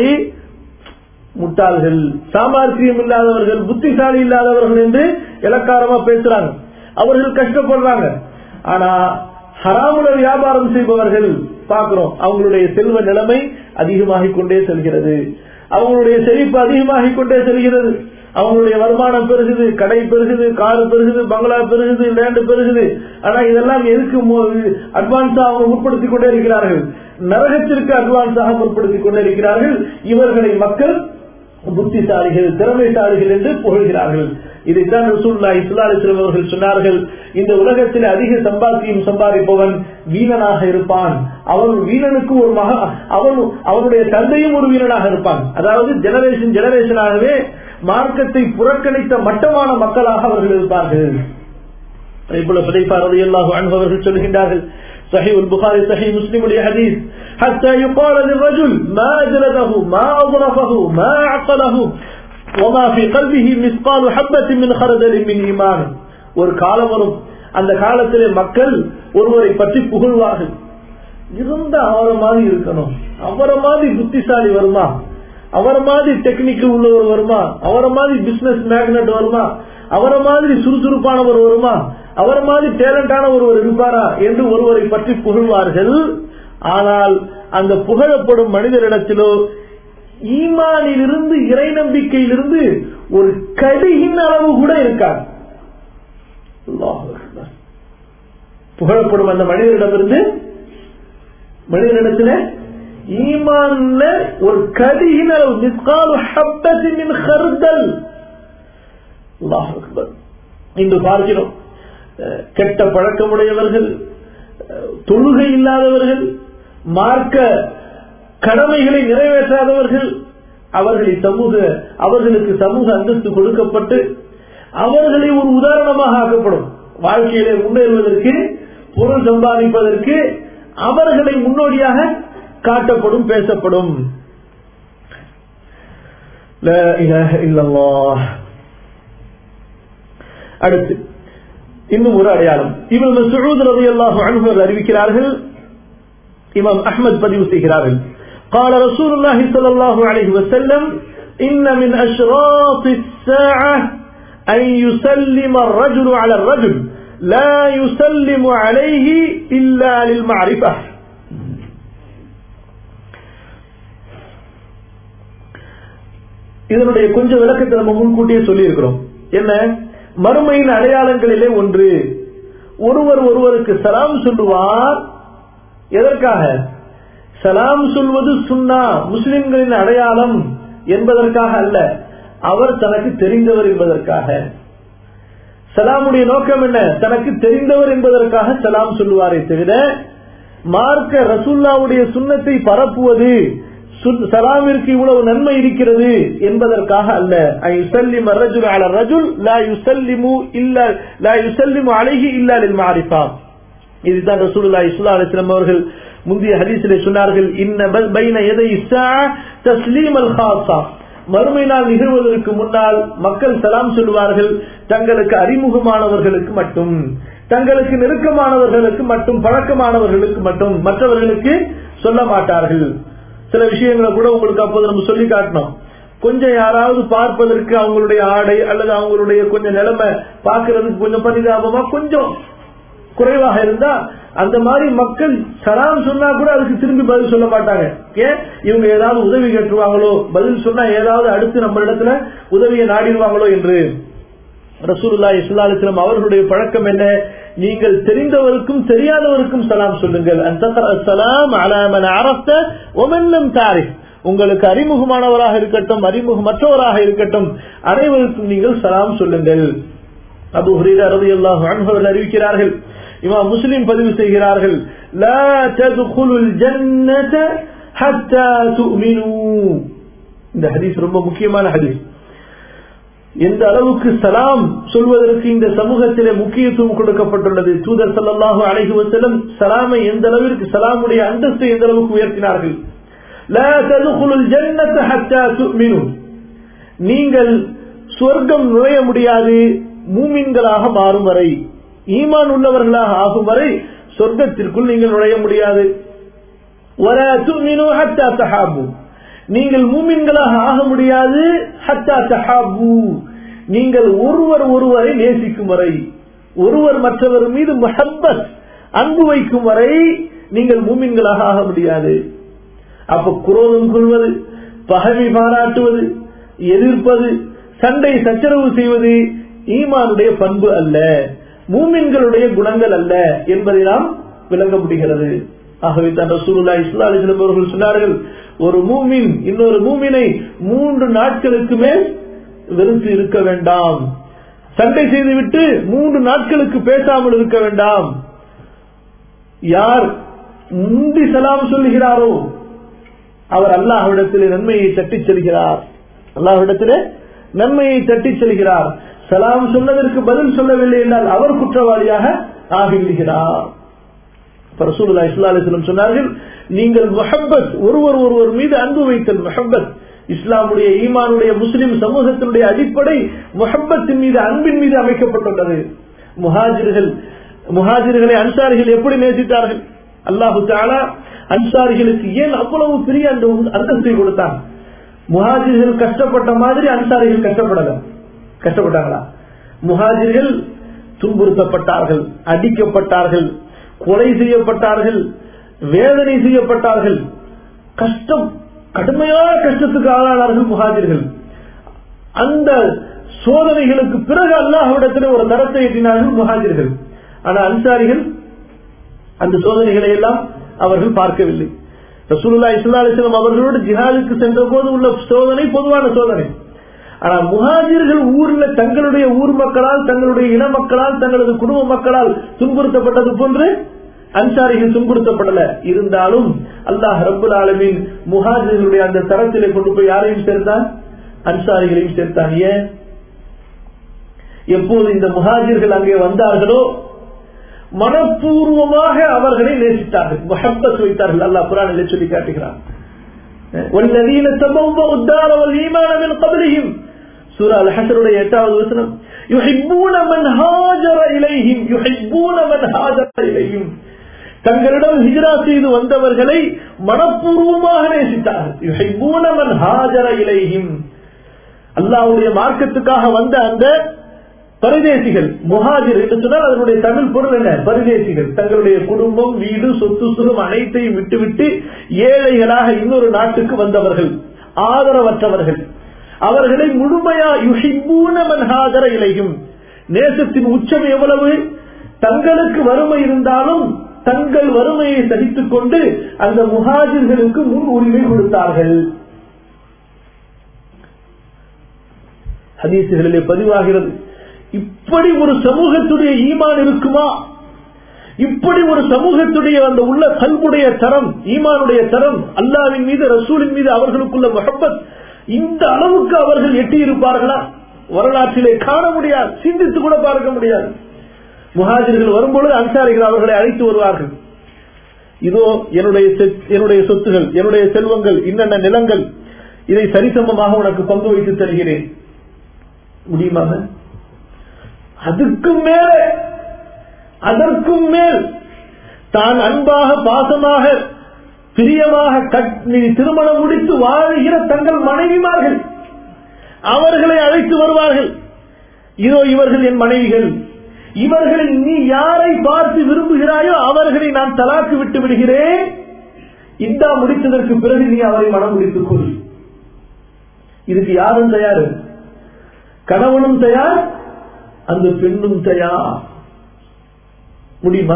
முட்டாள்கள் சாமர்த்தியம் இல்லாதவர்கள் புத்திசாலி இல்லாதவர்கள் என்று இலக்காரமா பேசுறாங்க அவர்கள் கஷ்டப்படுறாங்க ஆனா ஹராமுல வியாபாரம் செய்பவர்கள் பார்க்கிறோம் அவங்களுடைய செல்வ நிலைமை அதிகமாகிக் கொண்டே செல்கிறது அவங்களுடைய செழிப்பு அதிகமாகிக் கொண்டே செல்கிறது அவங்களுடைய வருமானம் பெருகுது கடை பெருகுது கார் பெருகுது பங்களா பெருகுது லேண்ட் பெருகுது ஆனா இதெல்லாம் எதுக்கு அட்வான்ஸா அவங்க முற்படுத்திக் கொண்டே இருக்கிறார்கள் நரகத்திற்கு அட்வான்ஸாக முற்படுத்திக் கொண்டே இருக்கிறார்கள் இவர்களை மக்கள் புத்திசாலிகள் திறமைசாலிகள் என்று புகழ்கிறார்கள் இதைத்தான் ரசூல்லா இஸ்லாலிஸ்லம் அவர்கள் சொன்னார்கள் இந்த உலகத்தில் அதிக சம்பாத்தியம் சம்பாதிப்பவன் வீணனாக இருப்பான் அவன் வீணனுக்கு ஒரு மக அவன் அவனுடைய தந்தையும் ஒரு வீரனாக இருப்பான் அதாவது ஜெனரேஷன் ஜெனரேஷனாகவே மார்க்கத்தை புறக்கணித்த மட்டமான மக்களாக அவர்கள் இருப்பார்கள் இப்போல பிழைப்பாரது எல்லாரும் அனுபவர்கள் சொல்கின்றார்கள் صحيح البخاري صحيح مسلم الحديث حتى يقال للرجل ما أجلده ما أظرفه ما أعقله وما في قلبه مثقال حبة من خردل من إيمان ஒரு காலம் வரும் அந்த காலத்திலே மக்கள் ஒருவரை பற்றி புகழ்வார்கள் இருந்த அவரை மாதிரி இருக்கணும் அவரை மாதிரி புத்திசாலி வருமா அவரை மாதிரி டெக்னிக்கல் உள்ளவர் வருமா அவரை மாதிரி பிசினஸ் மேக்னட் வருமா அவரை மாதிரி சுறுசுறுப்பானவர் வருமா அவரை மாதிரி டேலண்டான ஒருவர் இருப்பாரா என்று ஒருவரை பற்றி புகழ்வார்கள் ஆனால் அந்த புகழப்படும் மனிதரிடத்திலோ ஈமானிலிருந்து இறை நம்பிக்கையிலிருந்து ஒரு கடியின் அளவு கூட இருக்காது அல்லாஹ் அக்பர். புகழப்படும் அந்த மனிதரிடமிருந்து மனிதனிடத்துல ஈமான்ல ஒரு கடியின் அளவு மிஸ்காலு ஹப்பத்தின் மின் ஹர்தல் அல்லாஹ் அக்பர். இன்று பார்க்கிறோம் அஹ், கெட்ட பழக்கமுடையவர்கள் அஹ், தொழுகை இல்லாதவர்கள் மார்க்க கடமைகளை நிறைவேற்றாதவர்கள் அவர்களை சமூக அவர்களுக்கு சமூக அந்தஸ்து கொடுக்கப்பட்டு அவர்களை ஒரு உதாரணமாக ஆக்கப்படும் வாழ்க்கையிலே முன்னேறுவதற்கு பொருள் சம்பாதிப்பதற்கு அவர்களை முன்னோடியாக காட்டப்படும் பேசப்படும் لا إله إلا الله. அடுத்து இன்னும் ஒரு அடையாளம் இவன் மசூத் ரலியல்லாஹு அன்ஹு அவர்கள் அறிவிக்கிறார்கள் இமாம் அஹ்மத் பதிவு செய்கிறார்கள் قال رسول الله صلى الله عليه وسلم إن من أشراط الساعة أن يسلم الرجل على الرجل لا يسلم عليه إلا للمعرفة இதனுடைய கொஞ்சம் விளக்கத்தை நம்ம முன்கூட்டியே சொல்லி இருக்கிறோம் என்ன மறுமையின் அடையாளங்களிலே ஒன்று ஒருவர் ஒருவருக்கு சலாம் சொல்லுவார் எதற்காக சலாம் சொல்வது சுன்னா முஸ்லிம்களின் அடையாளம் என்பதற்காக அல்ல அவர் தனக்கு தெரிந்தவர் என்பதற்காக சலாமுடைய நோக்கம் என்ன தனக்கு தெரிந்தவர் என்பதற்காக சலாம் சொல்லுவாரே தவிர மார்க்க ரசூல்லாவுடைய சுண்ணத்தை பரப்புவது சுன்- சலாமிற்கு இவ்வளவு நன்மை இருக்கிறது என்பதற்காக அல்ல ஐ யுசல்லிம் الرجل على الرجل لا يسلم الا لا يسلم عليه الا للمعرفه இதுதான் ரசூலுல்லாஹி ஸல்லல்லாஹு அலைஹி வஸல்லம் அவர்கள் முந்தைய ஹதீஸிலே சொன்னார்கள் இன்ன பல் பைன யதை ஸாஅ தஸ்லீம் அல் ஹாஸா மறுமை நாள் நிகழ்வதற்கு முன்னால் மக்கள் சலாம் சொல்லுவார்கள் தங்களுக்கு அறிமுகமானவர்களுக்கு மட்டும் தங்களுக்கு நெருக்கமானவர்களுக்கு மட்டும் பழக்கமானவர்களுக்கு மட்டும் மற்றவர்களுக்கு சொல்ல மாட்டார்கள் சில விஷயங்களை கூட உங்களுக்கு அப்போது நம்ம சொல்லி காட்டணும் கொஞ்சம் யாராவது பார்ப்பதற்கு அவங்களுடைய ஆடை அல்லது அவங்களுடைய கொஞ்சம் நிலைமை பார்க்கறதுக்கு கொஞ்சம் பரிதாபமா கொஞ்சம் குறைவாக இருந்தா அந்த மாதிரி மக்கள் சலாம் சொன்னா கூட அதுக்கு திரும்பி பதில் சொல்ல மாட்டாங்க ஏன் இவங்க ஏதாவது உதவி கேட்டுருவாங்களோ பதில் சொன்னா ஏதாவது அடுத்து நம்ம இடத்துல உதவியை நாடிடுவாங்களோ என்று ரசூலுல்லாஹி ஸல்லல்லாஹு அலைஹி வஸல்லம் அவர்களுடைய பழக்கம் என்ன நீங்கள் தெரிந்தவருக்கும் தெரியாதவருக்கும் சலாம் சொல்லுங்கள் அஸ்ஸலாம் அலா மன் அரஃப்த வ மன் லம் தாரிஃப் உங்களுக்கு அறிமுகமானவராக இருக்கட்டும் அறிமுகமற்றவராக இருக்கட்டும் அனைவருக்கும் நீங்கள் சலாம் சொல்லுங்கள் அபு ஹுரைரா ரலியல்லாஹு அன்ஹு அவர்கள் அறிவிக்கிறார்கள் இமாம் முஸ்லிம் பதிவு செய்கிறார்கள் லா தத்குலுல் ஜன்னத ஹத்தா துமினு இந்த ஹதீஸ் ரொம்ப முக்கியமான ஹதீஸ் எந்த அளவுக்கு சலாம் சொல்வதற்கு இந்த சமூகத்திலே முக்கியத்துவம் கொடுக்கப்பட்டுள்ளது தூதர் ஸல்லல்லாஹு அலைஹி வஸல்லம் சலாமை எந்த அளவிற்கு சலாமுடைய அந்தஸ்தை எந்த அளவுக்கு உயர்த்தினார்கள் லா ததுகுலுல் ஜன்னத ஹத்தா துமினு நீங்கள் சொர்க்கம் நுழைய முடியாது மூமின்களாக மாறும் வரை ஈமான் உள்ளவர்களாக ஆகும் வரை சொர்க்கத்திற்குள் நீங்கள் நுழைய முடியாது ولا تؤمنوا حتى تحابوا நீங்கள் மூமின்களாக ஆக முடியாது ஹத்தா தஹாபு நீங்கள் ஒருவர் ஒருவரை நேசிக்கும் வரை ஒருவர் மற்றவர் மீது முஹப்பத் அன்பு வைக்கும் வரை நீங்கள் மூமின்களாக ஆக முடியாது அப்ப குரோதம் கொள்வது பகவி பாராட்டுவது எதிர்ப்பது சண்டை சச்சரவு செய்வது ஈமானுடைய பண்பு அல்ல மூமின்களுடைய குணங்கள் அல்ல என்பதை நாம் விளங்க முடிகிறது ஆகவே தான் ரசூலுல்லாஹி ஸல்லல்லாஹு அலைஹி வஸல்லம் அவர்கள் சொன்னார்கள் ஒரு மூமின் இன்னொரு மூமினை மூன்று நாட்களுக்கு மேல் வெறுத்து இருக்க வேண்டாம் சண்டை செய்துவிட்டு மூன்று நாட்களுக்கு பேசாமல் இருக்க வேண்டாம் யார் முந்தி சலாம் சொல்லுகிறாரோ அவர் அல்லாஹ்விடத்திலே நன்மையை தட்டிச் செல்கிறார் அல்லாஹ்விடத்திலே நன்மையை தட்டிச் செல்கிறார் சலாம் சொன்னதற்கு பதில் சொல்லவில்லை என்றால் அவர் குற்றவாளியாக ஆகிவிடுகிறார் இப்ப ரசூலுல்லாஹி ஸல்லல்லாஹு அலைஹி வஸல்லம் சொன்னார்கள் நீங்கள் முஹப்பத் ஒருவர் ஒருவர் மீது அன்பு வைத்தல் முஹப்பத் இஸ்லாமுடைய ஈமானுடைய முஸ்லிம் சமூகத்தினுடைய அடிப்படை முஹப்பத்தின் மீது அன்பின் மீது அமைக்கப்பட்டுள்ளது முஹாஜிர்கள் முஹாஜிர்களை அன்சாரிகள் எப்படி நேசித்தார்கள் அல்லாஹு தாலா அன்சாரிகளுக்கு ஏன் அவ்வளவு பெரிய அந்த அந்தஸ்தை கொடுத்தான் முஹாஜிர்கள் கஷ்டப்பட்ட மாதிரி அன்சாரிகள் கஷ்டப்படல கஷ்டப்பட்டாங்களா முஹாஜிர்கள் துன்புறுத்தப்பட்டார்கள் அடிக்கப்பட்டார்கள் கொலை செய்யப்பட்டார்கள் வேதனை செய்யப்பட்டார்கள் கஷ்டம் கடுமையான கஷ்டத்துக்கு ஆளானார்கள் முஹாஜிர்கள் அந்த சோதனைகளுக்கு பிறகு அல்லாஹ்விடத்தில் ஒரு தரத்தை எட்டினார்கள் முஹாஜிர்கள் ஆனா அன்சாரிகள் அந்த சோதனைகளை எல்லாம் அவர்கள் பார்க்கவில்லை ரசூலுல்லா இஸ்லா அலிஸ்லாம் அவர்களோடு ஜிஹாதுக்கு சென்ற போது உள்ள சோதனை பொதுவான சோதனை ஆனா முஹாஜிர்கள் ஊர்ல தங்களுடைய ஊர் மக்களால் தங்களுடைய இன மக்களால் தங்களது குடும்ப மக்களால் துன்புறுத்தப்பட்டது போன்று அன்சாரிகள் துன்புறுத்தப்படல இருந்தாலும் அல்லாஹ் ரப்புல் ஆலமின் முஹாஜிர்களுடைய அந்த தரத்திலே கொண்டு போய் யாரையும் சேர்த்தான் அன்சாரிகளையும் சேர்த்தான் ஏன் எப்போது இந்த முஹாஜிர்கள் அங்கே வந்தார்களோ மனப்பூர்வமாக அவர்களை நேசித்தார்கள் முஹப்பத் வைத்தார்கள் அல்லாஹ் குரானிலே சொல்லி காட்டுகிறார் والذين تبوأوا الدار والإيمان من قبلهم சூரா அல் ஹஷருடைய எட்டாவது வசனம் يحبون من هاجر إليهم يحبون من هاجر إليهم தங்களிடம் ஹிஜ்ரா செய்து வந்தவர்களை மனப்பூர்வமாக நேசித்தார்கள் يحبون من هاجر إليهم அல்லாஹ்வுடைய மார்க்கத்துக்காக வந்த அந்த பரதேசிகள் முஹாஜிர் என்று சொன்னால் அதனுடைய தமிழ் பொருள் என்ன பரதேசிகள் தங்களுடைய குடும்பம் வீடு சொத்து சுகம் அனைத்தையும் விட்டுவிட்டு ஏழைகளாக இன்னொரு நாட்டுக்கு வந்தவர்கள் ஆதரவற்றவர்கள் அவர்களை முழுமையா யுஷிபூனமன் ஹாஜர இலையும் நேசத்தின் உச்சம் எவ்வளவு தங்களுக்கு வறுமை இருந்தாலும் தங்கள் வறுமையை சகித்துக் கொண்டு அந்த முஹாஜிர்களுக்கு முன் உரிமை கொடுத்தார்கள் ஹதீசுகளிலே பதிவாகிறது இப்படி ஒரு சமூகத்துடைய ஈமான் இருக்குமா இப்படி ஒரு சமூகத்துடைய அந்த உள்ள கல்புடைய தரம் ஈமானுடைய தரம் அல்லாவின் மீது ரசூலின் மீது அவர்களுக்குள்ள மொஹப்பத் இந்த அளவுக்கு அவர்கள் எட்டி இருப்பார்களா வரலாற்றிலே காண முடியாது சிந்தித்து கூட பார்க்க முடியாது முஹாஜிர்கள் வரும்பொழுது அன்சாரிகள் அவர்களை அழைத்து வருவார்கள் இதோ என்னுடைய என்னுடைய சொத்துகள் என்னுடைய செல்வங்கள் இன்னென்ன நிலங்கள் இதை சரிசமமாக உனக்கு பங்கு வைத்து தருகிறேன் முடியுமாக அதுக்கும் மேல அதற்கும் மேல் தான் அன்பாக பாசமாக பிரியமாக திருமணம் முடித்து வாழ்கிற தங்கள் மனைவிமார்கள் அவர்களை அழைத்து வருவார்கள் இதோ இவர்கள் என் மனைவிகள் இவர்களை நீ யாரை பார்த்து விரும்புகிறாயோ அவர்களை நான் தலாக்கு விட்டு விடுகிறேன் இந்தா முடித்ததற்கு பிறகு நீ அவரை மனம் முடித்துக் கொள் இதுக்கு யாரும் தயார் கணவனும் தயார் அந்த பெண்ணும் தயார் முடியுமா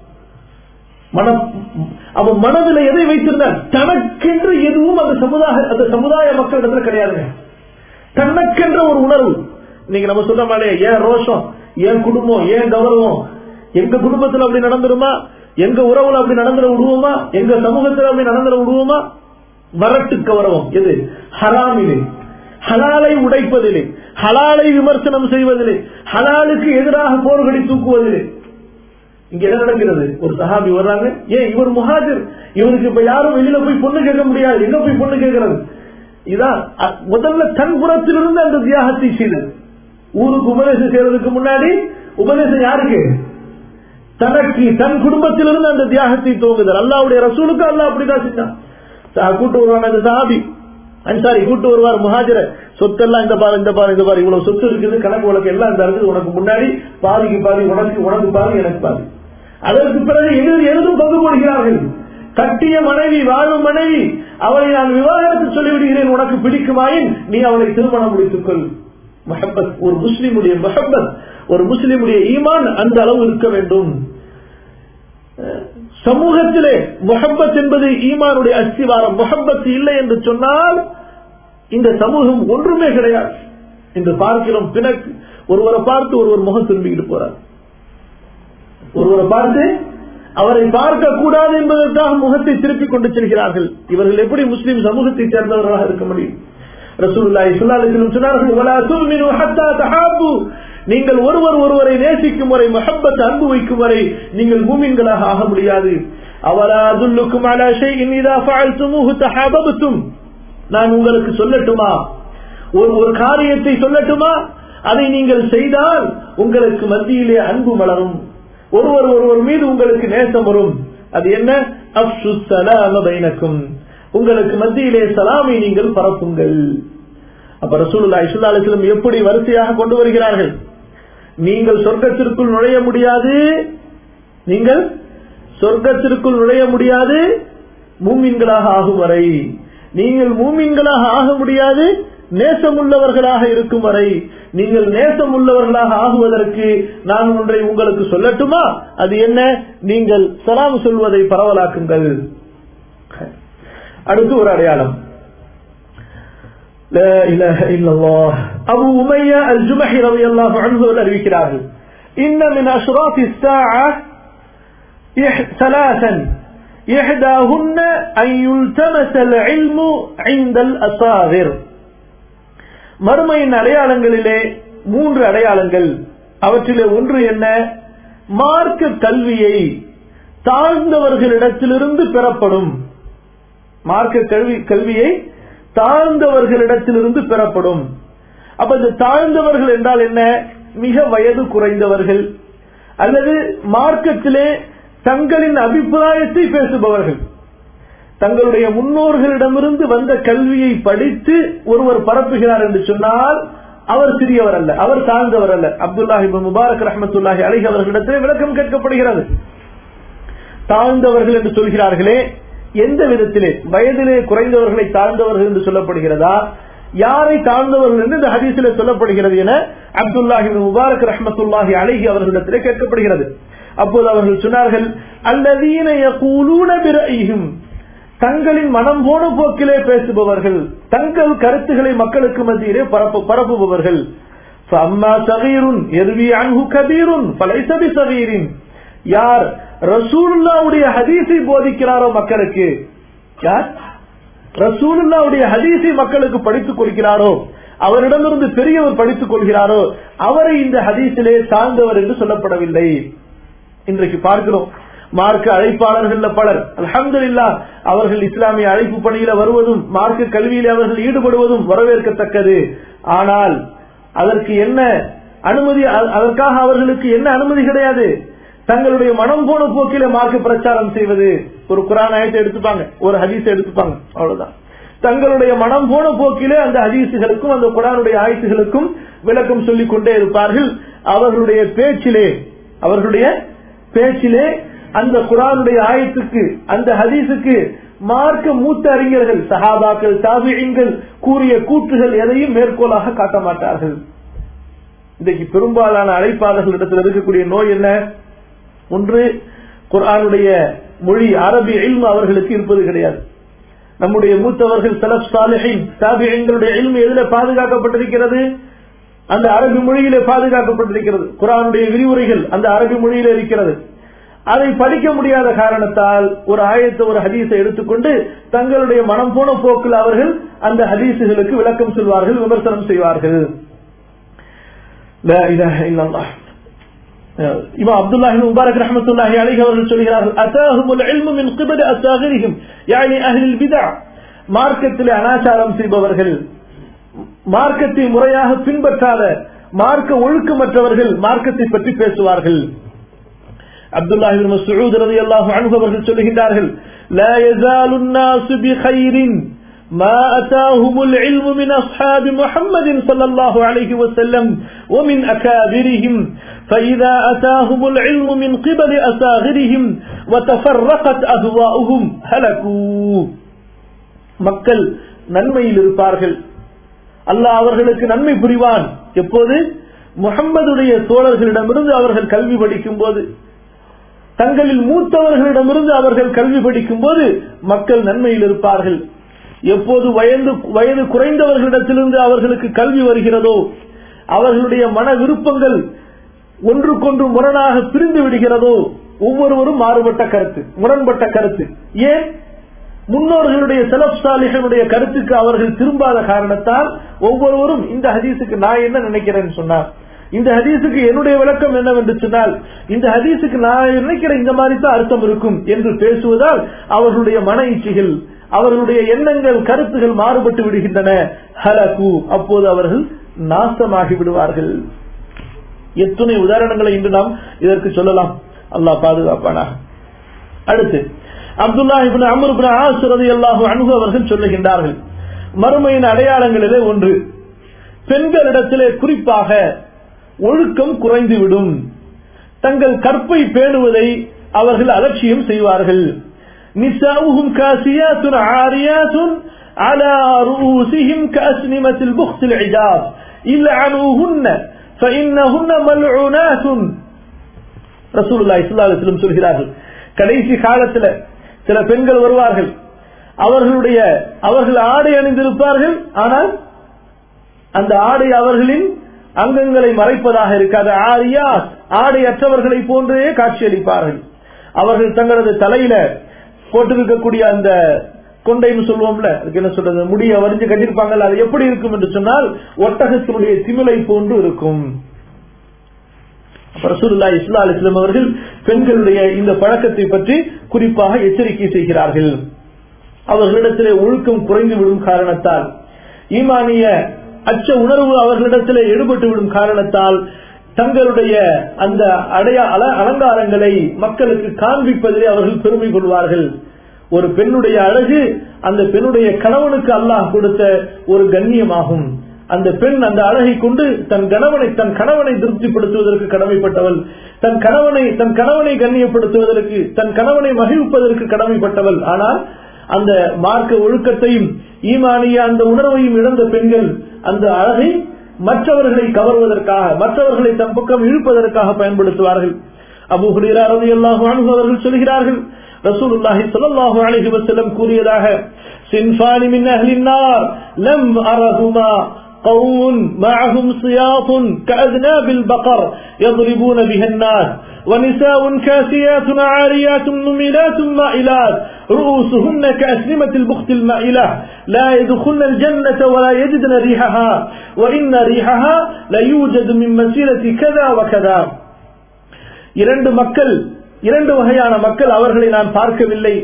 மன அவன் மனதில் எதை வைத்திருந்தான் தனக்கென்று எதுவும் அந்த சமுதாய அந்த சமுதாய மக்களிடத்துல கிடையாதுங்க தனக்கென்ற ஒரு உணர்வு நீங்க நம்ம சொல்ற மாதிரி ஏன் ரோஷம் ஏன் குடும்பம் ஏன் கௌரவம் எங்க குடும்பத்துல அப்படி நடந்துருமா எங்க உறவுல அப்படி நடந்துட விடுவோமா எங்க சமூகத்துல அப்படி நடந்துட விடுவோமா வரட்டு கௌரவம் எது ஹராமிலே ஹலாலை உடைப்பதிலே ஹலாலை விமர்சனம் செய்வதிலே ஹலாலுக்கு எதிராக போர்களை தூக்குவதிலே இங்க என்ன நடக்கிறது ஒரு சஹாபி வர்றாங்க ஏன் இவர் முஹாஜிர் இவருக்கு இப்ப யாரும் வெளியில போய் பொண்ணு கேட்க முடியாது எங்க போய் பொண்ணு கேட்கறது இதான் முதல்ல தன் புறத்திலிருந்து அந்த தியாகத்தை செய்தது ஊருக்கு உபதேசம் செய்யறதுக்கு முன்னாடி உபதேசம் யாருக்கு தனக்கு தன் குடும்பத்திலிருந்து அந்த தியாகத்தை துவங்குதல் அல்லாவுடைய ரசூலுக்கு அல்லா அப்படிதான் செஞ்சான் கூட்டு வருவாங்க அந்த சஹாபி அன்சாரி கூட்டு வருவார் முஹாஜர சொத்தெல்லாம் இந்த பாரு இந்த பாரு இந்த பாரு இவ்வளவு சொத்து இருக்குது கணக்கு உனக்கு எல்லாம் இந்த இருக்குது உனக்கு முன்னாடி பாதிக்கு பாதி உனக்கு உனக்கு பாதி எனக்கு பாதி அதற்கு பிறகு எதிர் எதுவும் பங்கு போடுகிறார்கள் கட்டிய மனைவி வாழும் மனைவி அவளை நான் விவாகரத்து சொல்லிவிடுகிறேன் உனக்கு பிடிக்குமாயின் நீ அவளை திருமணம் முடித்துக் கொள் மஹப்பத் ஒரு முஸ்லிமுடைய மஹப்பத் ஒரு முஸ்லிமுடைய ஈமான் அந்த அளவு இருக்க வேண்டும் சமூகத்திலே முகப்பத் என்பது ஈமானுடைய அஸ்திவாரம் முகப்பத் இல்லை என்று சொன்னால் இந்த சமூகம் ஒன்றுமே கிடையாது என்று பார்க்கிறோம் பிணக்கு ஒருவரை பார்த்து ஒருவர் முகம் திரும்பிக்கிட்டு போறார் ஒருவரை பார்த்து அவரை பார்க்க கூடாது என்பதற்காக முகத்தை திருப்பிக் கொண்டு செல்கிறார்கள் இவர்கள் எப்படி முஸ்லிம் சமூகத்தை சேர்ந்தவர்களாக இருக்க முடியும் ரசூலுல்லாஹி ஸல்லல்லாஹு அலைஹி வஸல்லம் சொன்னார்கள் வலா துமினு ஹத்தா தஹாபு நீங்கள் ஒருவர் ஒருவரை நேசிக்கும் வரை மஹப்பத் அன்பு வைக்கும் வரை நீங்கள் மூமின்களாக ஆக முடியாது அவலா அதுல்லுக்கும் அலா ஷைஇன் இதா ஃபஅல்துமூஹு தஹாபபதும் நான் உங்களுக்கு சொல்லட்டுமா ஒரு ஒரு காரியத்தை சொல்லட்டுமா அதை நீங்கள் செய்தால் உங்களுக்கு மத்தியிலே அன்பு மலரும் ஒருவர் ஒருவர் மீது உங்களுக்கு நேசம் வரும் அது என்ன அப்சு சலாம பைனக்கும் உங்களுக்கு மத்தியிலே சலாமை நீங்கள் பரப்புங்கள் அப்ப ரசூலுல்லா இஸ்லா அலிஸ்லம் எப்படி வரிசையாக கொண்டு வருகிறார்கள் நீங்கள் சொர்க்கத்திற்குள் நுழைய முடியாது நீங்கள் சொர்க்கத்திற்குள் நுழைய முடியாது மூமின்களாக ஆகும் வரை நீங்கள் மூமின்களாக ஆக முடியாது நேசமுள்ளவர்களாக இருக்கும் வரை நீங்கள் நேசமுள்ளவர்களாக ஆகுவதற்கு நான் ஒன்றை உங்களுக்கு சொல்லட்டுமா அது என்ன நீங்கள் சலாம் சொல்வதை பரவலாக்குங்கள் அடுத்து ஒரு அடையாளம் لا إله إلا الله أبو أمية الجمحي رضي الله عنه அறிவிக்கிறார்கள் إن من أشراط الساعة ثلاثا إحداهن أن يلتمس العلم عند الأصاغر மறுமையின் அடையாளங்களிலே மூன்று அடையாளங்கள் அவற்றிலே ஒன்று என்ன மார்க்க கல்வியை தாழ்ந்தவர்களிடத்திலிருந்து பெறப்படும் மார்க்க கல்வி கல்வியை தாழ்ந்தவர்களிடத்திலிருந்து பெறப்படும் அப்ப இந்த தாழ்ந்தவர்கள் என்றால் என்ன மிக வயது குறைந்தவர்கள் அல்லது மார்க்கத்திலே தங்களின் அபிப்பிராயத்தை பேசுபவர்கள் தங்களுடைய முன்னோர்களிடமிருந்து வந்த கல்வியை படித்து ஒருவர் பரப்புகிறார் என்று சொன்னால் அவர் சிறியவர் அல்ல அவர் தாழ்ந்தவர் அல்ல அப்துல்லாஹி முபாரக் ரஹமத்துல்லாஹி அலிஹ் அவர்களிடத்திலே விளக்கம் கேட்கப்படுகிறது தாழ்ந்தவர்கள் என்று சொல்கிறார்களே எந்த விதத்திலே வயதிலே குறைந்தவர்களை தாழ்ந்தவர்கள் என்று சொல்லப்படுகிறதா யாரை தாழ்ந்தவர்கள் என்று இந்த ஹதீஸிலே சொல்லப்படுகிறது என அப்துல்லாஹி முபாரக் ரஹமத்துல்லாஹி அலிஹி அவர்களிடத்திலே கேட்கப்படுகிறது அப்போது அவர்கள் சொன்னார்கள் அல்லதீன யகூலூன பிரஐஹிம் தங்களின் மனம் போன போக்கிலே பேசுபவர்கள் தங்கள் கருத்துக்களை மக்களுக்கு மத்தியிலே பரப்பு பரப்புபவர்கள் அம்மா சகீருன் எருவி அன்ஹு கபீருன் பலைசபி சகீரின் யார் ரசூலுல்லாவுடைய ஹதீஸை போதிக்கிறாரோ மக்களுக்கு யார் ரசூலுல்லாவுடைய ஹதீஸை மக்களுக்கு படித்துக் கொடுக்கிறாரோ அவரிடமிருந்து பெரியவர் படித்துக் கொள்கிறாரோ அவரை இந்த ஹதீஸிலே தாழ்ந்தவர் என்று சொல்லப்படவில்லை இன்றைக்கு பார்க்கிறோம் மார்க்க அழைப்பாளர்கள் பலர் அலமதுல்லா அவர்கள் இஸ்லாமிய அழைப்பு பணியில வருவதும் மார்க்க கல்வியில அவர்கள் ஈடுபடுவதும் வரவேற்கத்தக்கது ஆனால் அதற்கு என்ன அனுமதி அதற்காக அவர்களுக்கு என்ன அனுமதி கிடையாது தங்களுடைய மனம் போன போக்கில மார்க்க பிரச்சாரம் செய்வது ஒரு குரான் ஆயத்தை எடுத்துப்பாங்க ஒரு ஹதீஸை எடுத்துப்பாங்க அவ்வளவுதான் தங்களுடைய மனம் போன போக்கிலே அந்த ஹதீசுகளுக்கும் அந்த குரானுடைய ஆயத்துகளுக்கும் விளக்கம் சொல்லிக் கொண்டே இருப்பார்கள் அவர்களுடைய பேச்சிலே அவர்களுடைய பேச்சிலே அந்த குரானுடைய ஆயத்துக்கு அந்த ஹதீஸுக்கு மார்க்க மூத்த அறிஞர்கள் சஹாபாக்கள் தாபியங்கள் கூறிய கூற்றுகள் எதையும் மேற்கோளாக காட்ட மாட்டார்கள் இன்றைக்கு பெரும்பாலான அழைப்பாளர்களிடத்தில் இருக்கக்கூடிய நோய் என்ன ஒன்று குரானுடைய மொழி அரபி இல்மு அவர்களுக்கு இருப்பது கிடையாது நம்முடைய மூத்தவர்கள் சலப் சாலிஹின் தாபியங்களுடைய இல்மு எதுல பாதுகாக்கப்பட்டிருக்கிறது அந்த அரபி மொழியிலே பாதுகாக்கப்பட்டிருக்கிறது குரானுடைய விரிவுரைகள் அந்த அரபி மொழியிலே இருக்கிறது அதை படிக்க முடியாத காரணத்தால் ஒரு ஆயத்தை ஒரு ஹதீஸை எடுத்துக்கொண்டு தங்களுடைய மனம் போன போக்கில் அவர்கள் அந்த ஹதீசுகளுக்கு விளக்கம் சொல்வார்கள் விமர்சனம் செய்வார்கள் இமாம் அப்துல்லாஹி முபாரக் ரஹமத்துல்லாஹி அலைஹி அவர்கள் சொல்கிறார்கள் அதாஹுமுல் இல்மு மின் கிபல் அசாகிரிஹிம் யானி அஹ்லில் பிதா மார்க்கத்திலே அனாச்சாரம் செய்பவர்கள் மார்க்கத்தை முறையாக பின்பற்றாத மார்க்க ஒழுக்கமற்றவர்கள் மார்க்கத்தை பற்றி பேசுவார்கள் அப்துல்லாஹி பின் மஸ்ஊத் ரலியல்லாஹு அன்ஹு அவர்கள் சொல்லுகின்றார்கள் لا يزال الناس بخير ما أتاهم العلم من أصحاب محمد صلى الله عليه وسلم ومن أكابرهم فإذا أتاهم العلم من قبل أساغرهم وتفرقت أهواؤهم هلكوا மக்கள் நன்மையில் இருப்பார்கள் அல்லாஹ் அவர்களுக்கு நன்மை புரிவான் எப்போது முகம்மதுடைய தோழர்களிடமிருந்து அவர்கள் கல்வி படிக்கும் போது தங்களில் மூத்தவர்களிடமிருந்து அவர்கள் கல்வி படிக்கும் போது மக்கள் நன்மையில் இருப்பார்கள் எப்போது வயது வயது குறைந்தவர்களிடத்திலிருந்து அவர்களுக்கு கல்வி வருகிறதோ அவர்களுடைய மன விருப்பங்கள் ஒன்றுக்கொன்று முரணாக பிரிந்து விடுகிறதோ ஒவ்வொருவரும் மாறுபட்ட கருத்து முரண்பட்ட கருத்து ஏன் முன்னோர்களுடைய செலப்சாலிகளுடைய கருத்துக்கு அவர்கள் திரும்பாத காரணத்தால் ஒவ்வொருவரும் இந்த ஹதீஸுக்கு நான் என்ன நினைக்கிறேன்னு சொன்னார் இந்த ஹதீஸுக்கு என்னுடைய விளக்கம் என்னவென்று சொன்னால் இந்த ஹதீஸுக்கு நான் நினைக்கிற இந்த மாதிரி தான் அர்த்தம் இருக்கும் என்று பேசுவதால் அவர்களுடைய மன இச்சைகள் அவர்களுடைய எண்ணங்கள் கருத்துகள் மாறுபட்டு விடுகின்றன ஹலகு அப்போது அவர்கள் நாசமாகி விடுவார்கள் எத்தனை உதாரணங்களை இன்று நாம் இதற்கு சொல்லலாம் அல்லாஹ் பாதுகாப்பானாக அடுத்து அப்துல்லா இபின் அமர் இபின் ஆசுரதி அல்லாஹு அணுகு அவர்கள் சொல்லுகின்றார்கள் மறுமையின் அடையாளங்களிலே ஒன்று பெண்களிடத்திலே குறிப்பாக ஒழுக்கம் குறைந்துவிடும் தங்கள் கற்பை பேணுவதை அவர்கள் அலட்சியம் செய்வார்கள் நிசாவுகும் காசியாத்துன் ஆரியாத்துன் على رؤوسهم كأسنمة البخت العجاب إلعنوهن فإنهن ملعونات رسول الله صلى الله عليه وسلم சொல்கிறார்கள் கடைசி காலத்துல சில பெண்கள் வருவார்கள் அவர்களுடைய அவர்கள் ஆடை அணிந்திருப்பார்கள் ஆனால் அந்த ஆடை அவர்களின் அங்கங்களை மறைப்பதாக இருக்காது ஆரியா ஆடையற்றவர்களை போன்றே காட்சியளிப்பார்கள் அவர்கள் தங்களது தலையில போட்டிருக்கக்கூடிய அந்த கொண்டைன்னு சொல்லுவோம்ல அதுக்கு என்ன சொல்றது முடிய வரிஞ்சு கட்டிருப்பாங்கல்ல அது எப்படி இருக்கும் என்று சொன்னால் ஒட்டகத்தினுடைய திமிலை போன்று இருக்கும் ரசூலுல்லா இஸ்லா அலிஸ்லாம் அவர்கள் பெண்களுடைய இந்த பழக்கத்தை பற்றி குறிப்பாக எச்சரிக்கை செய்கிறார்கள் அவர்களிடத்திலே ஒழுக்கம் குறைந்து விடும் காரணத்தால் ஈமானிய அச்ச உணர்வு அவர்களிடத்திலே ஈடுபட்டு விடும் காரணத்தால் தங்களுடைய அந்த அடைய அலங்காரங்களை மக்களுக்கு காண்பிப்பதிலே அவர்கள் பெருமை கொள்வார்கள் ஒரு பெண்ணுடைய அழகு அந்த பெண்ணுடைய கணவனுக்கு அல்லாஹ் கொடுத்த ஒரு கண்ணியமாகும் அந்த பெண் அந்த அழகை கொண்டு தன் கணவனை தன் கணவனை திருப்திப்படுத்துவதற்கு கடமைப்பட்டவள் தன் கணவனை தன் கணவனை கண்ணியப்படுத்துவதற்கு தன் கணவனை மகிழ்ப்பதற்கு கடமைப்பட்டவள் ஆனால் அந்த மார்க்க ஒழுக்கத்தையும் ஈமானிய அந்த உணர்வையும் இழந்த பெண்கள் அந்த அழகை மற்றவர்களை கவர்வதற்காக மற்றவர்களை தம் பக்கம் இழுப்பதற்காக பயன்படுத்துவார்கள் அபு ஹுரேரா ரலியல்லாஹு அன்ஹு அவர்கள் சொல்கிறார்கள் ரசூலுல்லாஹி ஸல்லல்லாஹு அலைஹி வஸல்லம் கூறியதாக சின்ஃபானி மின் அஹ்லின் நார் லம் அரஹுமா قوم معهم صياط كأذناب البقر يضربون بها الناس ونساء كاسيات عاريات مميلات مائلات رؤوسهن كأسنمة البخت المائلة لا يدخلن الجنة ولا يجدن ريحها وإن ريحها ليوجد من مسيرة كذا وكذا இரண்டு மக்கள் இரண்டு வகையான மக்கள் அவர்களை நான் பார்க்கவில்லை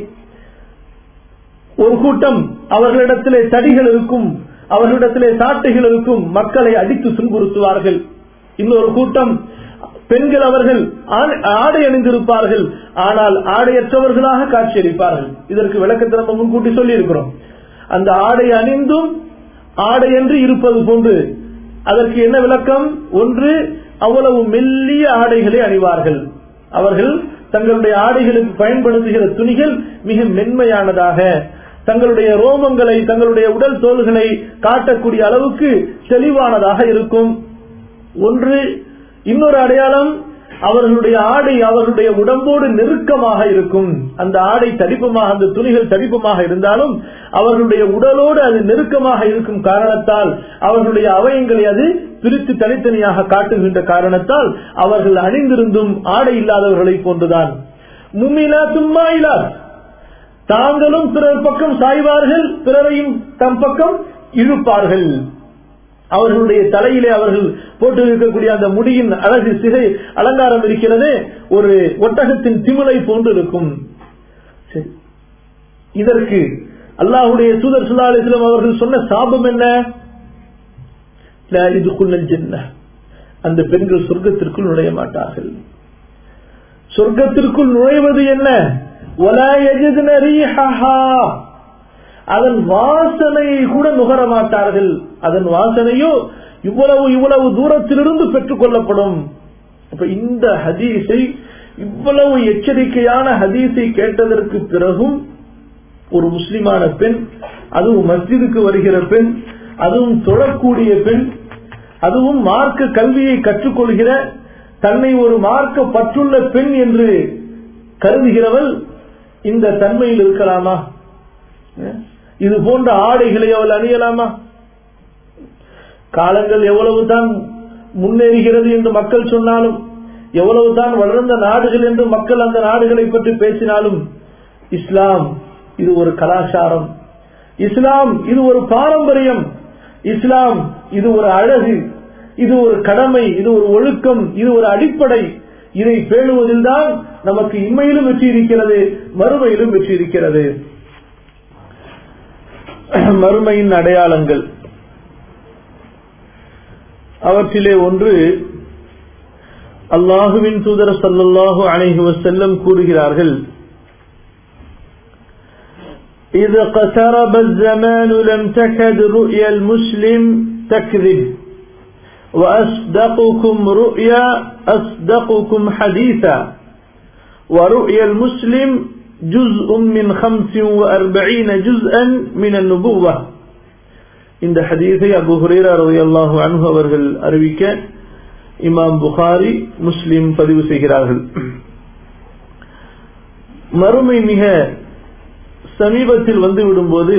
ஒரு கூட்டம் அவர்களிடத்திலே தடிகள் இருக்கும் அவர்களிடத்திலே சாட்டைகள் இருக்கும் மக்களை அடித்து துன்புறுத்துவார்கள் இன்னொரு கூட்டம் பெண்கள் அவர்கள் ஆடை அணிந்திருப்பார்கள் ஆனால் ஆடையற்றவர்களாக காட்சியளிப்பார்கள் இதற்கு விளக்கத்தை நம்ம முன்கூட்டி சொல்லி இருக்கிறோம் அந்த ஆடை அணிந்தும் ஆடையன்றி இருப்பது போன்று அதற்கு என்ன விளக்கம் ஒன்று அவ்வளவு மெல்லிய ஆடைகளை அணிவார்கள் அவர்கள் தங்களுடைய ஆடைகளுக்கு பயன்படுத்துகிற துணிகள் மிக மென்மையானதாக தங்களுடைய ரோமங்களை தங்களுடைய உடல் தோள்களை காட்டக்கூடிய அளவுக்கு தெளிவானதாக இருக்கும் ஒன்று இன்னொரு அடையாளம் அவர்களுடைய ஆடை அவர்களுடைய உடம்போடு நெருக்கமாக இருக்கும் அந்த ஆடை தடிப்பமாக அந்த துணிகள் தடிப்பமாக இருந்தாலும் அவர்களுடைய உடலோடு அது நெருக்கமாக இருக்கும் காரணத்தால் அவர்களுடைய அவயங்களை அது பிரித்து தனித்தனியாக காட்டுகின்ற காரணத்தால் அவர்கள் அணிந்திருந்தும் ஆடை இல்லாதவர்களை போன்றுதான் மும்மிலா தும்மாயிலா தாங்களும் பிறர் பக்கம் சாய்வார்கள் பிறரையும் தம் பக்கம் இழுப்பார்கள் அவர்களுடைய தலையிலே அவர்கள் போட்டு இருக்கக்கூடிய அந்த முடியின் அழகு சிகை அலங்காரம் இருக்கிறது ஒரு ஒட்டகத்தின் திமிலை போன்று இருக்கும் இதற்கு அல்லாஹுடைய தூதர் சுல்லா அலிஸ்லாம் அவர்கள் சொன்ன சாபம் என்ன இது அந்த பெண்கள் சொர்க்கத்திற்குள் நுழைய மாட்டார்கள் சொர்க்கத்திற்குள் நுழைவது என்ன அதன் வாசனையை கூட நுகர மாட்டார்கள் அதன் வாசனையோ இவ்வளவு இவ்வளவு தூரத்திலிருந்து பெற்றுக் கொள்ளப்படும் அப்ப இந்த ஹதீஸை இவ்வளவு எச்சரிக்கையான ஹதீஸை கேட்டதற்கு பிறகும் ஒரு முஸ்லிமான பெண் அதுவும் மஸ்ஜிதுக்கு வருகிற பெண் அதுவும் தொழக்கூடிய பெண் அதுவும் மார்க்க கல்வியை கற்றுக்கொள்கிற தன்னை ஒரு மார்க்க பற்றுள்ள பெண் என்று கருதுகிறவள் இந்த தன்மையில் இருக்கலாமா இது போன்ற ஆடைகளை அவள் அணியலாமா காலங்கள் எவ்வளவுதான் முன்னேறுகிறது என்று மக்கள் சொன்னாலும் எவ்வளவுதான் வளர்ந்த நாடுகள் என்று மக்கள் அந்த நாடுகளை பற்றி பேசினாலும் இஸ்லாம் இது ஒரு கலாச்சாரம் இஸ்லாம் இது ஒரு பாரம்பரியம் இஸ்லாம் இது ஒரு அழகு இது ஒரு கடமை இது ஒரு ஒழுக்கம் இது ஒரு அடிப்படை இதை பேணுவதில் தான் நமக்கு இம்மையிலும் வெற்றி இருக்கிறது மறுமையிலும் வெற்றி இருக்கிறது மறுமையின் அடையாளங்கள் அவற்றிலே ஒன்று அல்லாஹுவின் தூதர் சல்லாஹூ அணைஹி வசல்லம் கூறுகிறார்கள் إذا اقترب الزمان لم تكد رؤيا المسلم تكذب وأصدقكم رؤيا أصدقكم حديثا ورؤيا المسلم جزء من خمس وأربعين جزءا من النبوة இந்த ஹதீஸை அபு ஹுரேரா ரலியல்லாஹு அன்ஹு அவர்கள் அறிவிக்க இமாம் புகாரி முஸ்லிம் பதிவு செய்கிறார்கள் மறுமை மிக சமீபத்தில் வந்து விடும்போது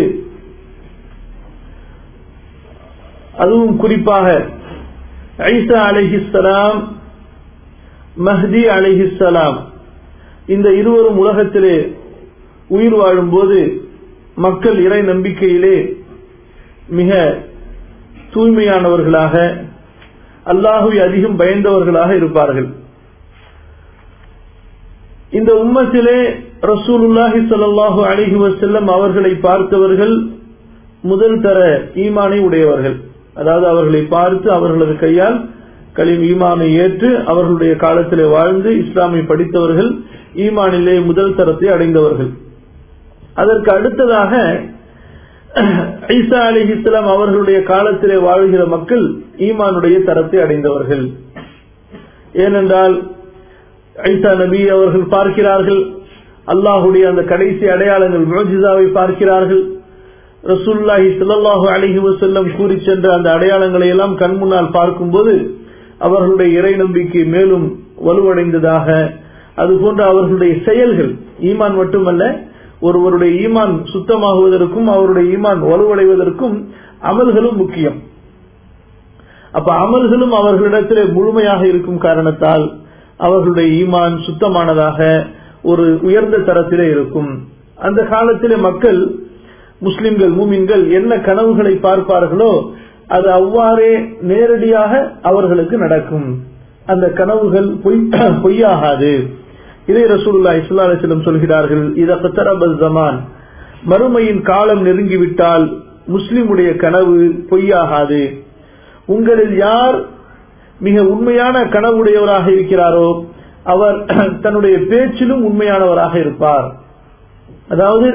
அதுவும் குறிப்பாக ஐசா அலைஹிஸ்ஸலாம் மஹ்தி அலைஹிஸ்ஸலாம் இந்த இருவரும் உலகத்திலே உயிர் வாழும்போது மக்கள் இறை நம்பிக்கையிலே மிக தூய்மையானவர்களாக அல்லாஹுவை அதிகம் பயந்தவர்களாக இருப்பார்கள் இந்த உம்மத்திலே ரசூலுல்லாஹி ஸல்லல்லாஹு அலைஹி வஸல்லம் அவர்களை பார்த்தவர்கள் முதல் தர ஈமானை உடையவர்கள் அதாவது அவர்களை பார்த்து அவர்களது கையால் கலிம் ஈமானை ஏற்று அவர்களுடைய காலத்திலே வாழ்ந்து இஸ்லாமை படித்தவர்கள் ஈமானிலே முதல் தரத்தை அடைந்தவர்கள் அதற்கு அடுத்ததாக ஐசா அலி இஸ்லாம் அவர்களுடைய காலத்திலே வாழ்கிற மக்கள் ஈமானுடைய தரத்தை அடைந்தவர்கள் ஏனென்றால் ஐசா நபி அவர்கள் பார்க்கிறார்கள் அல்லாஹுடைய அந்த கடைசி அடையாளங்கள் மோஜிதாவை பார்க்கிறார்கள் ரசூல்லாஹி ஸல்லல்லாஹு அலைஹி வஸல்லம் கூறி சென்ற அந்த அடையாளங்களை எல்லாம் கண் முன்னால் பார்க்கும்போது அவர்களுடைய இறை நம்பிக்கை மேலும் வலுவடைந்ததாக அதுபோன்ற அவர்களுடைய செயல்கள் ஈமான் மட்டுமல்ல ஒருவருடைய ஈமான் சுத்தமாகுவதற்கும் அவருடைய ஈமான் வலுவடைவதற்கும் அமல்களும் முக்கியம் அப்ப அமல்களும் அவர்களிடத்திலே முழுமையாக இருக்கும் காரணத்தால் அவர்களுடைய ஈமான் சுத்தமானதாக ஒரு உயர்ந்த தரத்திலே இருக்கும் அந்த காலத்திலே மக்கள் முஸ்லிம்கள் மூமின்கள் என்ன கனவுகளை பார்ப்பார்களோ அது அவ்வாறே நேரடியாக அவர்களுக்கு நடக்கும் அந்த கனவுகள் பொய் பொய்யாகாது இதை ரசூல்லா இஸ்லா அலிஸ்லம் சொல்கிறார்கள் இதரபல் ஜமான் மறுமையின் காலம் நெருங்கிவிட்டால் முஸ்லிமுடைய கனவு பொய்யாகாது உங்களில் யார் மிக உண்மையான கனவுடையவராக இருக்கிறாரோ அவர் தன்னுடைய பேச்சிலும் உண்மையானவராக இருப்பார் அதாவது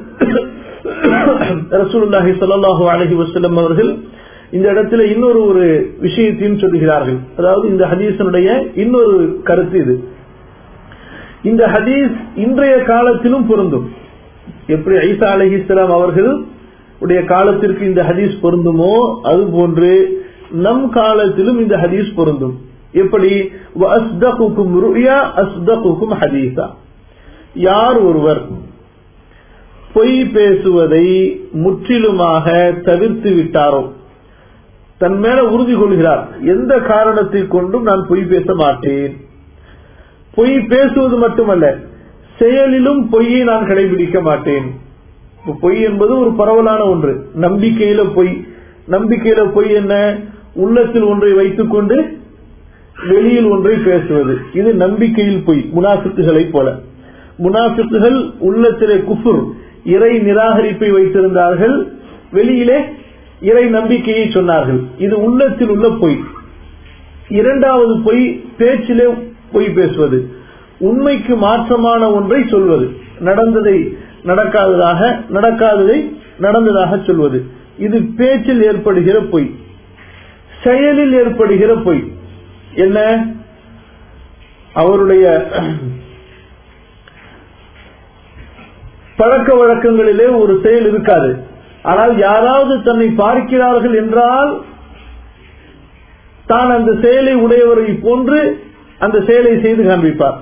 ரசூலுல்லாஹி ஸல்லல்லாஹு அலைஹி வஸல்லம் அவர்கள் இந்த இடத்துல இன்னொரு ஒரு விஷயத்தையும் சொல்லுகிறார்கள் அதாவது இந்த ஹதீஸனுடைய இன்னொரு கருத்து இது இந்த ஹதீஸ் இன்றைய காலத்திலும் பொருந்தும் எப்படி ஐசா அலஹி இஸ்லாம் அவர்கள் உடைய காலத்திற்கு இந்த ஹதீஸ் பொருந்துமோ அது போன்று நம் காலத்திலும் இந்த ஹதீஸ் பொருந்தும் எப்படி ஹதீஸா யார் ஒருவர் பொய் பேசுவதை முற்றிலுமாக தவிர்த்து விட்டாரோ தன் மேல உறுதி கொள்கிறார் எந்த காரணத்தை கொண்டும் நான் பொய் பேச மாட்டேன் பொய் பேசுவது மட்டுமல்ல செயலிலும் பொய்யை நான் கடைபிடிக்க மாட்டேன் பொய் என்பது ஒரு பரவலான ஒன்று நம்பிக்கையில பொய் நம்பிக்கையில பொய் என்ன உள்ளத்தில் ஒன்றை வைத்துக் கொண்டு வெளியில் ஒன்றை பேசுவது இது நம்பிக்கையில் பொய் முனாசித்துகளை போல முனாசித்துகள் உள்ளத்திலே குஃபுர் இறை நிராகரிப்பை வைத்திருந்தார்கள் வெளியிலே இறை நம்பிக்கையை சொன்னார்கள் இது உள்ளத்தில் உள்ள பொய் இரண்டாவது பொய் பேச்சிலே பொய் பேசுவது உண்மைக்கு மாற்றமான ஒன்றை சொல்வது நடந்ததை நடக்காததாக நடக்காததை நடந்ததாக சொல்வது இது பேச்சில் ஏற்படுகிற பொய் செயலில் ஏற்படுகிற பொய் என்ன அவருடைய பழக்க வழக்கங்களிலே ஒரு செயல் இருக்காது ஆனால் யாராவது தன்னை பார்க்கிறார்கள் என்றால் தான் அந்த செயலை உடையவரை போன்று அந்த செயலை செய்து காண்பிப்பார்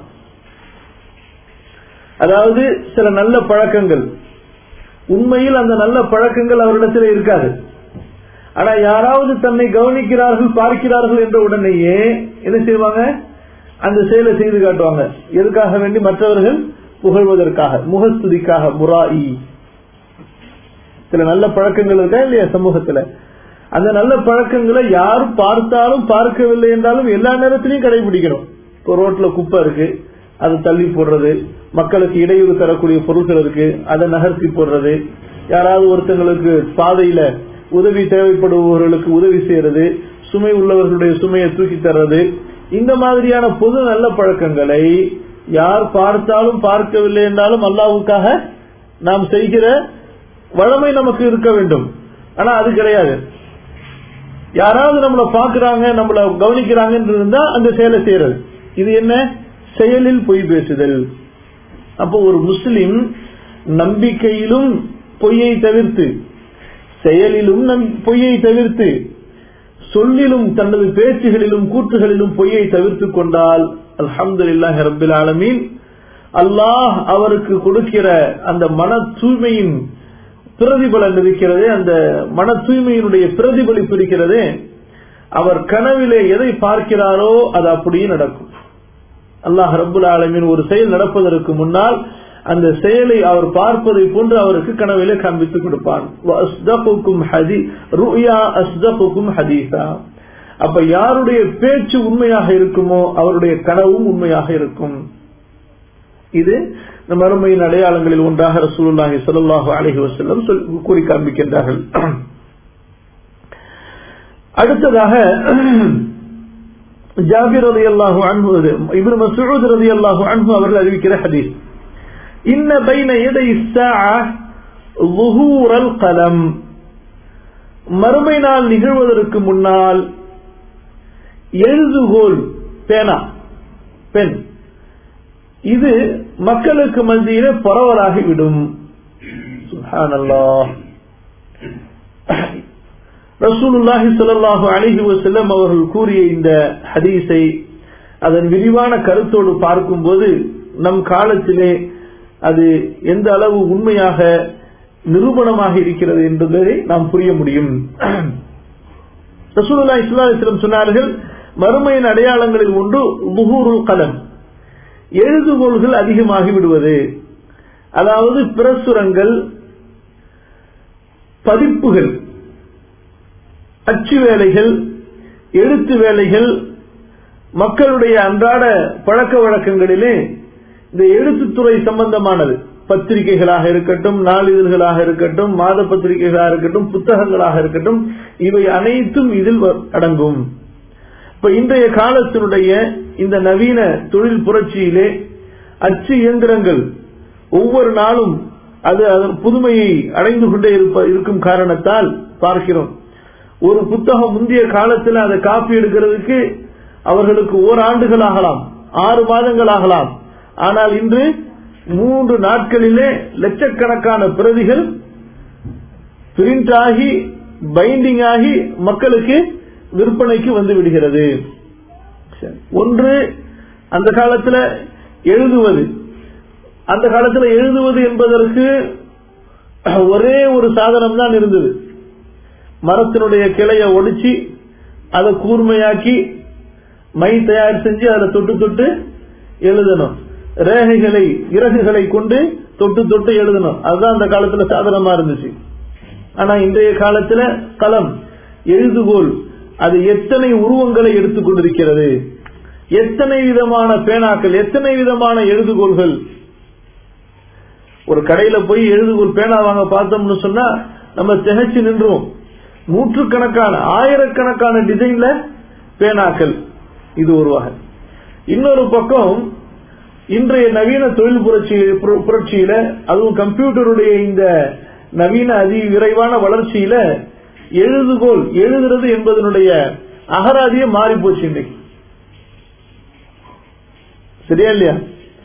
அதாவது சில நல்ல பழக்கங்கள் உண்மையில் அந்த நல்ல பழக்கங்கள் அவரிடத்தில் இருக்காது ஆனா யாராவது தன்னை கவனிக்கிறார்கள் பார்க்கிறார்கள் என்ற உடனேயே என்ன செய்வாங்க அந்த செயலை செய்து காட்டுவாங்க எதுக்காக வேண்டி மற்றவர்கள் புகழ்வதற்காக முகஸ்துதிக்காக முராயி சில நல்ல பழக்கங்கள் இருக்கா இல்லையா சமூகத்துல அந்த நல்ல பழக்கங்களை யார் பார்த்தாலும் பார்க்கவில்லை என்றாலும் எல்லா நேரத்திலையும் கடைபிடிக்கணும் இப்போ ரோட்ல குப்பை இருக்கு அதை தள்ளி போடுறது மக்களுக்கு இடையூறு தரக்கூடிய பொருட்கள் இருக்கு அதை நகர்த்தி போடுறது யாராவது ஒருத்தங்களுக்கு பாதையில உதவி தேவைப்படுபவர்களுக்கு உதவி செய்யறது சுமை உள்ளவர்களுடைய சுமையை தூக்கி தர்றது இந்த மாதிரியான பொது நல்ல பழக்கங்களை யார் பார்த்தாலும் பார்க்கவில்லை என்றாலும் அல்லாவுக்காக நாம் செய்கிற வளமை நமக்கு இருக்க வேண்டும் ஆனா அது கிடையாது யாராவது நம்மளை பாக்குறாங்க நம்மள கவனிக்கிறாங்க இருந்தா அந்த செயலை செய்யறது இது என்ன செயலில் பொய் பேசுதல் அப்போ ஒரு முஸ்லிம் நம்பிக்கையிலும் பொய்யை தவிர்த்து செயலிலும் பொய்யை தவிர்த்து சொல்லிலும் தனது பேச்சுகளிலும் கூற்றுகளிலும் பொய்யை தவிர்த்து கொண்டால் அல்ஹம்துலில்லாஹி ரப்பில் ஆலமீன் அல்லாஹ் அவருக்கு கொடுக்கிற அந்த மன தூய்மையின் பிரதிபலன் இருக்கிறதே அந்த மன தூய்மையினுடைய பிரதிபலிப்பு இருக்கிறதே அவர் கனவிலே எதை பார்க்கிறாரோ அது அப்படியே நடக்கும் அல்லாஹ் ரப்புல் ஆலமீன் ஒரு செயல் நடப்பதற்கு முன்னால் அந்த செயலை அவர் பார்ப்பதை போன்று அவருக்கு கனவிலே காண்பித்து கொடுப்பான் அப்ப யாருடைய பேச்சு உண்மையாக இருக்குமோ அவருடைய கனவும் உண்மையாக இருக்கும் இது இந்த மறுமையின் அடையாளங்களில் ஒன்றாக ரசூலுல்லாஹி ஸல்லல்லாஹு அலைஹி வஸல்லம் கூறி காண்பிக்கின்றார்கள் அடுத்ததாக ஜாபிர் ரலியல்லாஹு அன்ஹு இப்னு மஸ்ஊத் ரலியல்லாஹு அன்ஹு அவர்கள் அறிவிக்கிற ஹதீஸ் இன்ன பைன யதை الساعه ظهور القلم மறுமை நாள் நிகழ்வதற்கு முன்னால் எழுதுகோல் பேனா பெண் இது மக்களுக்கு மத்தியிலே பரவலாகிவிடும் சுஹானல்லாஹ் ரசூலுல்லாஹி ஸல்லல்லாஹு அலைஹி வஸல்லம் அவர்கள் கூறிய இந்த ஹதீஸை அதன் விரிவான கருத்தோடு பார்க்கும்போது நம் காலத்திலே அது எந்த அளவு உண்மையாக நிரூபணமாக இருக்கிறது என்பதை நாம் புரிய முடியும் ரசூலுல்லாஹி ஸல்லல்லாஹு அலைஹி வஸல்லம் சொன்னார்கள் மறுமையின் அடையாளங்களில் ஒன்று முகூருல் கலம் எழுதுகோள்கள் அதிகமாகி விடுவது அதாவது பிரசுரங்கள் பதிப்புகள் அச்சு வேலைகள் எழுத்து வேலைகள் மக்களுடைய அன்றாட பழக்க வழக்கங்களிலே இந்த எழுத்துத்துறை சம்பந்தமானது பத்திரிகைகளாக இருக்கட்டும் நாளிதழ்களாக இருக்கட்டும் மாத பத்திரிகைகளாக இருக்கட்டும் புத்தகங்களாக இருக்கட்டும் இவை அனைத்தும் இதில் அடங்கும் இப்ப இன்றைய காலத்தினுடைய இந்த நவீன தொழில் புரட்சியிலே அச்சு இயந்திரங்கள் ஒவ்வொரு நாளும் அது அதன் புதுமையை அடைந்து கொண்டே இருக்கும் காரணத்தால் பார்க்கிறோம் ஒரு புத்தகம் முந்தைய காலத்தில் அதை காப்பி எடுக்கிறதுக்கு அவர்களுக்கு ஓராண்டுகள் ஆகலாம் ஆறு மாதங்கள் ஆகலாம் ஆனால் இன்று மூன்று நாட்களிலே லட்சக்கணக்கான பிரதிகள் பிரிண்ட் ஆகி பைண்டிங் ஆகி மக்களுக்கு விற்பனைக்கு வந்து விடுகிறது ஒன்று அந்த காலத்தில் எழுதுவது அந்த காலத்தில் எழுதுவது என்பதற்கு ஒரே ஒரு சாதனம் தான் இருந்தது மரத்தினுடைய கிளைய ஒடிச்சு அதை கூர்மையாக்கி மை தயார் செஞ்சு அதை தொட்டு தொட்டு எழுதணும் ரேகைகளை இறகுகளை கொண்டு தொட்டு தொட்டு எழுதணும் அதுதான் அந்த காலத்துல சாதனமா இருந்துச்சு ஆனா இன்றைய காலத்துல களம் எழுதுகோல் அது எத்தனை உருவங்களை எடுத்துக் கொண்டிருக்கிறது எத்தனை விதமான பேனாக்கள் எத்தனை விதமான எழுதுகோள்கள் ஒரு கடையில போய் எழுதுகோல் பேனா வாங்க பார்த்தோம்னு சொன்னா நம்ம திகைச்சு நின்றுவோம் நூற்றுக்கணக்கான ஆயிரக்கணக்கான டிசைன்ல பேனாக்கள் இது ஒரு வகை இன்னொரு பக்கம் இன்றைய நவீன தொழில் புரட்சி புரட்சியில அதுவும் கம்ப்யூட்டருடைய இந்த நவீன அதி விரைவான வளர்ச்சியில எழுதுகோல் எழுதுறது என்பதனுடைய அகராதியே மாறி போச்சு இன்னைக்கு சரியா இல்லையா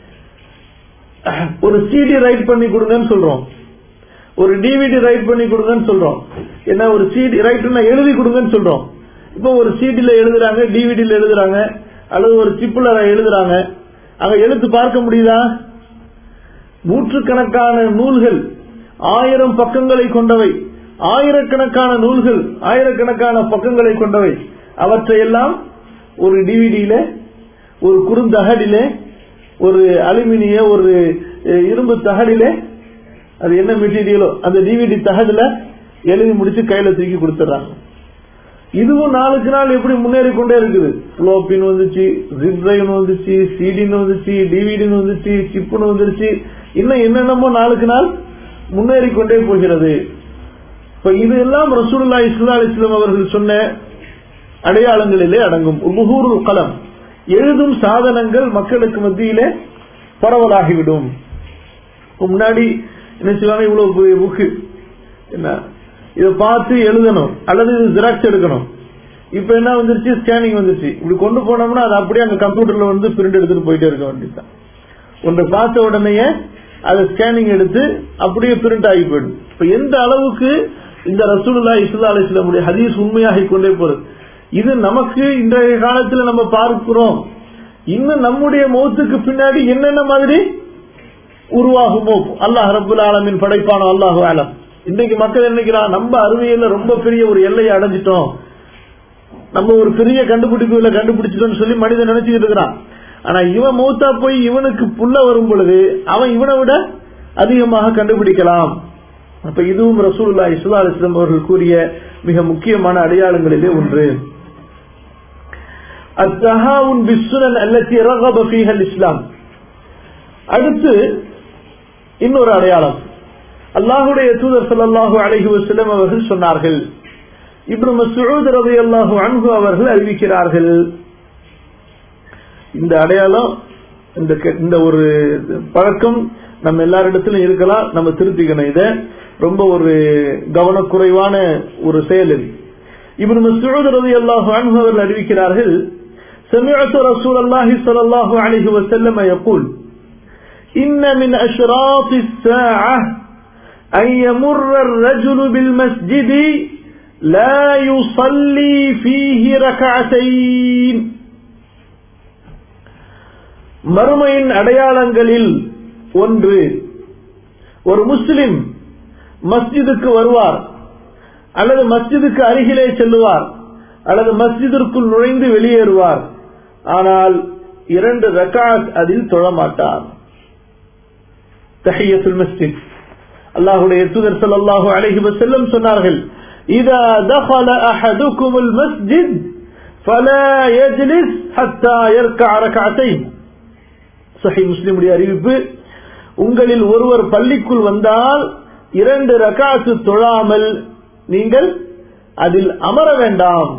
ஒரு சிடி ரைட் பண்ணி கொடுங்கன்னு சொல்றோம் ஒரு டிவிடி ரைட் பண்ணி கொடுங்கன்னு சொல்றோம் என்ன ஒரு சிடி ரைட்னா எழுதி கொடுங்கன்னு சொல்றோம் இப்போ ஒரு சிடில எழுதுறாங்க டிவிடில எழுதுறாங்க அல்லது ஒரு சிப்புல எழுதுறாங்க அங்க எழுத்து பார்க்க முடியுதா நூற்றுக்கணக்கான நூல்கள் ஆயிரம் பக்கங்களை கொண்டவை ஆயிரக்கணக்கான நூல்கள் ஆயிரக்கணக்கான பக்கங்களை கொண்டவை அவற்றையெல்லாம் ஒரு டிவிடியில ஒரு குறுந்தகடிலே ஒரு அலுமினிய ஒரு இரும்பு தகடிலே அது என்ன மெட்டீரியலோ அந்த டிவிடி தகடுல எழுதி முடிச்சு கையில தூக்கி கொடுத்துறாங்க இதுவும் நாளுக்கு நாள் எப்படி முன்னேறி கொண்டே இருக்குது புளோப்பின் வந்துச்சு ஜிப் டிரைவ் வந்துச்சு சிடின்னு வந்துச்சு டிவிடின்னு வந்துச்சு சிப்புன்னு வந்துருச்சு இன்னும் என்னென்னமோ நாளுக்கு நாள் முன்னேறி கொண்டே போகிறது இப்ப இது எல்லாம் ரசூல்லா இஸ்லா இஸ்லாம் அவர்கள் சொன்ன அடையாளங்களிலே அடங்கும் முகூருல் களம் எழுதும் சாதனங்கள் மக்களுக்கு மத்தியிலே பரவலாகிவிடும் முன்னாடி என்ன செய்வாங்க இவ்வளவு புக்கு என்ன இதை பார்த்து எழுதணும் அல்லது இது ஜெராக்ஸ் எடுக்கணும் இப்ப என்ன வந்துருச்சு ஸ்கேனிங் வந்துருச்சு இப்படி கொண்டு போனோம்னா அது அப்படியே அங்க கம்ப்யூட்டர்ல வந்து பிரிண்ட் எடுத்துட்டு போயிட்டே இருக்க வேண்டியதுதான் ஒன்றை பார்த்த உடனேயே அதை ஸ்கேனிங் எடுத்து அப்படியே பிரிண்ட் ஆகி போயிடும் இப்ப எந்த அளவுக்கு இந்த ரசூலுல்லா இஸ்லா அலிஸ்லாமுடைய ஹதீஸ் உண்மையாகி கொண்டே போறது இது நமக்கு இன்றைய காலத்துல நம்ம பார்க்கிறோம் இன்னும் நம்முடைய மௌத்துக்கு பின்னாடி என்னென்ன மாதிரி உருவாகுமோ அல்லாஹ் ரபுல் ஆலமின் படைப்பானோ அல்லாஹு ஆலம் இன்றைக்கு மக்கள் நினைக்கிறான் நம்ம அறிவியல்ல ரொம்ப பெரிய ஒரு எல்லையை அடைஞ்சிட்டோம் நம்ம ஒரு பெரிய கண்டுபிடிப்புகளை கண்டுபிடிச்சிட்டோம்னு சொல்லி மனிதன் நினைச்சுக்கிட்டு இருக்கிறான் ஆனா இவன் மௌத்தா போய் இவனுக்கு புள்ள வரும் பொழுது அவன் இவனை விட அதிகமாக கண்டுபிடிக்கலாம் அப்ப இதுவும் ரசூலுல்லா இஸ்லா அலிஸ்லாம் அவர்கள் கூறிய மிக முக்கியமான அடையாளங்களிலே ஒன்று அத்தஹாவுன் பிஸ்ஸுனன் அல்லத்தி ரகப ஃபீஹல் இஸ்லாம் அடுத்து இன்னொரு அடையாளம் அல்லாஹுடைய தூதர் ஸல்லல்லாஹு அலைஹி வஸல்லம் அவர்கள் சொன்னார்கள் இப்னு மஸ்ஊத் ரலியல்லாஹு அன்ஹு அவர்கள் அறிவிக்கிறார்கள் இந்த அடையாளம் இந்த இந்த ஒரு பழக்கம் நம்ம எல்லாரிடத்திலும் இருக்கலாம் நம்ம திருத்திக்கணும் இத ரொம்ப ஒரு கவனக்குறைவான ஒரு செயல் இது இப்னு மஸ்ஊத் ரலியல்லாஹு அன்ஹு அவர்கள் அறிவிக்கிறார்கள் سمعت رسول الله صلى الله عليه وسلم يقول إن من أشراط الساعة أن يمر الرجل بالمسجد لا يصلي فيه ركعتين மறுமையின் அடையாளங்களில் ஒன்று ஒரு முஸ்லிம் மஸ்ஜிதுக்கு வருவார் அல்லது மஸ்ஜிதுக்கு அருகிலே செல்லுவார் அல்லது மஸ்ஜிதிற்குள் நுழைந்து வெளியேறுவார் ஆனால் இரண்டு ரக்காத் அதில் தொழமாட்டார் தஹியத்துல் மஸ்ஜித் அல்லாஹுடைய தூதர் ஸல்லல்லாஹு அலைஹி வஸல்லம் சொன்னார்கள் இதா دخل احدكم المسجد فلا يجلس حتى يركع ركعتين சஹி முஸ்லிமுடைய அறிவிப்பு உங்களில் ஒருவர் பள்ளிக்குள் வந்தால் இரண்டு ரகாத்து தொழாமல் நீங்கள் அதில் அமர வேண்டாம்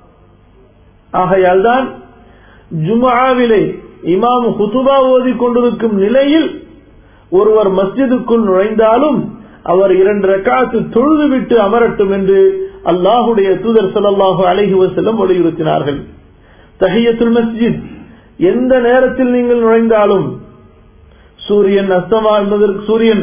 ஆகையால் தான் ஜுமாவிலே இமாம் ஹுதுபா ஓதி கொண்டிருக்கும் நிலையில் ஒருவர் மஸ்ஜிதுக்குள் நுழைந்தாலும் அவர் இரண்டு ரக்காத்து தொழுதுவிட்டு அமரட்டும் என்று அல்லாஹுடைய தூதர் ஸல்லல்லாஹு அலைஹி வஸல்லம் வலியுறுத்தினார்கள் தஹியத்துல் மஸ்ஜித் எந்த நேரத்தில் நீங்கள் நுழைந்தாலும் சூரியன் அஸ்தமா என்பதற்கு சூரியன்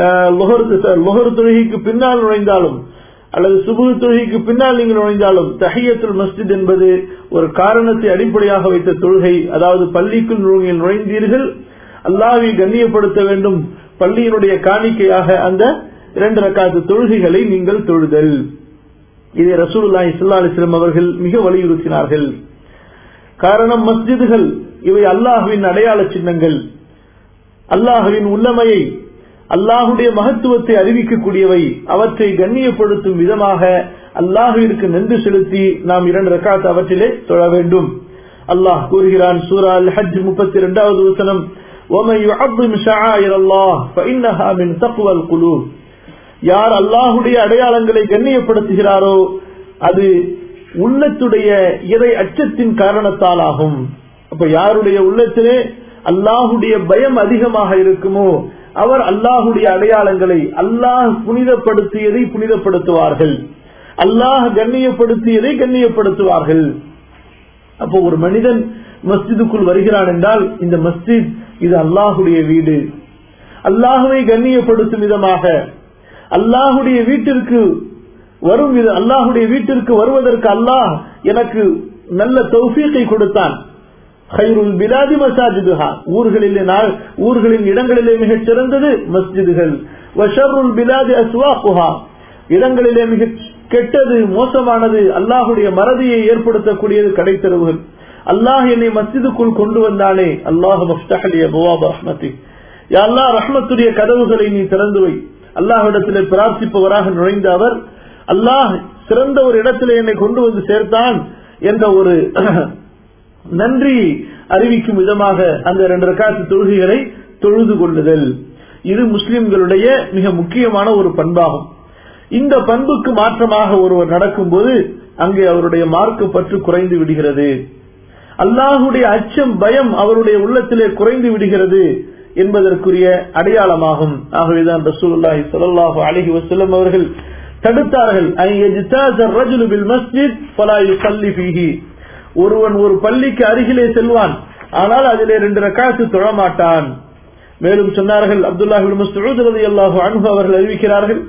லொஹர் தொழுகைக்கு பின்னால் நுழைந்தாலும் அல்லது சுபு தொழுகைக்கு பின்னால் நீங்கள் நுழைந்தாலும் தஹியத்துல் மஸ்ஜித் என்பது ஒரு காரணத்தை அடிப்படையாக வைத்த தொழுகை அதாவது பள்ளிக்குள் நீங்கள் நுழைந்தீர்கள் அல்லாவை கண்ணியப்படுத்த வேண்டும் பள்ளியினுடைய காணிக்கையாக அந்த இரண்டு ரக்காத்து தொழுகைகளை நீங்கள் தொழுதல் இதை ரசூலுல்லா இஸ்லா அலிஸ்லாம் அவர்கள் மிக வலியுறுத்தினார்கள் காரணம் மஸ்ஜிதுகள் இவை அல்லாஹுவின் அடையாள சின்னங்கள் அல்லாஹுவின் உள்ளமையை அல்லாஹுடைய மகத்துவத்தை அறிவிக்கக்கூடியவை அவற்றை கண்ணியப்படுத்தும் விதமாக அல்லாஹுவிற்கு நன்றி செலுத்தி நாம் இரண்டு ரக்காத் அவற்றிலே தொழ வேண்டும் அல்லாஹ் கூறுகிறான் சூரா அல் ஹஜ் முப்பத்தி இரண்டாவது வசனம் وَمَن يُعَظِّمْ شَعَائِرَ اللَّهِ فَإِنَّهَا مِن تَقْوَى الْقُلُوبِ யார் அல்லாஹுடைய அடையாளங்களை கண்ணியப்படுத்துகிறாரோ அது உள்ளத்துடைய இறை அச்சத்தின் காரணத்தால் ஆகும் அப்ப யாருடைய உள்ளத்திலே அல்லாஹுடைய பயம் அதிகமாக இருக்குமோ அவர் அல்லாஹுடைய அடையாளங்களை அல்லாஹ் புனிதப்படுத்தியதை புனிதப்படுத்துவார்கள் அல்லாஹ் கண்ணியப்படுத்தியதை கண்ணியப்படுத்துவார்கள் அப்போ ஒரு மனிதன் மஸ்ஜிதுக்குள் வருகிறான் என்றால் இந்த மஸ்ஜித் இது அல்லாஹுடைய வீடு அல்லாஹுவை கண்ணியப்படுத்தும் விதமாக அல்லாஹுடைய வீட்டிற்கு வரும் வித அல்லாஹுடைய வீட்டிற்கு வருவதற்கு அல்லாஹ் எனக்கு நல்ல தௌஃபீக்கை கொடுத்தான் ஹைருல் பிலாதி மசாஜிதுஹா ஊர்களிலே நாள் ஊர்களின் இடங்களிலே மிகச் சிறந்தது மஸ்ஜிதுகள் வஷருல் பிலாதி அஸ்வாகுஹா இடங்களிலே மிக கெட்டது மோசமானது அல்லாஹுடைய மறதியை ஏற்படுத்தக்கூடியது கடைத்தெருவுகள் அல்லாஹ் என்னை மஸ்ஜிதுக்குள் கொண்டு வந்தானே அல்லாஹ் மஃப்தஹலிய பவாப் ரஹ்மதி யா அல்லாஹ் ரஹ்மத்துடைய கதவுகளை நீ திறந்து வை அல்லாஹ்விடத்திலே பிரார்த்திப்பவராக நுழைந்த அவர் அல்லாஹ் சிறந்த ஒரு இடத்திலே என்னை கொண்டு வந்து சேர்த்தான் என்ற ஒரு நன்றி அறிவிக்கும் விதமாக அந்த இரண்டு ரக்காத்து தொழுகைகளை தொழுது கொள்ளுதல் இது முஸ்லிம்களுடைய மிக முக்கியமான ஒரு பண்பாகும் இந்த பண்புக்கு மாற்றமாக ஒருவர் நடக்கும்போது அங்கே அவருடைய மார்க்கு பற்று குறைந்து விடுகிறது அல்லாஹுடைய அச்சம் பயம் அவருடைய உள்ளத்திலே குறைந்து விடுகிறது என்பதற்குரிய அடையாளமாகும் ஆகவேதான் ரசூலுல்லாஹி ஸல்லல்லாஹு அலைஹி வஸல்லம் அவர்கள் தடுத்தார்கள் ஐ யஜ்தாஸ الرجل بالمسجد فلا يصلي فيه ஒருவன் ஒரு பள்ளிக்கு அருகிலே செல்வான் ஆனால் அதிலே ரெண்டு ரக்காத்து தொழமாட்டான் மேலும் சொன்னார்கள் அப்துல்லாஹி மஸ்ஊத் ரலியல்லாஹு அன்ஹு அவர்கள் அறிவிக்கிறார்கள்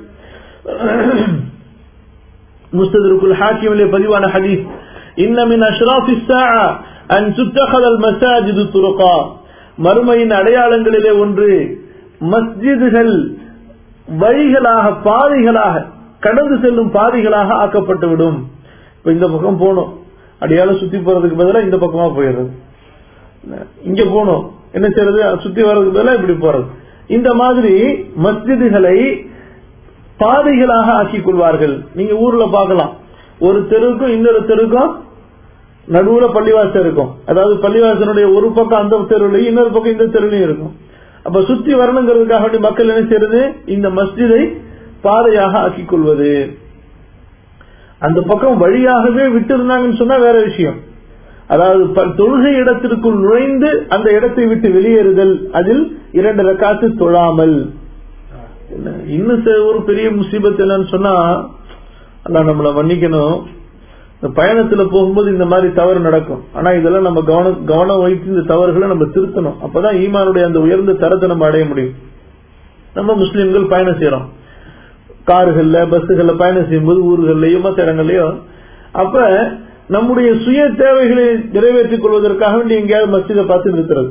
முஸ்ததருக்குல் ஹாக்கிமிலே பதிவான ஹதீஸ் இன்ன மின் அஷ்ராஃபி ஸாஆ அன் துத்தഖذ المساجد துருகா மறுமையின் அடையாளங்களிலே ஒன்று மஸ்ஜிதுகள் வழிகளாக பாதைகளாக கடந்து செல்லும் பாதைகளாக ஆக்கப்பட்டுவிடும் இப்ப இந்த பக்கம் போனோம் அடையாளம் சுத்தி போறதுக்கு பதிலாக இந்த பக்கமா போயிடுறது இங்க போனோம் என்ன செய்யறது சுத்தி வர்றதுக்கு பதிலாக இப்படி போறது இந்த மாதிரி மஸ்ஜிதுகளை பாதைகளாக ஆக்கிக் கொள்வார்கள் நீங்க ஊர்ல பார்க்கலாம் ஒரு தெருவுக்கும் இன்னொரு தெருவுக்கும் நடுவுல பள்ளிவாசல் இருக்கும் அதாவது பள்ளிவாசனுடைய ஒரு பக்கம் அந்த தெருவுலையும் இன்னொரு பக்கம் இந்த தெருவுலையும் இருக்கும் அப்ப சுத்தி வரணுங்கிறதுக்காக வேண்டி மக்கள் என்ன செய்யறது இந்த மஸ்ஜிதை பாதையாக ஆக்கிக் கொள்வது அந்த பக்கம் வழியாகவே விட்டு இருந்தாங்கன்னு சொன்னா வேற விஷயம் அதாவது தொழுகை இடத்திற்குள் நுழைந்து அந்த இடத்தை விட்டு வெளியேறுதல் அதில் இரண்டு ரக்காத்து தொழாமல் இன்னும் ஒரு பெரிய முசீபத் என்னன்னு சொன்னா அதான் நம்மள மன்னிக்கணும் இந்த பயணத்துல போகும்போது இந்த மாதிரி தவறு நடக்கும் ஆனா இதெல்லாம் நம்ம கவனம் கவனம் வைத்து இந்த தவறுகளை நம்ம திருத்தணும் அப்பதான் ஈமானுடைய அந்த உயர்ந்த தரத்தை நம்ம அடைய முடியும் நம்ம முஸ்லீம்கள் பயணம் செய்யறோம் கார்கள்ல பஸ்ஸுகள்ல பயணம் செய்யும்போது ஊர்கள்லயோ மற்ற இடங்கள்லயோ அப்ப நம்முடைய சுய தேவைகளை நிறைவேற்றிக் கொள்வதற்காக வேண்டி எங்கேயாவது மஸ்ஜிதை பார்த்து நிறுத்துறது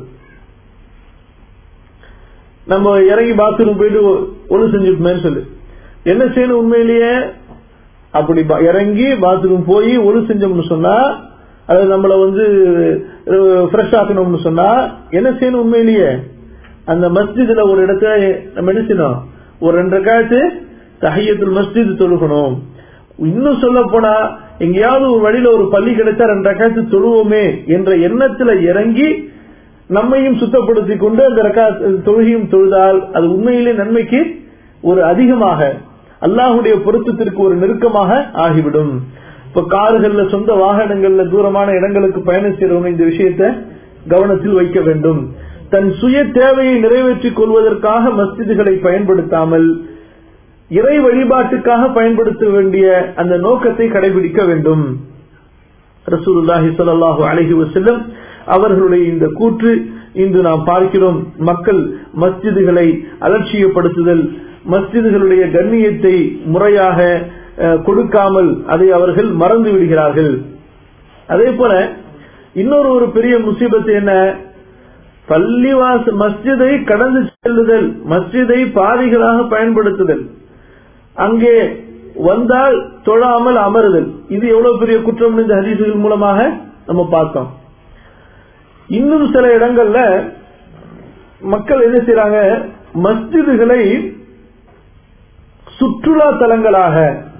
நம்ம இறங்கி பாத்ரூம் போயிட்டு ஒழு செஞ்சுட்டுமே சொல்லு என்ன செய்யணும் உண்மையிலேயே அப்படி இறங்கி பாத்ரூம் போய் ஒழு செஞ்சோம்னு சொன்னா அது நம்மள வந்து ஃப்ரெஷ் ஆக்கணும்னு சொன்னா என்ன செய்யணும் உண்மையிலேயே அந்த மஸ்ஜிதுல ஒரு இடத்துல நம்ம என்ன செய்யணும் ஒரு ரெண்டு காலத்து தஹையத்துல் மஸ்ஜித் தொழுகணும் இன்னும் சொல்ல போனா எங்கேயாவது ஒரு வழியில ஒரு பள்ளி கிடைச்சா ரெண்டு ரக்காத்து தொழுவோமே என்ற எண்ணத்துல இறங்கி நம்மையும் சுத்தப்படுத்திக் கொண்டு அந்த ரக்கா தொழுகையும் தொழுதால் அது உண்மையிலே நன்மைக்கு ஒரு அதிகமாக அல்லாஹுடைய பொருத்தத்திற்கு ஒரு நெருக்கமாக ஆகிவிடும் இப்ப கார்கள்ல சொந்த வாகனங்கள்ல தூரமான இடங்களுக்கு பயணம் செய்யறவங்க இந்த விஷயத்தை கவனத்தில் வைக்க வேண்டும் தன் சுய தேவையை நிறைவேற்றிக் கொள்வதற்காக மஸ்ஜிதுகளை பயன்படுத்தாமல் இறை வழிபாட்டுக்காக பயன்படுத்த வேண்டிய அந்த நோக்கத்தை கடைபிடிக்க வேண்டும் ரசூலுல்லாஹி ஸல்லல்லாஹு அலைஹி வஸல்லம் அவர்களுடைய இந்த கூற்று இன்று நாம் பார்க்கிறோம் மக்கள் மஸ்ஜிதுகளை அலட்சியப்படுத்துதல் மஸ்ஜிதுகளுடைய கண்ணியத்தை முறையாக கொடுக்காமல் அதை அவர்கள் மறந்து விடுகிறார்கள் அதே போல இன்னொரு ஒரு பெரிய முசீபத்து என்ன பள்ளிவாச மஸ்ஜிதை கடந்து செல்லுதல் மஸ்ஜிதை பாதைகளாக பயன்படுத்துதல் அங்கே வந்தால் தொழாமல் அமருதல் இது எவ்வளவு பெரிய குற்றம் இந்த ஹதீசுகள் மூலமாக நம்ம பார்த்தோம் இன்னும் சில இடங்கள்ல மக்கள் என்ன செய்யறாங்க மஸ்ஜிதுகளை சுற்றுலா தலங்களாக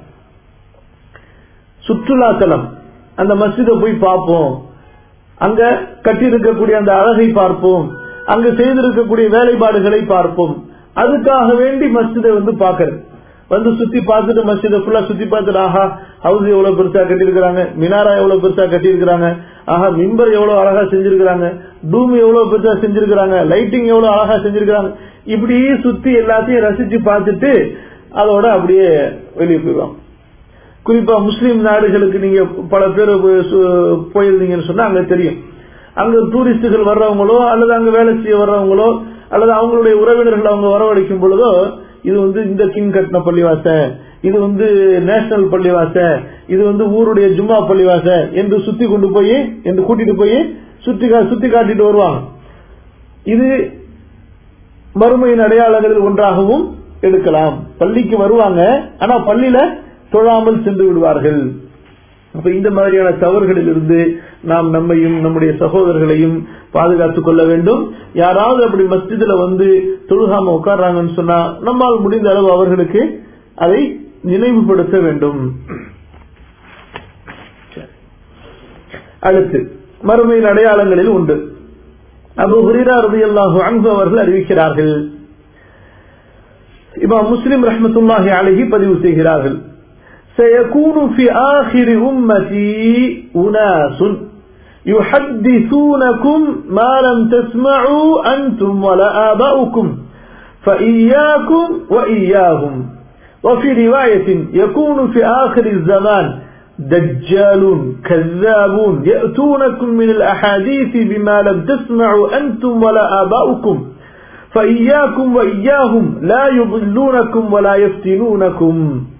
சுற்றுலா தலம் அந்த மஸ்ஜிதை போய் பார்ப்போம் அங்க கட்டியிருக்கக்கூடிய அந்த அழகை பார்ப்போம் அங்கு செய்திருக்கக்கூடிய வேலைப்பாடுகளை பார்ப்போம் அதுக்காக வேண்டி மஸ்ஜிதை வந்து பாக்குறது வந்து சுத்தி பார்த்துட்டு மஸ்ஜிதை ஃபுல்லா சுத்தி பார்த்துட்டு ஆஹா ஹவுஸ் எவ்வளவு பெருசா கட்டியிருக்கிறாங்க மினாரா எவ்வளவு பெருசா கட்டியிருக்கிறாங்க ஆஹா மிம்பர் எவ்வளவு அழகா செஞ்சிருக்கிறாங்க டூம் எவ்வளவு பெருசா செஞ்சிருக்கிறாங்க லைட்டிங் எவ்வளவு அழகா செஞ்சிருக்கிறாங்க இப்படியே சுத்தி எல்லாத்தையும் ரசிச்சு பார்த்துட்டு அதோட அப்படியே வெளியே போயிடுவாங்க குறிப்பா முஸ்லீம் நாடுகளுக்கு நீங்க பல பேர் போயிருந்தீங்கன்னு சொன்னா அங்க தெரியும் அங்க டூரிஸ்டுகள் வர்றவங்களோ அல்லது அங்க வேலை செய்ய வர்றவங்களோ அல்லது அவங்களுடைய உறவினர்கள் அவங்க வரவழைக்கும் பொழுதோ இது வந்து இந்த கிங் கட்டின பள்ளிவாச இது வந்து நேஷனல் பள்ளிவாச இது வந்து ஊருடைய ஜும்மா பள்ளிவாச என்று சுத்தி கொண்டு போய் என்று கூட்டிட்டு போய் சுத்தி சுத்தி காட்டிட்டு வருவாங்க இது மறுமையின் அடையாளங்களில் ஒன்றாகவும் எடுக்கலாம் பள்ளிக்கு வருவாங்க ஆனா பள்ளியில தொழாமல் சென்று விடுவார்கள் அப்ப இந்த மாதிரியான தவறுகளில் இருந்து நாம் நம்மையும் நம்முடைய சகோதரர்களையும் பாதுகாத்துக் கொள்ள வேண்டும் யாராவது அப்படி மஸ்ஜிதுல வந்து தொழுகாம உட்கார்றாங்கன்னு சொன்னா நம்மால் முடிந்த அளவு அவர்களுக்கு அதை நினைவுபடுத்த வேண்டும் அடுத்து மறுமையின் அடையாளங்களில் உண்டு அபு ஹுரீரா ரலியல்லாஹு அன்ஹு அவர்கள் அறிவிக்கிறார்கள் இமாம் முஸ்லிம் ரஹ்மத்துல்லாஹி அலைஹி பதிவு செய்கிறார்கள் سيكون في آخر أمتي أناس يحدثونكم ما لم تسمعوا أنتم ولا آباؤكم فإياكم وإياهم وفي رواية يكون في آخر الزمان دجال كذابون يأتونكم من الأحاديث بما لم تسمعوا أنتم ولا آباؤكم فَإِيَّاكُمْ وَإِيَّاهُمْ لَا يُضِلُّونَكُمْ وَلَا يَفْتِنُونَكُمْ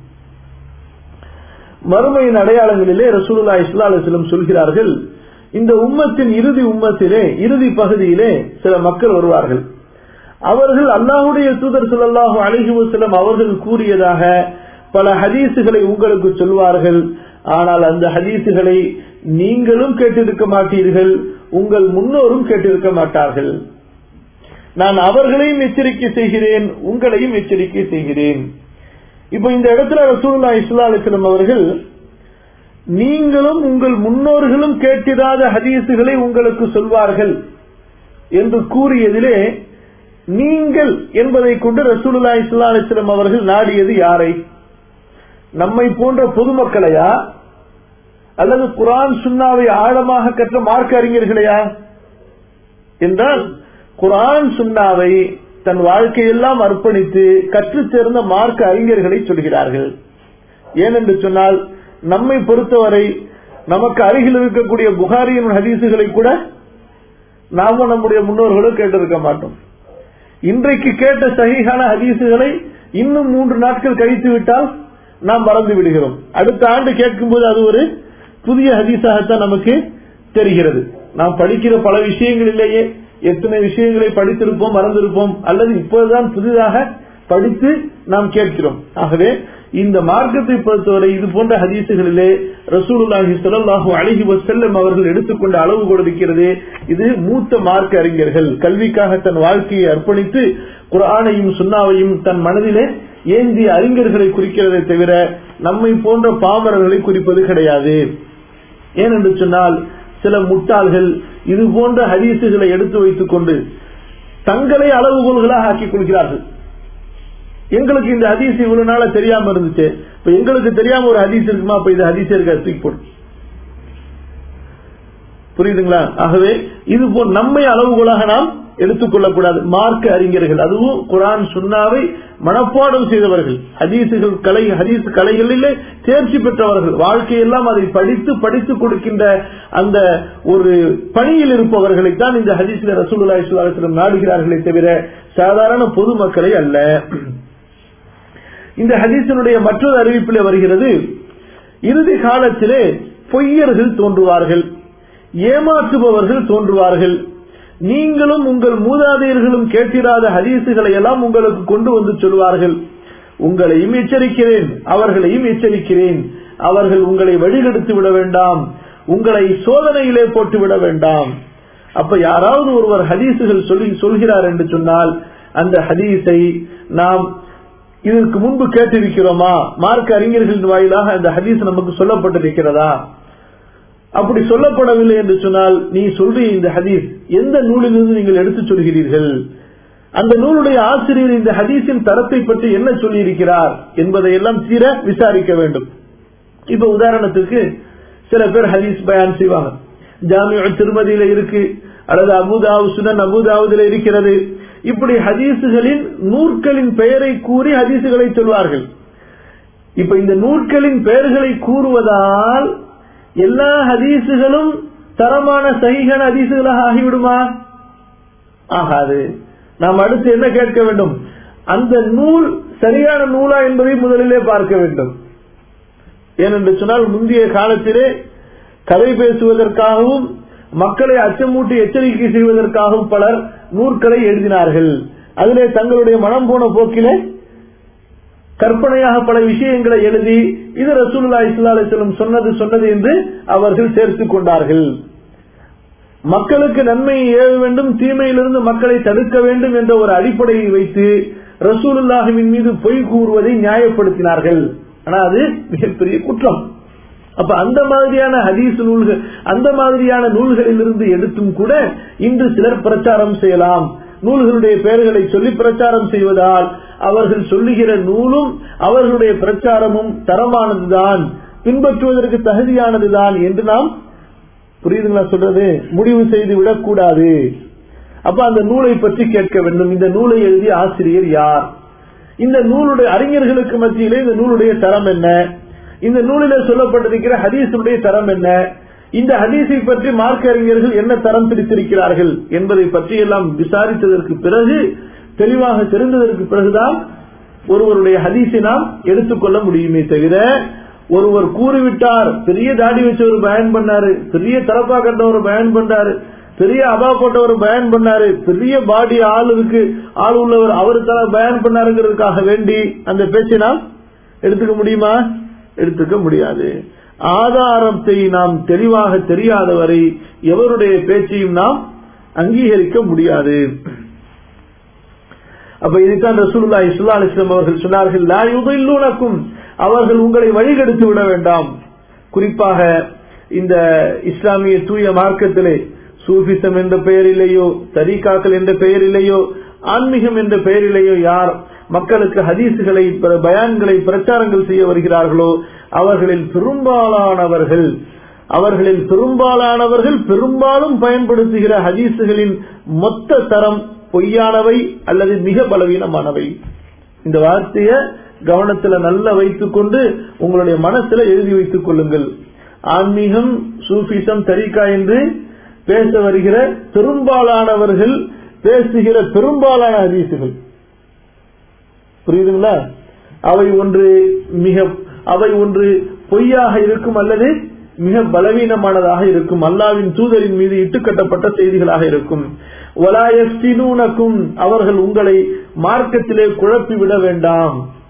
மறுமையின் அடையாளங்களிலே ரசூலுல்லாஹி ஸல்லல்லாஹு அலைஹி வஸல்லம் சொல்கிறார்கள் இந்த உம்மத்தின் இறுதி உம்மத்திலே இறுதி பகுதியிலே சில மக்கள் வருவார்கள் அவர்கள் அல்லாஹுடைய தூதர் ஸல்லல்லாஹு அலைஹி வஸல்லம் அவர்கள் கூறியதாக பல ஹதீசுகளை உங்களுக்கு சொல்வார்கள் ஆனால் அந்த ஹதீசுகளை நீங்களும் கேட்டிருக்க மாட்டீர்கள் உங்கள் முன்னோரும் கேட்டிருக்க மாட்டார்கள் நான் அவர்களையும் எச்சரிக்கை செய்கிறேன் உங்களையும் எச்சரிக்கை செய்கிறேன் இப்ப இந்த இடத்துல ரசூலுல்லாஹி ஸல்லல்லாஹு அலைஹி வஸல்லம் அவர்கள் நீங்களும் உங்கள் முன்னோர்களும் கேட்டிராத ஹதீசுகளை உங்களுக்கு சொல்வார்கள் என்று கூறியதிலே நீங்கள் என்பதை கொண்டு ரசூலுல்லாஹி ஸல்லல்லாஹு அலைஹி வஸல்லம் அவர்கள் நாடியது யாரை நம்மை போன்ற பொதுமக்களையா அல்லது குரான் சுன்னாவை ஆழமாக கற்ற மார்க்க அறிஞர்களையா என்றால் குரான் சுன்னாவை தன் வாழ்க்கையெல்லாம் அர்ப்பணித்து கற்றுத் தேர்ந்த மார்க்க அறிஞர்களை சொல்கிறார்கள் ஏனென்று சொன்னால் நம்மை பொறுத்தவரை நமக்கு அருகில் இருக்கக்கூடிய புகாரியின் ஹதீசுகளை கூட நாம நம்முடைய முன்னோர்களும் கேட்டிருக்க மாட்டோம் இன்றைக்கு கேட்ட சகிகான ஹதீசுகளை இன்னும் மூன்று நாட்கள் கழித்து விட்டால் நாம் மறந்து விடுகிறோம் அடுத்த ஆண்டு கேட்கும்போது அது ஒரு புதிய ஹதீஸாகத்தான் நமக்கு தெரிகிறது நாம் படிக்கிற பல விஷயங்களிலேயே எத்தனை விஷயங்களை படித்திருப்போம் மறந்திருப்போம் அல்லது இப்போதுதான் புதிதாக படித்து நாம் கேட்கிறோம் ஆகவே இந்த மார்க்கத்தை பொறுத்தவரை இது போன்ற ஹதீசுகளிலே ரசூலுல்லாஹி ஸல்லல்லாஹு அலைஹி வஸல்லம் அவர்கள் எடுத்துக்கொண்ட அளவு கொடுக்கிறது இது மூத்த மார்க்க அறிஞர்கள் கல்விக்காக தன் வாழ்க்கையை அர்ப்பணித்து குர்ஆனையும் சுன்னாவையும் தன் மனதிலே ஏந்திய அறிஞர்களை குறிக்கிறதை தவிர நம்மை போன்ற பாமரர்களை குறிப்பது கிடையாது ஏனென்று சொன்னால் சில முட்டாள்கள் இது போன்ற ஹதீசுகளை எடுத்து வைத்துக் கொண்டு தங்களை அளவுகோல்களாக ஆக்கிக் கொள்கிறார்கள் எங்களுக்கு இந்த ஹதீஸ் இவ்வளவு நாள தெரியாம இருந்துச்சு இப்ப எங்களுக்கு தெரியாம ஒரு ஹதீஸ் இருக்குமா அப்ப இது ஹதீஸ் இருக்கா தூக்கி போடு புரியுதுங்களா ஆகவே இது போல் நம்மை அளவுகோலாக நாம் எடுத்துக்கொள்ளக்கூடாது மார்க்க அறிஞர்கள் அதுவும் குரான் சுன்னாவை மனப்பாடம் செய்தவர்கள் ஹதீசுகள் கலை ஹதீஸ் கலைகளிலே தேர்ச்சி பெற்றவர்கள் வாழ்க்கையெல்லாம் அதை படித்து படித்து கொடுக்கின்ற அந்த ஒரு பணியில் இருப்பவர்களைத்தான் இந்த ஹதீஸ்ல ரசூலுல்லாஹி ஸல்லல்லாஹு அலைஹி வஸல்லம் நாடுகிறார்களே தவிர சாதாரண பொதுமக்களை அல்ல இந்த ஹதீஸினுடைய மற்றொரு அறிவிப்பிலே வருகிறது இறுதி காலத்திலே பொய்யர்கள் தோன்றுவார்கள் ஏமாற்றுபவர்கள் தோன்றுவார்கள் நீங்களும் உங்கள் மூதாதையர்களும் கேட்டிராத ஹதீசுகளை எல்லாம் உங்களுக்கு கொண்டு வந்து சொல்வார்கள் உங்களையும் எச்சரிக்கிறேன் அவர்களையும் எச்சரிக்கிறேன் அவர்கள் உங்களை வழிகெடுத்து விட வேண்டாம் உங்களை சோதனையிலே போட்டு விட வேண்டாம் அப்ப யாராவது ஒருவர் ஹதீசுகள் சொல்லி சொல்கிறார் என்று சொன்னால் அந்த ஹதீஸை நாம் இதற்கு முன்பு கேட்டிருக்கிறோமா மார்க்க அறிஞர்களின் வாயிலாக அந்த ஹதீஸ் நமக்கு சொல்லப்பட்டிருக்கிறதா அப்படி சொல்லப்படவில்லை என்று சொன்னால் நீ சொல்றிய இந்த ஹதீஸ் எந்த நூலிலிருந்து நீங்கள் எடுத்துச் சொல்கிறீர்கள் அந்த நூலுடைய ஆசிரியர் இந்த ஹதீஸின் தரத்தை பற்றி என்ன சொல்லியிருக்கிறார் என்பதை எல்லாம் தீர விசாரிக்க வேண்டும் இப்ப உதாரணத்துக்கு சில பேர் ஹதீஸ் பயான் செய்வாங்க ஜாமிய திருமதியில இருக்கு அல்லது அபுதாவு சுனன் அபுதாவுதில இருக்கிறது இப்படி ஹதீசுகளின் நூற்களின் பெயரை கூறி ஹதீசுகளை சொல்வார்கள் இப்ப இந்த நூற்களின் பெயர்களை கூறுவதால் எல்லா ஹதீசுகளும் தரமான சகிகன ஹதீசுகளாக ஆகிவிடுமா ஆகாது நாம் அடுத்து என்ன கேட்க வேண்டும் அந்த நூல் சரியான நூலா என்பதை முதலிலே பார்க்க வேண்டும் ஏனென்று சொன்னால் முந்தைய காலத்திலே கதை பேசுவதற்காகவும் மக்களை அச்சமூட்டி எச்சரிக்கை செய்வதற்காகவும் பலர் நூற்களை எழுதினார்கள் அதிலே தங்களுடைய மனம் போன போக்கிலே கற்பனையாக பல விஷயங்களை எழுதி இது ரசூல்லா இஸ்லா அலிஸ்லம் சொன்னது சொன்னது என்று அவர்கள் சேர்த்துக் கொண்டார்கள் மக்களுக்கு நன்மையை ஏவ வேண்டும் தீமையிலிருந்து மக்களை தடுக்க வேண்டும் என்ற ஒரு அடிப்படையை வைத்து ரசூலுல்லாஹுவின் மீது பொய் கூறுவதை நியாயப்படுத்தினார்கள் ஆனா அது மிகப்பெரிய குற்றம் அப்ப அந்த மாதிரியான ஹதீஸ் நூல்கள் அந்த மாதிரியான நூல்களிலிருந்து எடுத்தும் கூட இன்று சிலர் பிரச்சாரம் செய்யலாம் நூல்களுடைய பெயர்களை சொல்லி பிரச்சாரம் செய்வதால் அவர்கள் சொல்லுகிற நூலும் அவர்களுடைய பிரச்சாரமும் தரமானதுதான் பின்பற்றுவதற்கு தகுதியானதுதான் என்று நாம் புரியுதுங்களா சொல்றது முடிவு செய்து விடக்கூடாது அப்ப அந்த நூலை பற்றி கேட்க வேண்டும் இந்த நூலை எழுதிய ஆசிரியர் யார் இந்த நூலுடைய அறிஞர்களுக்கு மத்தியிலே இந்த நூலுடைய தரம் என்ன இந்த நூலிலே சொல்லப்பட்டிருக்கிற ஹதீஸுடைய தரம் என்ன இந்த ஹதீஸை பற்றி மார்க்க அறிஞர்கள் என்ன தரம் பிடித்திருக்கிறார்கள் என்பதை பற்றி எல்லாம் விசாரித்ததற்கு பிறகு தெளிவாக தெரிந்ததற்கு பிறகுதான் ஒருவருடைய ஹதீஸை நாம் எடுத்துக்கொள்ள முடியுமே தவிர ஒருவர் கூறிவிட்டார் பெரிய தாடி வச்சு ஒரு பயன் பண்ணாரு பெரிய தலப்பா கட்ட ஒரு பயன் பண்ணாரு பெரிய அபா போட்ட ஒரு பயன் பண்ணாரு பெரிய பாடி ஆள் இருக்கு ஆள் உள்ளவர் அவரு தல பயன் பண்ணாருங்கிறதுக்காக வேண்டி அந்த பேச்சை நாம் எடுத்துக்க முடியுமா எடுத்துக்க முடியாது ஆதாரத்தை நாம் தெளிவாக தெரியாத வரை எவருடைய பேச்சையும் நாம் அங்கீகரிக்க முடியாது அப்ப இதுதான் ரசூலுல்லா இஸ்லா அலிஸ்லாம் அவர்கள் சொன்னார்கள் லா யுதில்லூனக்கும் அவர்கள் உங்களை வழிகெடுத்து விட வேண்டாம் குறிப்பாக இந்த இஸ்லாமிய தூய மார்க்கத்திலே சூஃபிசம் என்ற பெயரிலேயோ தரீகாக்கள் என்ற பெயரிலேயோ ஆன்மீகம் என்ற பெயரிலேயோ யார் மக்களுக்கு ஹதீசுகளை பயான்களை பிரச்சாரங்கள் செய்ய வருகிறார்களோ அவர்களில் பெரும்பாலானவர்கள் அவர்களில் பெரும்பாலானவர்கள் பெரும்பாலும் பயன்படுத்துகிற ஹதீசுகளின் மொத்த தரம் பொய்யானவை அல்லது மிக பலவீனமானவை இந்த வார்த்தைய கவனத்துல நல்லா வைத்துக் கொண்டு உங்களுடைய மனசுல எழுதி வைத்துக் கொள்ளுங்கள் ஆன்மீகம் சூஃபிசம் தரிகா என்று பேச வருகிற பெரும்பாலானவர்கள் பேசுகிற பெரும்பாலான ஹதீசுகள் புரியுதுங்களா அவை ஒன்று மிக அவை ஒன்று பொய்யாக இருக்கும் அல்லது மிக பலவீனமானதாக இருக்கும் அல்லாவின் தூதரின் மீது இட்டுக்கட்டப்பட்ட செய்திகளாக இருக்கும் அவர்கள் உங்களை மார்க்கத்திலே குழப்பி விட வேண்டாம்